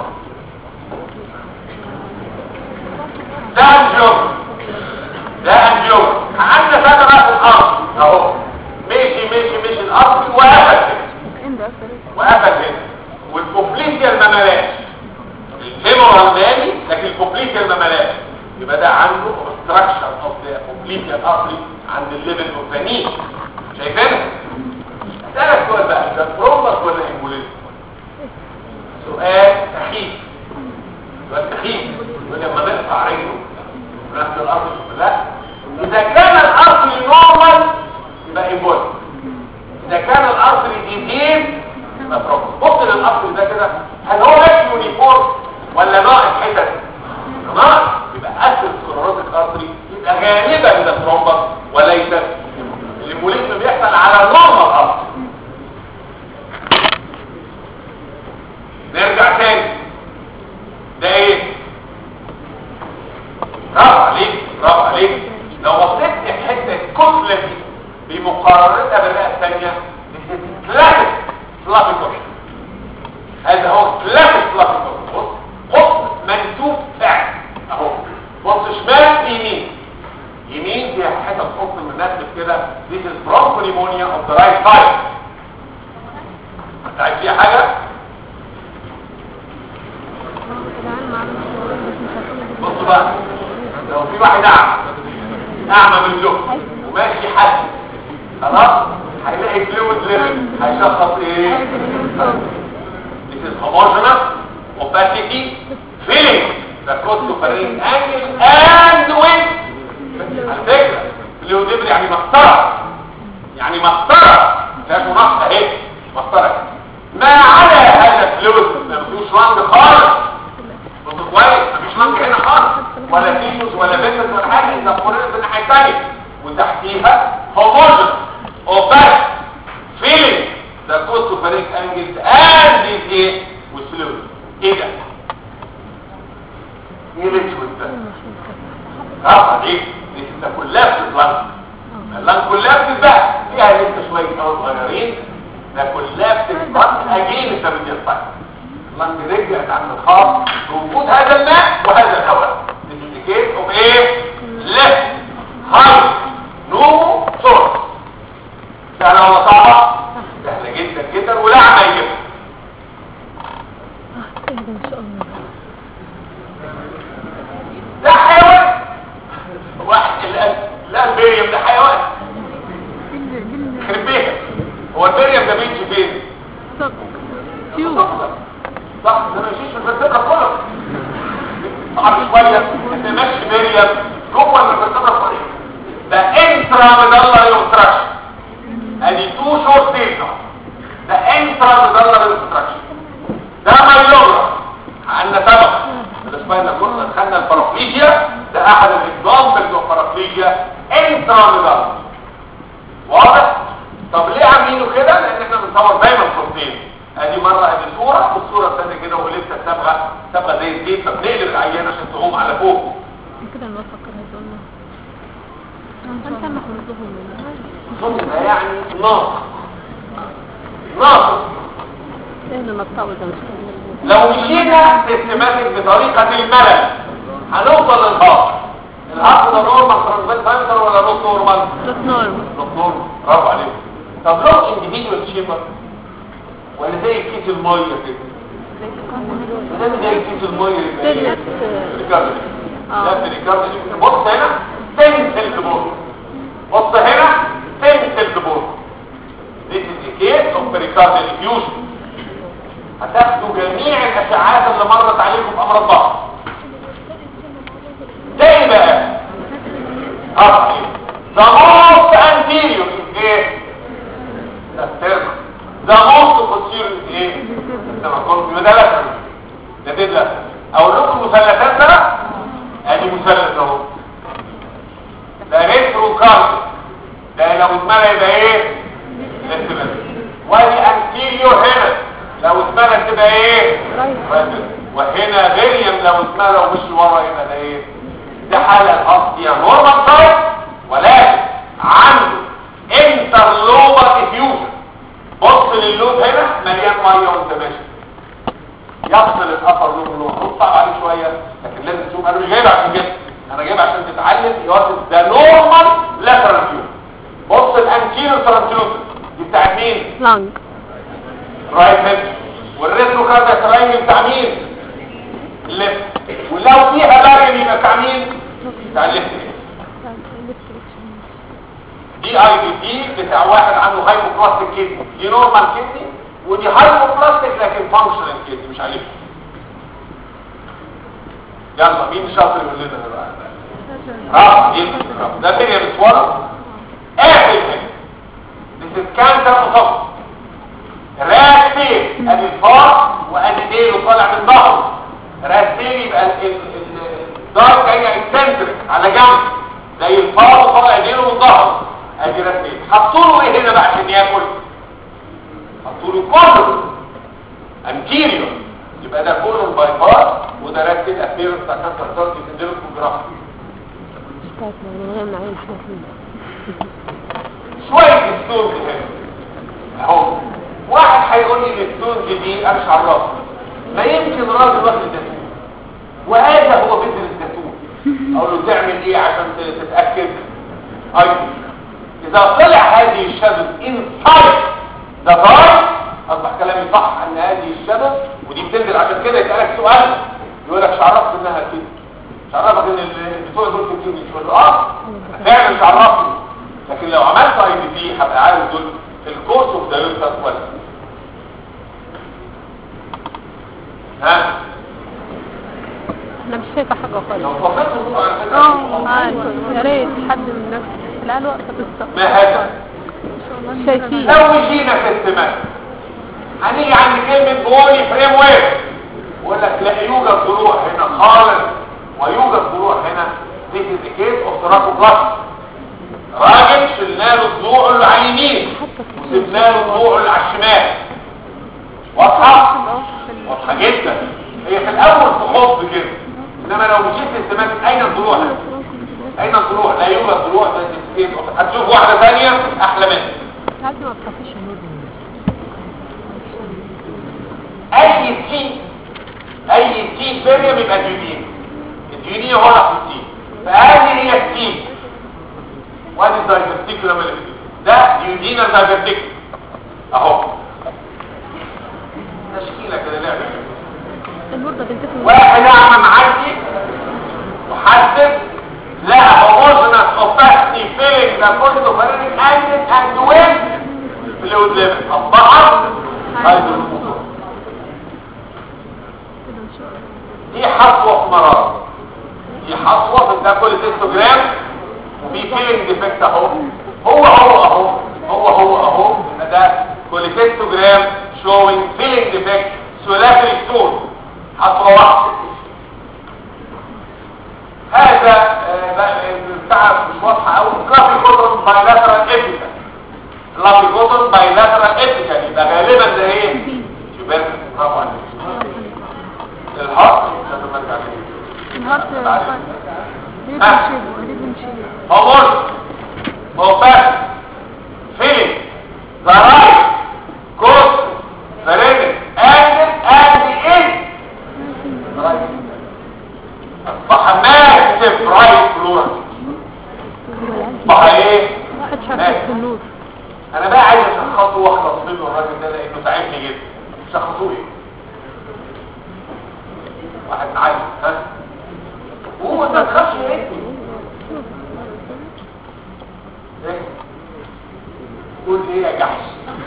ده انجيوم ده انجيوم قعدنا سنه بقى في الارض اهو ماشي ماشي ماشي الارض وقفل كده عند اكتر وقفل هنا والبوبليسيا ما ملاش الفيمورال مالي لكن البوبليسيا ما ملاش يبقى ده عنده obstruction of the popliteal artery عند الليفل اوف ذا ني شايفينها؟ اسالك سؤال بقى ده برومبس ولا امبوليزم؟ سؤال سخيف سؤال سخيف يقول لما نقطع رجله نفس الارض لا اذا كان الارض نورمال يبقى امبوليزم اذا كان الارض ديزيز يبقى برومبس بص للارض ده كده هل هو ماشي يونيفورم ولا ناقص حتت ناقص يبقى اسل سكلروتيك ارتري يبقى غالبا ده ترومبس وليس الامبوليزم بيحصل على النورمال ارتري نرجع تاني ده ايه برافو عليك برافو عليك لو بصيت الحته الكتله دي بمقارنتها بالرئه الثانيه كلاسيك فلافي كوشن هذا هو كلاسيك فلافي كوشن بص قطب منسوب فعل اهو بص شمال يمين يمين فيها حته قطب منسب كده دي البرونكوليمونيا اوف ذا رايت سايد انت عايز فيها حاجه العيال معانا بس مش عارفين بصوا بقى لو في واحد اعمى اعمى من له وماشي حد خلاص هيلاقي فلويد ليفل هيشخص ايه This is homogeneous opacity filling the costopharic angle and width على فكرة فلويد ليفل يعني مسطرة يعني مسطرة فيهاش مناقصة اهي مسطرة ما عدا هذا الفلويد ما فيهوش رنج خالص بص كويس مفيش لانج هنا خالص ولا تيشوز ولا بيزنس ولا حاجه انت قررت في الناحيه الثانيه وتحتيها هوموجن اوباك فيلينج ذا كوست فريق انجلز اند دي ايه والفلويد ايه ده؟ ايه الاسود ده؟ رفع دي دي ده كلها في اللانج اللانج كلها بتتبقى فيها لسه شويه او صغيرين ده كلها بتتبقى اجين التربيه الصحيحه لانج رجعت عند الخاص بوجود هذا الماء وهذا الهواء الانديكيت اوف ايه ليفت هاي نو سورس سهله ولا صعبه سهله جدا جدا ولا عمايل ايه ده ان شاء الله ده حيوان واحد اللي قال لا البريم ده حيوان يخرب بيها هو البريم ده بيمشي فين صدق تيوب صح ده ما يمشيش في الفلسفه كله صعب شويه انت ماشي مريم جوه الفلسفه كله ده انترا ميدالر اوبستراكشن ادي تو شورت ديتا ده انترا ميدالر اوبستراكشن ده مايلوجرا عندنا سبق الاسباينا كورس خدنا البارافليجيا ده احد الاكزامبلز اوف بارافليجيا انترا ميدالر واضح طب ليه عاملينه كده لان احنا بنصور دايما صورتين ادي مره ادي صوره والصوره الثانيه كده ولسه صبغه صبغه زي الزيت فبنقلب العيان عشان تقوم على فوق كده نوفق كده يقولنا انت محمود لهم ثم يعني ناقص ناقص ايه اللي نطاوي ده مش لو مشينا سيستماتيك بطريقه الملل هنوصل للهارت الهارت ده نورمال ترانسفير فايبر ولا نوت نورمال نوت نورمال نوت نورمال برافو عليك طب لو انديفيدوال شيبر ولا زي كيس الميه كده ده زي كيس الميه ده اللي نفس ريكاردو آه. لا ريكاردو بص هنا تنسل بور بص هنا تنسل بور This is the case of pericardial effusion هتاخدوا جميع الاشعاعات اللي مرت عليكم في امراض ضغط زي بقى اه the most anterior is ايه ده الترم the most posterior is ايه ده ما كنت يبقى ده لاترال ده ديد لاترال اقول لكم مثلثات بقى ادي مثلث اهو ده ريترو كارد ده لو اتملى يبقى ايه لاترال وادي انتيريور هنا لو اتملى تبقى ايه رايت وهنا فيريم لو اتملى ومشي ورا يبقى ده ايه ده حالة الأصل فيها نورمال سايت ولكن عنده انترلوبر افيوجن بص لللوب هنا مليان ميه وانت ماشي يفصل الاثر لون لون بص عليه شويه لكن لازم تشوف انا مش جايب عشان كده انا جايب عشان تتعلم يوصل ده نورمال لاترال فيو بص الانتيريور ترانسلوسن دي بتاع مين لانج رايت هيد والريترو كارديا تراينجل بتاع مين الليفت ولو فيها بارير يبقى بتاع مين بتاع الليفت دي اي بي دي بتاع واحد عنده هايبوبلاستيك كيدني دي نورمال كيدني ودي هايبوبلاستيك لكن فانكشنال كيدني مش عليك يلا مين شاطر يقول لنا ده بقى اه دي برافو. ده فين يا مسوره اخر حاجه This is cancer of راسين ادي الفار وادي ديله طالع من ظهره راسين يبقى ال- ال- ال- الدار جايه اكسنتريك على جنب زي الفار وطالع ديله من ظهره ادي راسين حطوا له ايه هنا بقى عشان ياكل حطوا له كولر انتيريور يبقى ده كولر باي باس وده راسين ابيرنس بتاع كانسر سيرجي في الديركوجراف اشتاك من غير ما عين حاجه فيه شويه ستونز هنا اهو واحد هيقول لي الستونز دي انا مش عرفها ما يمكن راجل واخد الزيتون وهذا هو بذر الزيتون اقول له تعمل ايه عشان ت- تتاكد ايضا اذا طلع هذه الشادو انسايد ذا داي اصبح كلامي صح ان هذه الشادو ودي بتنزل عشان كده يسالك سؤال يقول لك مش عرفت انها كده مش عرفك ان ال- بتوع دول كتير مش ولا اه فعلا مش عرفني لكن لو عملت اي بي بي هبقى عارف دول في الكورس اوف ذا يوتر ولا ها انا مش شايفه حاجه لو خالص فكرت تقول على فكره اه عارف. يا ريت حد من الناس لا الوقت بالظبط ما هذا شايفين لو مشينا في السماء هنيجي عند كلمة بولي فريم وير ويقول لك لا يوجد ضلوع هنا خالص ويوجد ضلوع هنا This is the case of thoracoblast راجل شلنا له الضلوع اللي على اليمين وسبنا له الضلوع اللي على الشمال واضحة؟ واضحة جدا هي في الأول تخط كده إنما لو مشيت في السماء أين الضلوع هنا؟ أين الضلوع؟ لا يوجد ضلوع This is the case of هتشوف واحدة ثانية أحلى منها لحد ما تطفيش النور اي شيء مفيش بيريم يبقى ديودين الديودين هو الأقسيم فهذه هي السين وادي الدايفرتيكولم اللي فيه ده ديودين الدايفرتيكولم اهو تشكيلة كده لعبة المرضى بنتفهم واحد اعمى معدي وحدد لا homogeneous opacity filling the corticopharynx angles and with fluid level اصبحت هيدروفوتون كده ان شاء الله دي حصوة في مرض دي حصوة في ده كل تستوجرام وفي فيلنج ديفكت اهو هو هو اهو هو هو اهو يبقى ده كل تستوجرام showing فيلنج ديفكت سولاتري ستون حصوة واحدة هذا آه، بقى بتاع مش واضحة قوي كافي كوتون بايلاترال ابيكال لافي كوتون بايلاترال ابيكال يبقى غالبا ده ايه؟ يبقى برافو عليك الهارت لازم نرجع تاني الهارت ليه آه. بنشيله ليه بنشيله هومورس موباس فيلم ضرايب كوست فرينك اند اند ان اصبح ماسف رايت فلورنس اصبح ايه واحد شاف في النور انا بقى عايز اشخصه واخلص منه الراجل ده لانه تعبني جدا شخصوه ايه واحد عايز ها هو انت تخافش ايه ايه قول ايه يا جحش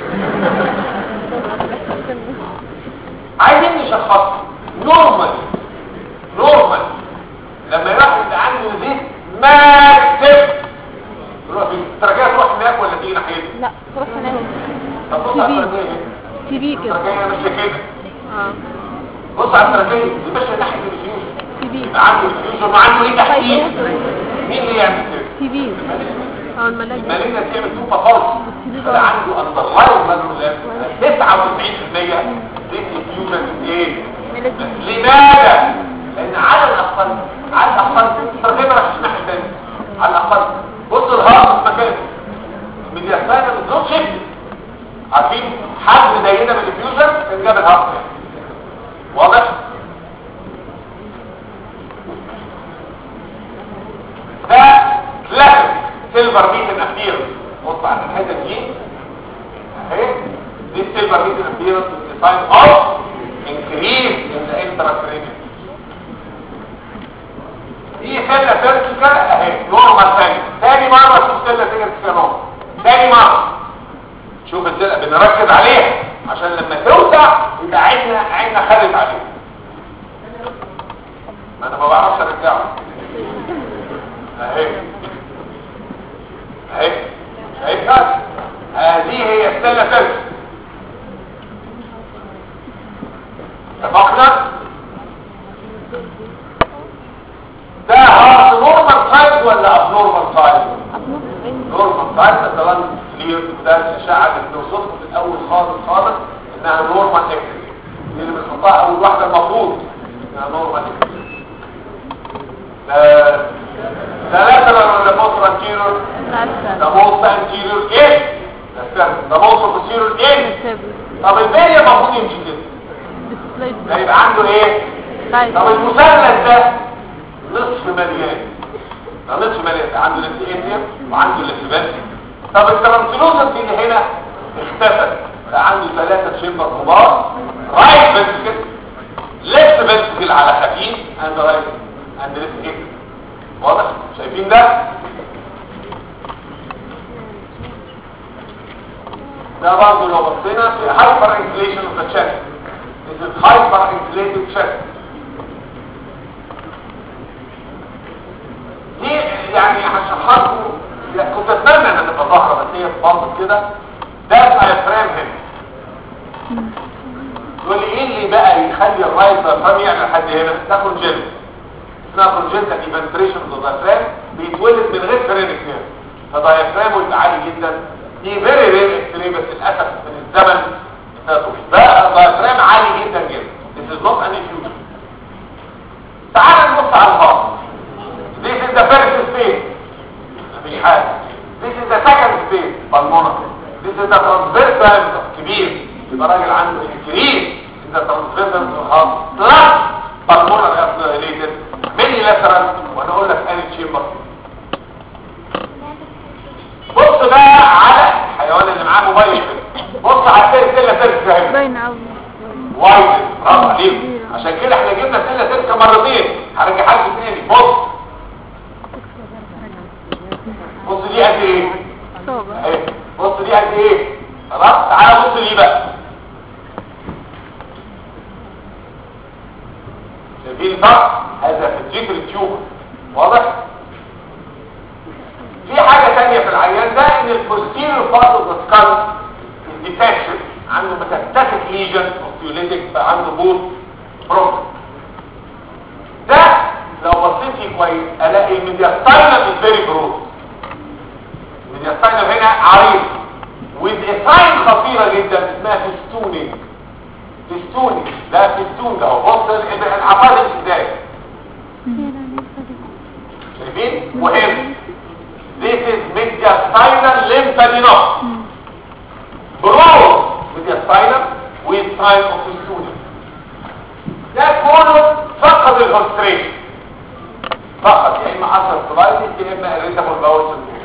عايزين نشخصه نورمال نورمال لما الواحد عنده زيت ماكسب تروح فين الترجية تروح هناك ولا تيجي ناحيتها لا تروح هناك طب بص على تبي. الترجية تي في كده الترجية ماشية كده اه بص على الترجية دي ماشية ناحية الفيوجن تي في يبقى عنده الفيوجن وعنده ايه تحتيه مين اللي يعمل كده تي في اه الملاجئ المالينا تعمل تو بافارس ده عنده اندرلاين مالولاب 99% دي الفيوجن ايه لماذا؟ لان على الاقل على الاقل الترجمه مش الناحيه الثانيه على الاقل بص الهارت في مكانه ميدياسانا بالظبط شيء عارفين حجم زينا من الفيوجن كان جاب الهارت واضح؟ ده كلاسيك سيلفر بيت الاخير بص على الحته دي اهي دي السيلفر بيت الاخير ساين اوف انكريز ان ذا انتراكرينال دي سله فيرتيكال اهي نورمال ثاني ثاني مره تشوف سله فيرتيكال نورمال ثاني مره شوف السله بنركز عليها عشان لما توسع يبقى عيننا عيننا خدت عليها ما انا ما بعرفش ارجعه اهي اهي شايفها هذه هي السله فيرتيكال اتفقنا ده هارت نورمال سايز ولا اب نورمال سايز نورمال سايز ده طبعا كلير ده الاشعه اللي بنوصفها في الاول خالص خالص انها نورمال اكسس دي اللي بنحطها اول واحده المفروض انها نورمال اكسس ثلاثة ولا بوستر انتيرور ده موست انتيرور ايه ده موست بوستيرور ايه طب الباقي المفروض يمشي كده ده يبقى عنده ايه طب المثلث ده نصف مليان ده نصف مليان ده عنده الاستياتيم وعنده الاستبانسي طب الترانسلوسنت اللي هنا اختفت بقى عنده ثلاثة شمبر كبار رايت فنتكل ليفت فنتكل على خفيف اند رايت اند ليفت كيك واضح شايفين ده ده برضه لو بصينا في هايبر انفليشن اوف ذا chest This is hyper inflated chest دي يعني هشرحها لكم يعني كنت اتمنى ان تبقى ظاهره بس هي برضه كده ده الدايفرام هنا يقول لي ايه اللي بقى يخلي الرايت دايفرام يعمل لحد هنا ده كونجنت اسمها كونجنت ايفنتريشن اوف دايفرام بيتولد من غير فرينك هنا فدايفرامه يبقى عالي جدا دي فيري رير اكستري بس للاسف من الزمن بقى دايفرام عالي جدا جدا This is not an issue تعال نبص على الهارت This is the first space مفيش حاجة This is the second space pulmonary This is the transverse diameter كبير يبقى راجل عنده increase in the transverse of the heart plus بالمونر ريليتد ميني لاترال وانا اقول لك اني تشامبر بص بقى على الحيوان اللي معاه موبايل بص على السير سيلا سيركس اهي باين قوي وايد برافو عليك عشان كده احنا جبنا سيلا سيركس مرتين هرجعها لكم تاني بص بص دي قد ايه صعبة اهي بص دي قد ايه خلاص تعالى بص دي بقى شايفين الفرق هذا في الجيتر تيوب واضح في حاجة تانية في العيان ده ان البوستيريور بارت اوف ذا سكال ديتاكشن عنده ميتاستاتيك ليجن اوستيوليتيك بقى عنده بوت بروبلم ده لو بصيت فيه كويس الاقي الميدياستاينم از فيري برود الميدياستاينم هنا عريض with a sign خطيرة جدا اسمها فيستونينج فيستونينج ده فيستون ده هو بص العقاد ازاي شايفين مهم This is mediastinal lymphadenopathy. Broad mediastinal with sign of fistula. ده كله فقد الكونستريشن فقط يا اما حصل سلايدس يا اما irritable bowel syndrome.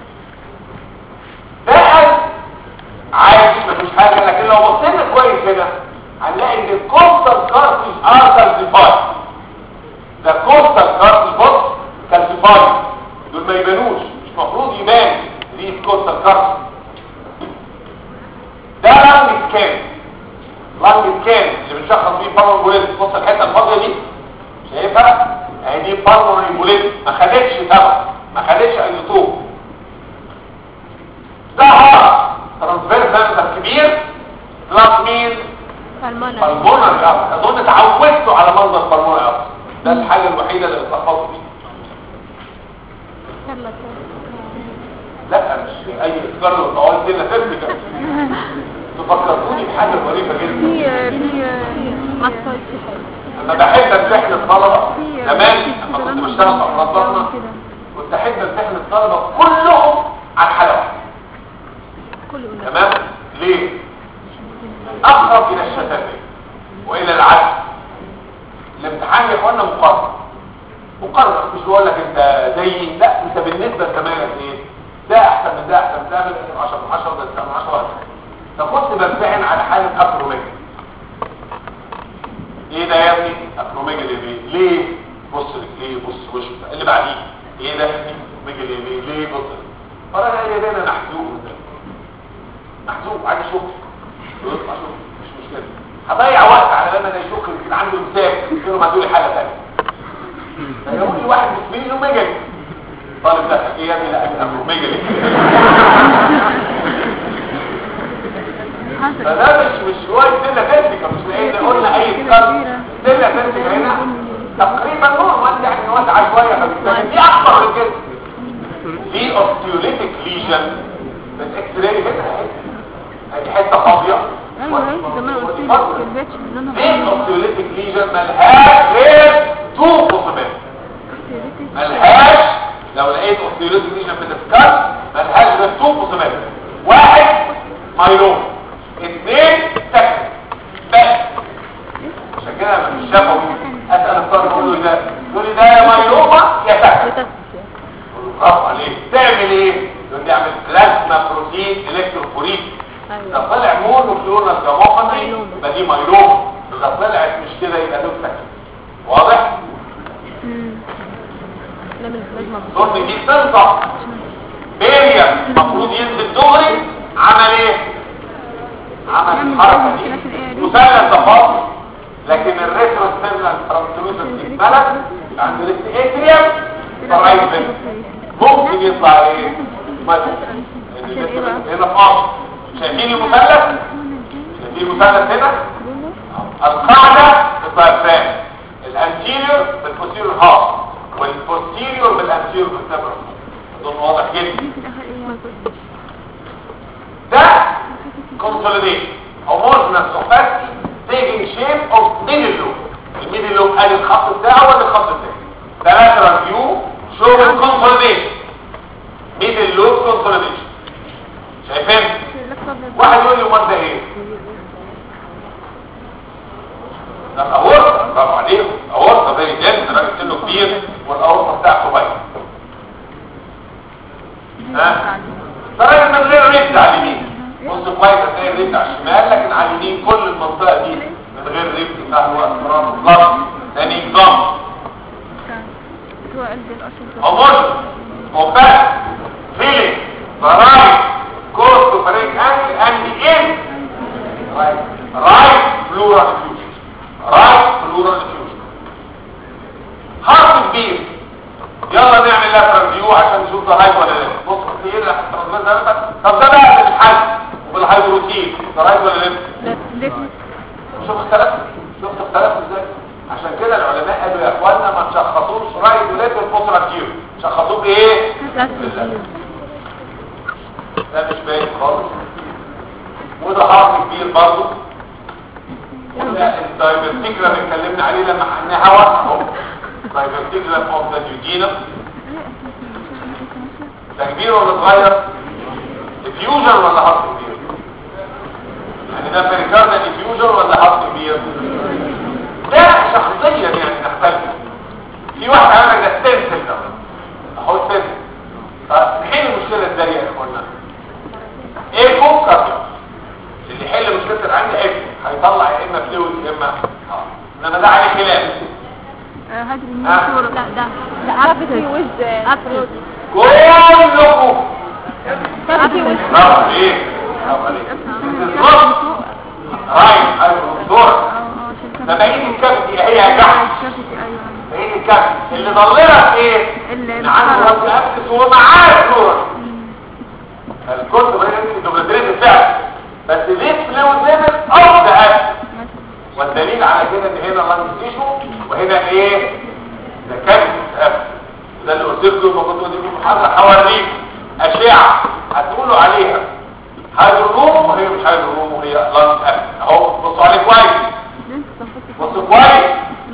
ده قلب عادي مفيش حاجه لكن لو بصينا كويس هنا هنلاقي ان الكوستال كارتج ار كالسيفايد ده كوستال كارتج بص كالسيفايد دول ما يبانوش مش مفروض يبان دي كوستال كارتج ده لانج سكان لانج سكان اللي بنشخص بيه بالون بوليت بص الحته الفاضيه دي شايفها اهي دي بالون بوليت ما خدتش تبع ما خدتش ايزوتوب ده هارا ترانسفيرس كبير بلس مين المنى بالمونري اب اظن اتعودتوا على منظر بالمونري اب ده الحاجه الوحيده اللي اتلخبطوا فيها كلا لا مش اي اذكار لو طوال كده ترمي تفكروني بحاجه غريبه جدا في في ما تسويش حاجة انا بحب امتحن الطلبه في زمان لما كنت بشتغل في امراض بطنه كنت احب امتحن الطلبه كلهم على حاله واحده كل قلنا تمام ليه اقرب الى الشفافيه والى العدل الامتحان يا اخوانا مقارنه مقارنه مش بقول لك انت زيي لا انت بالنسبه لزمايلك ايه ده احسن من ده احسن من ده 10 من 10 ده 9 من 10 فكنت بمتحن على حاله افروميجا ايه ده يا ابني افروميجا ليه ليه بص ليه بص وش اللي بعديه ايه ده افروميجا ليه ليه بص فراجع قال لي انا محزوق ده محزوق عايز اشك يطلع شك مش مشكله هضيع وقت على لما انا يشك يمكن عنده امساك يقول له ما تقولي حاجه ثانيه فيقول لي واحد بسمين له ميجالي طالب ده ايه يا ابني لا انا ميجالي فده مش مش شويه سنه تنتج مش لاقي قلنا اي كتاب سنه تنتج هنا تقريبا نورمال يعني واسعه شويه فبالتالي دي اكبر من كده في اوستيوليتيك ليجن بالاكس راي هنا اهي ادي حته فاضيه ايوه هي زمان قلت لك الباتش لونها في اوستيوليتيك ليجن ملهاش غير تو بوسيبل ملهاش لو لقيت اوستيوليتيك ليجن في السكال ملهاش غير تو بوسيبل واحد مايلوم اثنين سكن بس عشان كده لما في الشفوي اسال الطالب اقول له ده يقول لي ده يا مايلوما يا سكن بتسس برافو عليك تعمل ايه يقول لي اعمل بلازما بروتين الكتروفوريس ده ايوه طلع مونوكلونال جاموفاني يبقى دي مايلوما ده طلعت مش كده يبقى ده سكن واضح نعمل بلازما ظن دي تنطق بيريا المفروض ينزل دغري عمل ايه عمل يعمل الحركه زي دي مثلاً إيه دي؟ مثلث ده فاضي لكن الريترو ستيرنال ترانسلوسنت اتملت عند الاستيتريم فرايت ممكن يطلع ايه مثلا هنا في مصر شايفين المثلث شايفين المثلث هنا القاعدة بالضيفان الانتيريور بالبوستيريور هاف والبوستيريور بالانتيريور بالتبرع اظن واضح جدا ده consolidation homogeneous opacity taking shape of middle loop الميدل لوب ادي الخط بتاعه ولا الخط بتاعه ده lateral view showing consolidation middle loop consolidation شايفين واحد يقول لي امال ده ايه ده الاورطه برافو عليكم كبير والاوسط بتاعته باين ها طيب من غير رد على اليمين بص كويس هتلاقي الرد على الشمال لكن على اليمين كل المنطقه دي من غير رد فهو اضطراب ضغط ثاني ضغط هو قلبي الأصل امر وفاس فيلينج ضرائب كورس فريق انجل اند ان رايت بلورال فيوجن رايت بلورال فيوجن حرف كبير يلا نعمل لها ريفيو عشان نشوف ده رايت ولا لا بص كتير مثلا طب ده بقى بالحل وبالهيدروتين ده رايت ولا لا ليه شوف اختلف شوف اختلف ازاي عشان كده العلماء قالوا يا اخوانا ما تشخصوش رايت ولاد الفتره كتير شخصوه بايه بالله. ده مش باين خالص وده حرف كبير برضه وده الدايفرتيكولار اللي اتكلمنا عليه لما حقناه هوا اهو دايفرتيكولار اوف ذا ديوجينم ده كبير ولا صغير ديفيوجن ولا حرف كبير يعني ده بريكارديا ديفيوجن ولا حرف كبير ده شخصيا يعني نختلف في واحد عمل ده ستنسل ده اهو ستنسل فنحل المشكله ازاي يا اخوانا ايكو كارديو اللي يحل مشكله العين ايكو هيطلع يا اما فلويد يا اما اه انما ده عليه خلاف هاجر ها؟ النور لا ده ده عرفتي وز عرفتي كلكم عرفتي وز برافو عليك برافو عليك بالظبط رايت ايوه دور ده بقيه الكبد هي جحش بقيه الكبد اللي ضللك ايه اللي ان عنده وزن اكسس ومعاه دور الكل بريد دوبلتريت فعلا بس ليه فلويد ليفل اوف ذا اكسس والدليل على كده ان هنا اللانج تيشو وهنا ايه ده كبد اكسس ده اللي قلت لكم لما كنت بديكم محاضره هوريك اشعه هتقولوا عليها هيدروم وهي مش هيدروم وهي لانج اكسس اهو بصوا عليه كويس بصوا كويس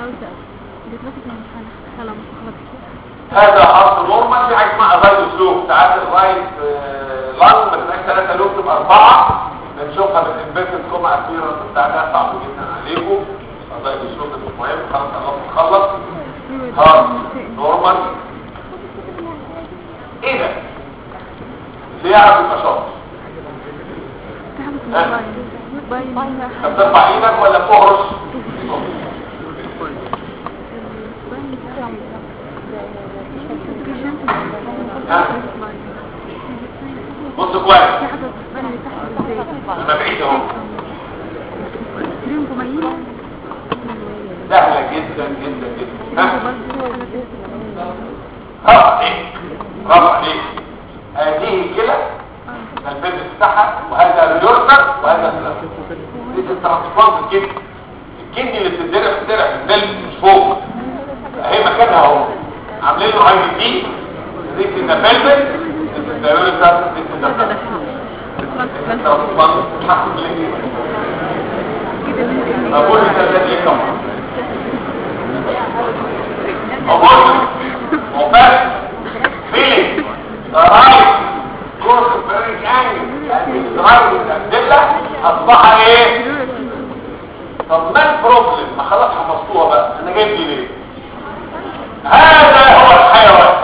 هذا حرف نورمال في حاجه اسمها ازايد سلوك ساعات الرايت لانج ما تبقاش 3 لوب تبقى 4 بنشوفها بالانفيرتد كوما اكيرنس بتاع ده صعب جدا عليكم ازايد سلوك مش مهم خلاص خلاص نخلص هارد نورمال ايه ده؟ اللي يعرف يبقى شاطر طب ترفع ايدك ولا بتهرش؟ ها؟ بص كويس انا بعيد اهو سهله جدا جدا جدا ها؟ برافو عليك برافو عليك هذه كده البيبس بتاعها وهذا اليورتر وهذا الفلاس دي الترانسبلانت الكدني الكدني اللي بتتزرع بتتزرع في البلد مش فوق اهي مكانها اهو عاملين له اي بي دي دي ذا بلبل دي اليورتر دي ذا الترانسبلانت حسب اللي اقول لك ده ايه كمان اقول وفاس فيلينج رايت كورس بريك انجل يعني رايت الادله اصبح ايه طب ما البروبلم ما خلاص حفظتوها بقى انا جايب دي ليه هذا هو الحيوان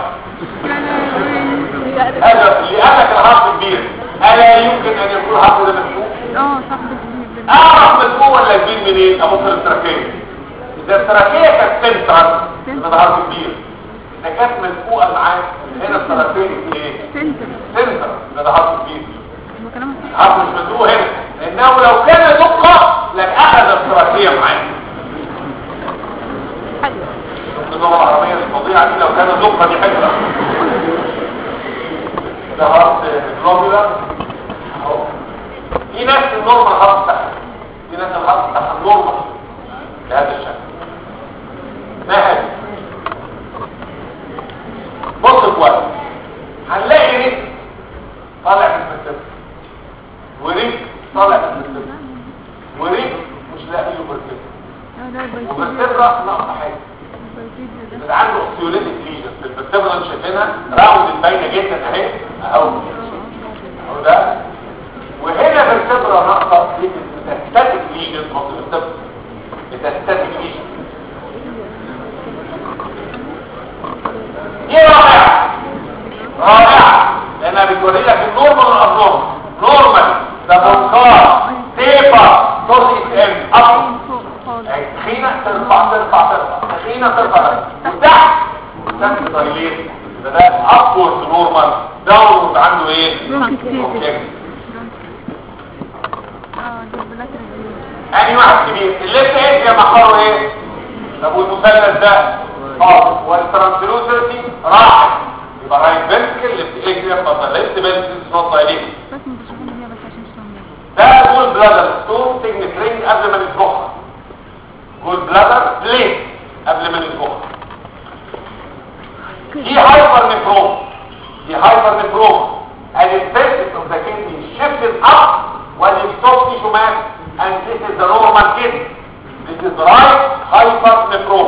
هذا اللي قال لك الحرف كبير الا يمكن ان يكون الحرف ده مفتوح اه صح ده اعرف مفتوح ولا كبير منين ابص التراكيه اذا التراكيه كانت سنتر يبقى ده حرف كبير ده كانت مدفوقه معاه هنا التراكيه ايه سنتر سنتر يبقى ده حرف كبير ما كلامك حرف مش مدفوق هنا لانه لو كان دقه لاخذ التراكيه معاه حلو اللغه العربيه الفظيعه دي لو كان دقه دي حجره ده حرف جلوبولار اهو في ناس النورمال حرف بتاعها في ناس الحرف بتاعها النورمال بهذا الشكل ما هذه بص كويس هنلاقي ريك طالع من المكتب وريك طالع من المكتب وريك مش لاقي له مرتب اه ده البيتيجيا ومرتبه ناقصه حاجه البيتيجيا ده اللي عنده اوستيوليتيك ليجن في الفرتبرا اللي شايفينها راوند باينه جدا اهي اهو اهو ده وهنا فرتبرا ناقصه دي ميتاستاتيك ليجن اوف الفرتبرا ميتاستاتيك ليجن يعني تخينة ترفع ترفع ترفع تخينة ترفع وتحت وتحت دايليت ده ده ابورد نورمال داونورد عنده ايه؟ Objective. يعني واحد كبير الليفت ايد يا محاره ايه طب والمثلث ده اه والترانسلوسيتي راحت يبقى رايت فينتكل ليفت ايد يا بطل ليفت فينتكل نوت دايليت بس متشوفين هي بس عشان مش فاهمين ده جول بلادر ستون تجني رينج قبل ما نطبخها جول بلادر بليت قبل ما نطبخها دي هايبر نفروم دي هايبر نفروم and the surface of the kidney shifted up when the soft tissue mass and this is the normal kidney this is right hyper nephrom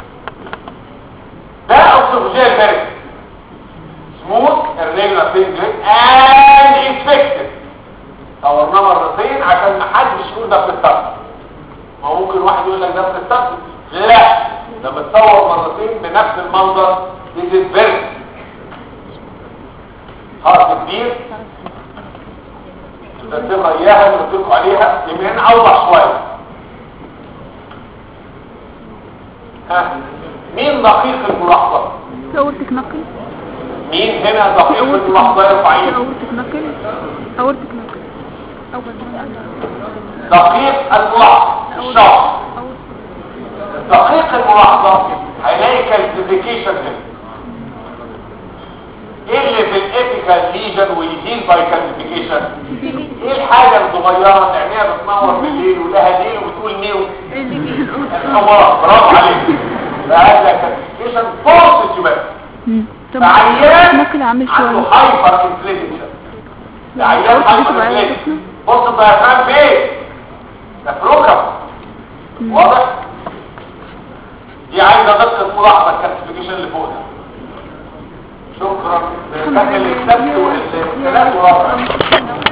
ده oesophageal variant smooth irregular thin grid and infected صورناه مرتين عشان محدش يقول ده بتستخدم ما هو ممكن واحد يقول لك ده بتستخدم لا ده متصور مرتين بنفس المنظر this is very خط كبير تبقى اياها اللي قلت لكم عليها يمكن اوضح شويه ها مين دقيق الملاحظه أورتك نقل مين هنا دقيق الملاحظه يرفع ايده أورتك نقل أورتك نقل أول دقيق الملاحظه الشخص دقيق الملاحظه هيلاقي كالسيفيكيشن هنا ايه اللي في الابيكال ليجن ويزيد باي كالسيفيكيشن ايه الحاجه الصغيره اللي عينيها بتنور بالليل ولها ليل وتقول نيو الحمراء برافو عليك فهذا كالسيفيكيشن فورس تيوبر طب فعيان نقل عامل عنده شوية هايبر انفليشن عيان أورتك هايبر بتبقى عينها انفليشن سخنة؟ بص الديافرام فين ده في الركب واضح دي عايزه دقه ملاحظه الكالسيفيكيشن اللي فوق ده شكرا كمل السبت والثلاث ورابع